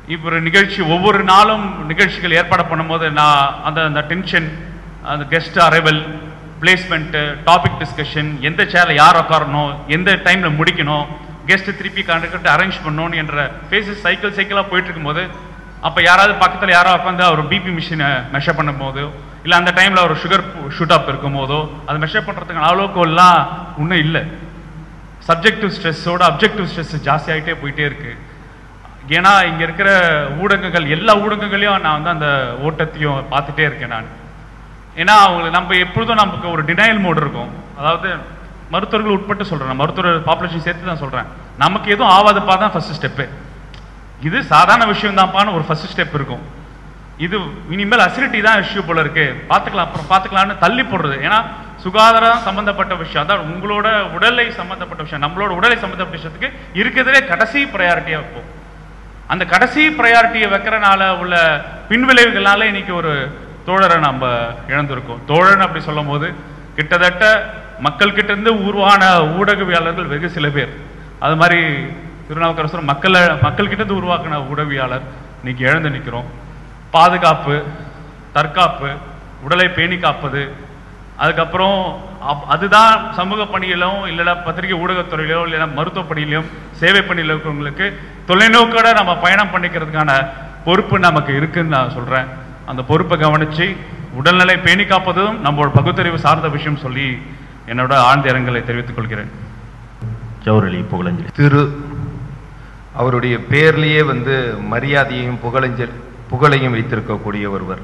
இப்போ ஒரு நிகழ்ச்சி ஒவ்வொரு நாளும் நிகழ்ச்சிகள் ஏற்பாடு பண்ணும்போது நான் அந்த அந்த டென்ஷன் அந்த guest arrival placement topic discussion எந்த சேரில் யார் உட்காரணும் எந்த டைமில் முடிக்கணும் கெஸ்ட் திருப்பி கண்டுக்கிட்டு அரேஞ்ச் பண்ணணும் என்ற ஃபேஸஸ் சைக்கிள் சைக்கிளாக போயிட்டு இருக்கும்போது அப்போ யாராவது பக்கத்தில் யாரோ உட்காந்து அவர் பிபி மிஷினை மெஷர் பண்ணும் போதோ இல்லை அந்த டைமில் ஒரு சுகர் ஷூட் அப் இருக்கும் போதோ அதை மெஷர் பண்ணுறதுக்கான அளவுக்கோல்லாம் இன்னும் இல்லை சப்ஜெக்டிவ் ஸ்ட்ரெஸ்ஸோட அப்ஜெக்டிவ் ஸ்ட்ரெஸ் ஜாஸ்தி ஆகிட்டே போயிட்டே இருக்கு ஏன்னா இங்க இருக்கிற ஊடகங்கள் எல்லா ஊடகங்களையும் நான் வந்து அந்த ஓட்டத்தையும் பார்த்துட்டே இருக்கேன் நான் ஏன்னா அவங்களுக்கு நம்ம எப்பொழுதும் நமக்கு ஒரு டினையல் மோட் இருக்கும் அதாவது மருத்துவர்கள் உட்பட்டு சொல்றேன் நான் மருத்துவர் பாப்புலேஷன் சேர்த்து தான் சொல்றேன் நமக்கு எதுவும் ஆவாதப்பா தான் ஃபர்ஸ்ட் ஸ்டெப்பு இது சாதாரண விஷயம் தான்ப்பான்னு ஒரு ஃபர்ஸ்ட் ஸ்டெப் இருக்கும் இது இனிமேல் அசிடிட்டி தான் இஷ்யூ போல இருக்கு பார்த்துக்கலாம் அப்புறம் பார்த்துக்கலாம்னு தள்ளி போடுறது ஏன்னா சுகாதாரம் சம்பந்தப்பட்ட விஷயம் அதான் உங்களோட உடலை சம்பந்தப்பட்ட விஷயம் நம்மளோட உடலை சம்பந்தப்பட்ட விஷயத்துக்கு இருக்கிறதுலே கடைசி ப்ரையாரிட்டியா வைப்போம் அந்த கடைசி ப்ரையாரிட்டியை வைக்கிறனால உள்ள பின்விளைவுகளால இன்னைக்கு ஒரு தோழரை நம்ம இழந்திருக்கோம் தோழன் அப்படி சொல்லும் போது கிட்டத்தட்ட மக்கள் கிட்ட இருந்து உருவான ஊடகவியாளர்கள் வெகு சில பேர் அது மாதிரி திருநாவுக்கரசர் மக்களை மக்கள் கிட்ட இருந்து உருவாக்கின ஊடகவியாளர் இன்னைக்கு இழந்து நிற்கிறோம் பாதுகாப்பு தற்காப்பு உடலை பேணி காப்பது அதுக்கப்புறம் அப்- அதுதான் சமூக பணியிலும் இல்லைன்னா பத்திரிகை ஊடகத்துறையிலோ இல்லைன்னா மருத்துவ பணியிலும் சேவை பணியில் இருக்கிறவங்களுக்கு தொலைநோக்கோட நம்ம பயணம் பண்ணிக்கிறதுக்கான பொறுப்பு நமக்கு இருக்குன்னு நான் சொல்றேன் அந்த பொறுப்பை கவனிச்சு உடல்நிலை பேணி காப்பதும் நம்மளோட பகுத்தறிவு சார்ந்த விஷயம் சொல்லி என்னோட ஆழ்ந்த இரங்கலை தெரிவித்துக் கொள்கிறேன் ஜவுரலி புகழஞ்சலி திரு அவருடைய பேர்லேயே வந்து மரியாதையையும் புகழஞ்சல் புகழையும் வைத்திருக்கக்கூடிய ஒருவர்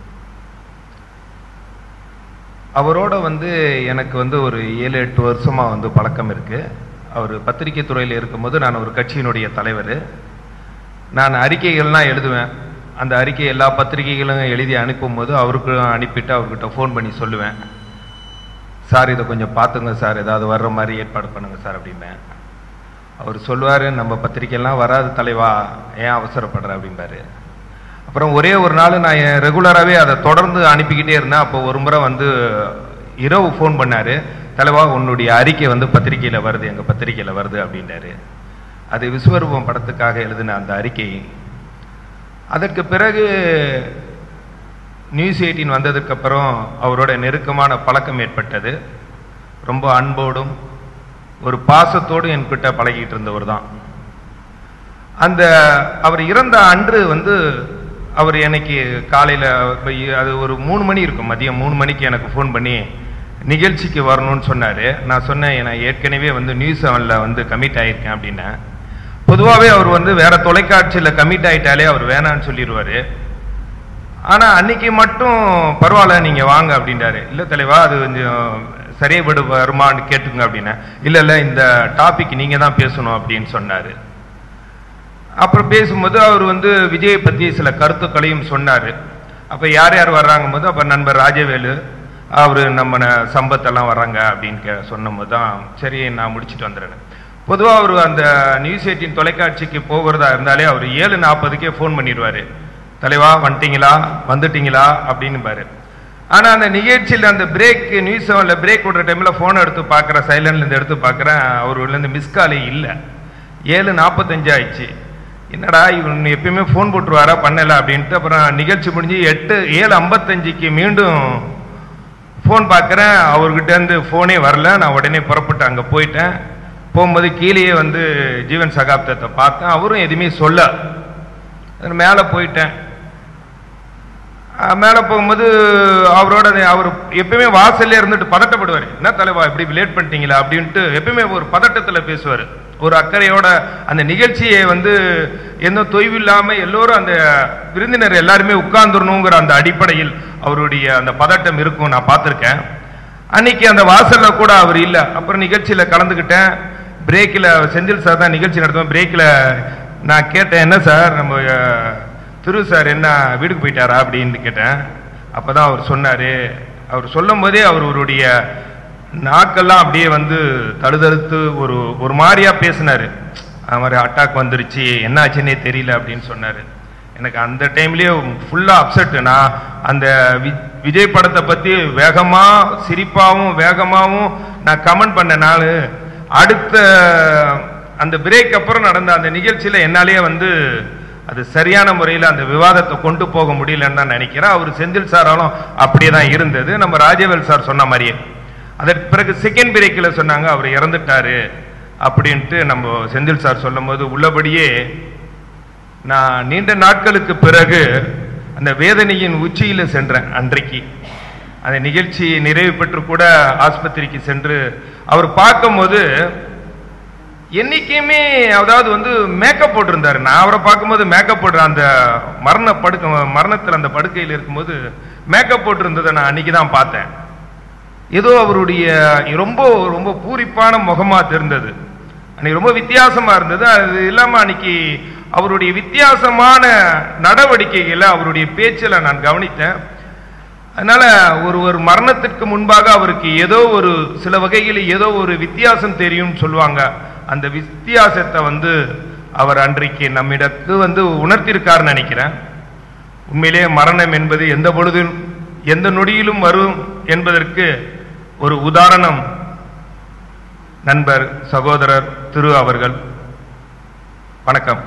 அவரோட வந்து எனக்கு வந்து ஒரு ஏழு எட்டு வருஷமா வந்து பழக்கம் இருக்கு அவர் பத்திரிகை துறையில் இருக்கும்போது நான் ஒரு கட்சியினுடைய தலைவர் நான் அறிக்கைகள்லாம் எழுதுவேன் அந்த அறிக்கை எல்லா பத்திரிகைகளும் எழுதி அனுப்பும்போது அவருக்கு அனுப்பிட்டு அவர்கிட்ட ஃபோன் பண்ணி சொல்லுவேன் சார் இதை கொஞ்சம் பார்த்துங்க சார் ஏதாவது வர்ற மாதிரி ஏற்பாடு பண்ணுங்க சார் அப்படிம்பேன் அவர் சொல்லுவார் நம்ம பத்திரிக்கையெல்லாம் வராது தலைவா ஏன் அவசரப்படுற அப்படிம்பாரு அப்புறம் ஒரே ஒரு நாள் நான் ரெகுலராகவே அதை தொடர்ந்து அனுப்பிக்கிட்டே இருந்தேன் அப்போ ஒரு முறை வந்து இரவு ஃபோன் பண்ணாரு தலைவா உன்னுடைய அறிக்கை வந்து பத்திரிக்கையில் வருது எங்கள் பத்திரிக்கையில் வருது அப்படின்னாரு அது விஸ்வரூபம் படத்துக்காக எழுதின அந்த அறிக்கை அதற்கு பிறகு நியூஸ் எயிட்டின் வந்ததுக்கு அப்புறம் அவரோட நெருக்கமான பழக்கம் ஏற்பட்டது ரொம்ப அன்போடும் ஒரு பாசத்தோடும் என்கிட்ட பழகிட்டு இருந்தவர் தான் அந்த அவர் இறந்த அன்று வந்து அவர் எனக்கு காலையில் அது ஒரு மூணு மணி இருக்கும் மதியம் மூணு மணிக்கு எனக்கு ஃபோன் பண்ணி நிகழ்ச்சிக்கு வரணும்னு சொன்னார் நான் சொன்னேன் நான் ஏற்கனவே வந்து நியூஸ் செவனில் வந்து கமிட் ஆகியிருக்கேன் அப்படின்னேன் பொதுவாகவே அவர் வந்து வேற தொலைக்காட்சியில் கமிட் ஆயிட்டாலே அவர் வேணான்னு சொல்லிடுவாரு ஆனா அன்னைக்கு மட்டும் பரவாயில்ல நீங்க வாங்க அப்படின்றாரு இல்ல தலைவா அது கொஞ்சம் சரியாபடு வருமான்னு கேட்டுங்க அப்படின்னா இல்ல இல்ல இந்த டாபிக் நீங்க தான் பேசணும் அப்படின்னு சொன்னாரு அப்புறம் பேசும்போது அவர் வந்து விஜயை பத்தி சில கருத்துக்களையும் சொன்னாரு அப்ப யார் யார் வர்றாங்க போது அப்ப நண்பர் ராஜவேலு அவரு நம்ம ந- சம்பத்தெல்லாம் வர்றாங்க அப்படின்னு கே சொன்னபோது தான் சரி நான் முடிச்சுட்டு வந்துடுறேன் பொதுவாக அவர் அந்த நியூஸ் எயிட்டின் தொலைக்காட்சிக்கு போகிறதா இருந்தாலே அவர் ஏழு நாற்பதுக்கே ஃபோன் பண்ணிடுவாரு தலைவா வந்துட்டீங்களா வந்துட்டீங்களா அப்படின்னு பாரு ஆனா அந்த நிகழ்ச்சியில் அந்த பிரேக் நியூஸ் செவனில் பிரேக் விடுற டைம்ல ஃபோன் எடுத்து பார்க்குறேன் சைலண்ட்ல இருந்து எடுத்து பார்க்குறேன் அவர்லேருந்து மிஸ் காலே இல்லை ஏழு நாற்பத்தஞ்சு ஆயிடுச்சு என்னடா இவன் எப்பயுமே ஃபோன் போட்டுருவாரா பண்ணல அப்படின்ட்டு அப்புறம் நிகழ்ச்சி முடிஞ்சு எட்டு ஏழு ஐம்பத்தஞ்சுக்கு மீண்டும் ஃபோன் பார்க்குறேன் அவர்கிட்ட இருந்து ஃபோனே வரல நான் உடனே புறப்பட்டு அங்கே போயிட்டேன் போகும்போது கீழேயே வந்து ஜீவன் சகாப்தத்தை பார்த்தேன் அவரும் எதுவுமே சொல்ல மேலே போயிட்டேன் அஹ் மேலே போகும்போது அவரோட அந்த- அவர் எப்பயுமே வாசல்ல இருந்துட்டு பதட்டப்படுவார் என்ன தலைவா இப்படி லேட் பண்ணிட்டீங்களா அப்படின்ட்டு எப்பயுமே ஒரு பதட்டத்தில் பேசுவார் ஒரு அக்கறையோட அந்த நிகழ்ச்சியை வந்து எந்த தொய்வு இல்லாமல் எல்லோரும் அந்த விருந்தினர் எல்லாருமே உட்கார்ந்துடணுங்கிற அந்த அடிப்படையில் அவருடைய அந்த பதட்டம் இருக்கும் நான் பார்த்துருக்கேன் அன்னைக்கு அந்த வாசல்ல கூட அவர் இல்லை அப்புறம் நிகழ்ச்சியில் கலந்துக்கிட்டேன் பிரேக்கில் செந்தில் சார் தான் நிகழ்ச்சி நடத்துவேன் பிரேக்கில் நான் கேட்டேன் என்ன சார் நம்ம அஹ், திரு சார் என்ன வீட்டுக்கு போயிட்டாரா அப்படின்னு கேட்டேன் அப்பதான் அவர் சொன்னாரு அவர் சொல்லும் போதே அவருடைய நாக்கெல்லாம் அப்படியே வந்து தழுதழுத்து ஒரு ஒரு மாதிரியா பேசினாரு அது மாதிரி அட்டாக் வந்துருச்சு என்ன ஆச்சுன்னே தெரியல அப்படின்னு சொன்னாரு எனக்கு அந்த டைம்லயே ஃபுல்லா அப்செட் நான் அந்த வி- விஜய் படத்தை பத்தி வேகமா சிரிப்பாவும் வேகமாவும் நான் கமெண்ட் பண்ண நாள் அடுத்த அந்த பிரேக் அப்புறம் நடந்த அந்த நிகழ்ச்சியில என்னாலேயே வந்து அது சரியான முறையில் அந்த விவாதத்தை கொண்டு போக முடியலன்னு தான் நினைக்கிறேன் அவர் செந்தில் சாராலும் அப்படியே தான் இருந்தது நம்ம ராஜவேல் சார் சொன்ன மாதிரியே அதற்கு பிறகு செகண்ட் பிரேக்கில் சொன்னாங்க அவர் இறந்துட்டாரு அப்படின்ட்டு நம்ம செந்தில் சார் சொல்லும்போது உள்ளபடியே நான் நீண்ட நாட்களுக்கு பிறகு அந்த வேதனையின் உச்சியில சென்றேன் அன்றைக்கு அந்த நிகழ்ச்சி நிறைவு பெற்று கூட ஆஸ்பத்திரிக்கு சென்று அவர் பார்க்கும்போது என்னைக்குமே அதாவது வந்து மேக்கப் போட்டிருந்தாரு நான் அவரை பார்க்கும்போது மேக்கப் போடுற அந்த மரண படுக்க மரணத்தில் அந்த படுக்கையில் இருக்கும்போது மேக்கப் போட்டிருந்ததை நான் அன்னைக்கு தான் பார்த்தேன் ஏதோ அவருடைய ரொம்ப ரொம்ப பூரிப்பான முகமா தெரிந்தது அன்னைக்கு ரொம்ப வித்தியாசமா இருந்தது அது இல்லாம அன்னைக்கு அவருடைய வித்தியாசமான நடவடிக்கைகளை அவருடைய பேச்சில் நான் கவனித்தேன் அதனால ஒரு ஒரு மரணத்திற்கு முன்பாக அவருக்கு ஏதோ ஒரு சில வகையில் ஏதோ ஒரு வித்தியாசம் தெரியும்னு சொல்லுவாங்க அந்த வித்தியாசத்தை வந்து அவர் அன்றைக்கு நம்மிடத்து வந்து உணர்த்தியிருக்காருன்னு நினைக்கிறேன் உண்மையிலேயே மரணம் என்பது எந்த பொழுதும் எந்த நொடியிலும் வரும் என்பதற்கு ஒரு உதாரணம் நண்பர் சகோதரர் திரு அவர்கள் வணக்கம்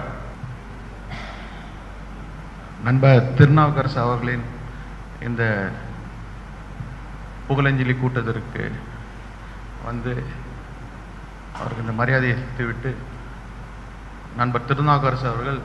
நண்பர் திருநாவுக்கரசு அவர்களின் இந்த புகழஞ்சலி கூட்டத்திற்கு வந்து அவருக்கு இந்த மரியாதையை செலுத்திவிட்டு நண்பர் திருநாவுக்கரசு அவர்கள்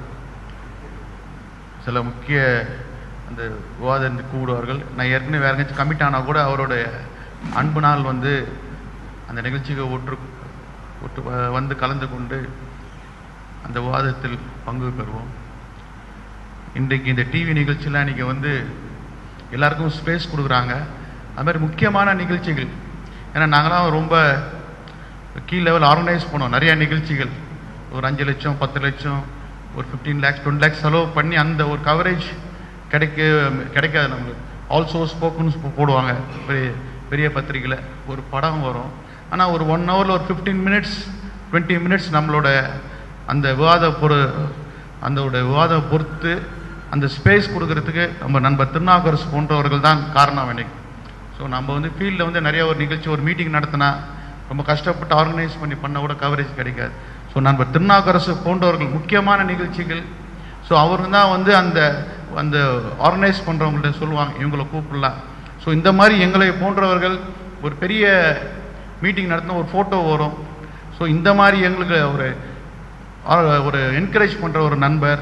சில முக்கிய அந்த விவாதத்தை கூடுவார்கள் நான் ஏற்கனவே வேற எங்கேயாச்சும் கமிட் ஆனால் கூட அவருடைய அன்பு நாள் வந்து அந்த நிகழ்ச்சிக்கு ஒற்று ஒற்று வ- வந்து கலந்து கொண்டு அந்த விவாதத்தில் பங்கு பெறுவோம் இன்றைக்கு இந்த டிவி நிகழ்ச்சியெலாம் இன்றைக்கி வந்து எல்லாருக்கும் ஸ்பேஸ் கொடுக்குறாங்க அது மாதிரி முக்கியமான நிகழ்ச்சிகள் ஏன்னா நாங்களாம் ரொம்ப கீழ் லெவல் ஆர்கனைஸ் பண்ணோம் நிறைய நிகழ்ச்சிகள் ஒரு அஞ்சு லட்சம் பத்து லட்சம் ஒரு ஃபிஃப்டீன் லேக்ஸ் டுவெண்ட்டி லேக்ஸ் செலவு பண்ணி அந்த ஒரு கவரேஜ் கிடைக்க கிடைக்காது நம்மளுக்கு ஆல்சோ ஸ்போக்கன்ஸ் போடுவாங்க பெரிய பெரிய பத்திரிக்கையில் ஒரு படம் வரும் ஆனால் ஒரு ஒன் ஹவரில் ஒரு ஃபிஃப்டீன் மினிட்ஸ் டுவெண்ட்டி மினிட்ஸ் நம்மளோட அந்த விவாத பொரு அந்த விவாத பொறுத்து அந்த ஸ்பேஸ் கொடுக்கறதுக்கு நம்ம நண்பர் திருநாவுக்கரசு போன்றவர்கள் தான் காரணம் எனக்கு ஸோ நம்ம வந்து ஃபீல்டில் வந்து நிறைய ஒரு நிகழ்ச்சி ஒரு மீட்டிங் நடத்தினா ரொம்ப கஷ்டப்பட்டு ஆர்கனைஸ் பண்ணி பண்ண கூட கவரேஜ் கிடைக்காது ஸோ நண்பர் திருநாவுக்கரசு போன்றவர்கள் முக்கியமான நிகழ்ச்சிகள் ஸோ அவருக்கு தான் வந்து அந்த அந்த ஆர்கனைஸ் பண்ணுறவங்கள்ட்ட சொல்லுவாங்க இவங்களை கூப்பிடலாம் ஸோ இந்த மாதிரி எங்களை போன்றவர்கள் ஒரு பெரிய மீட்டிங் நடத்தின ஒரு ஃபோட்டோ வரும் ஸோ இந்த மாதிரி எங்களுக்கு ஒரு ஆ- ஒரு என்கரேஜ் பண்ணுற ஒரு நண்பர்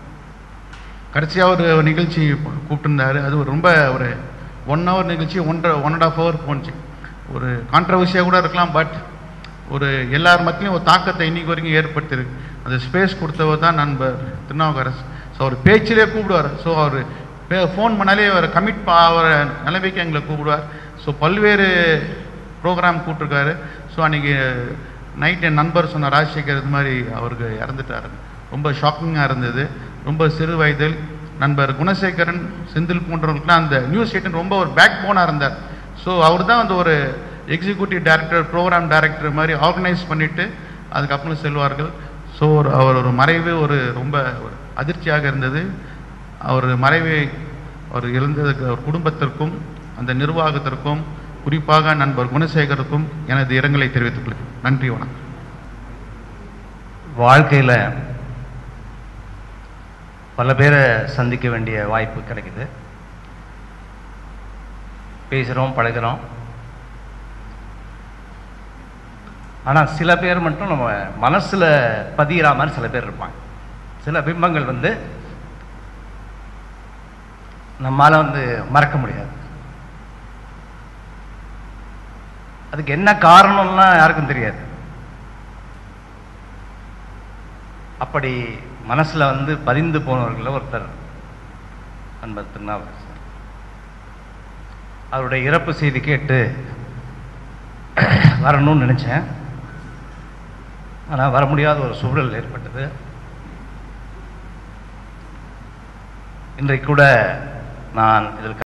கடைசியாக ஒரு நிகழ்ச்சி கூப்பிட்டுருந்தாரு அது ஒரு ரொம்ப ஒரு ஒன் ஹவர் நிகழ்ச்சி ஒன்றரை ஒன் அண்ட் ஆஃப் ஹவர் போணுச்சு ஒரு கான்ட்ரவர்சியாக கூட இருக்கலாம் பட் ஒரு எல்லார் மத்தியிலும் ஒரு தாக்கத்தை இன்னைக்கு வரைக்கும் ஏற்படுத்தியிருக்கு அந்த ஸ்பேஸ் கொடுத்தவர் தான் நண்பர் திருநாவுக்கரசு ஸோ அவர் பேச்சிலே கூப்பிடுவார் ஸோ அவர் ஃபோன் பண்ணாலே அவர் கமிட் ஆகிற நிலைமைக்கு எங்களை கூப்பிடுவார் ஸோ பல்வேறு ப்ரோக்ராம் கூப்பிட்ருக்காரு ஸோ அன்றைக்கி நைட் என் நண்பர் சொன்ன ராஜசேகர் இது மாதிரி அவருக்கு இறந்துட்டாரு ரொம்ப ஷாக்கிங்காக இருந்தது ரொம்ப சிறு வயதில் நண்பர் குணசேகரன் செந்தில் போன்றவங்களுக்குலாம் அந்த நியூஸ் எயிட்டின் ரொம்ப ஒரு பேக் போனாக இருந்தார் ஸோ அவர் தான் அந்த ஒரு எக்ஸிக்யூட்டிவ் டைரக்டர் ப்ரோக்ராம் டைரக்டர் மாதிரி ஆர்கனைஸ் பண்ணிவிட்டு அதுக்கப்புறம் செல்வார்கள் ஸோ ஒரு அவர் ஒரு மறைவு ஒரு ரொம்ப ஒரு அதிர்ச்சியாக இருந்தது அவர் மறைவை அவர் இழந்ததுக்கு அவர் குடும்பத்திற்கும் அந்த நிர்வாகத்திற்கும் குறிப்பாக நண்பர் குணசேகருக்கும் எனது இரங்கலை தெரிவித்துக் கொள்கிறேன் நன்றி வணக்கம் வாழ்க்கையில் பல பேரை சந்திக்க வேண்டிய வாய்ப்பு கிடைக்குது பேசுகிறோம் பழகுறோம் ஆனால் சில பேர் மட்டும் நம்ம மனசில் பதிகிற மாதிரி சில பேர் இருப்பாங்க சில பிம்பங்கள் வந்து நம்மால் வந்து மறக்க முடியாது அதுக்கு என்ன காரணம்லாம் யாருக்கும் தெரியாது அப்படி மனசுல வந்து பதிந்து போனவர்கள ஒருத்தர் நண்பர் திருநாவுக்கரசர் அவருடைய இறப்பு செய்தி கேட்டு வரணும்னு நினைச்சேன் ஆனால் வர முடியாத ஒரு சூழல் ஏற்பட்டது இன்றைக்கு கூட நான் இதில்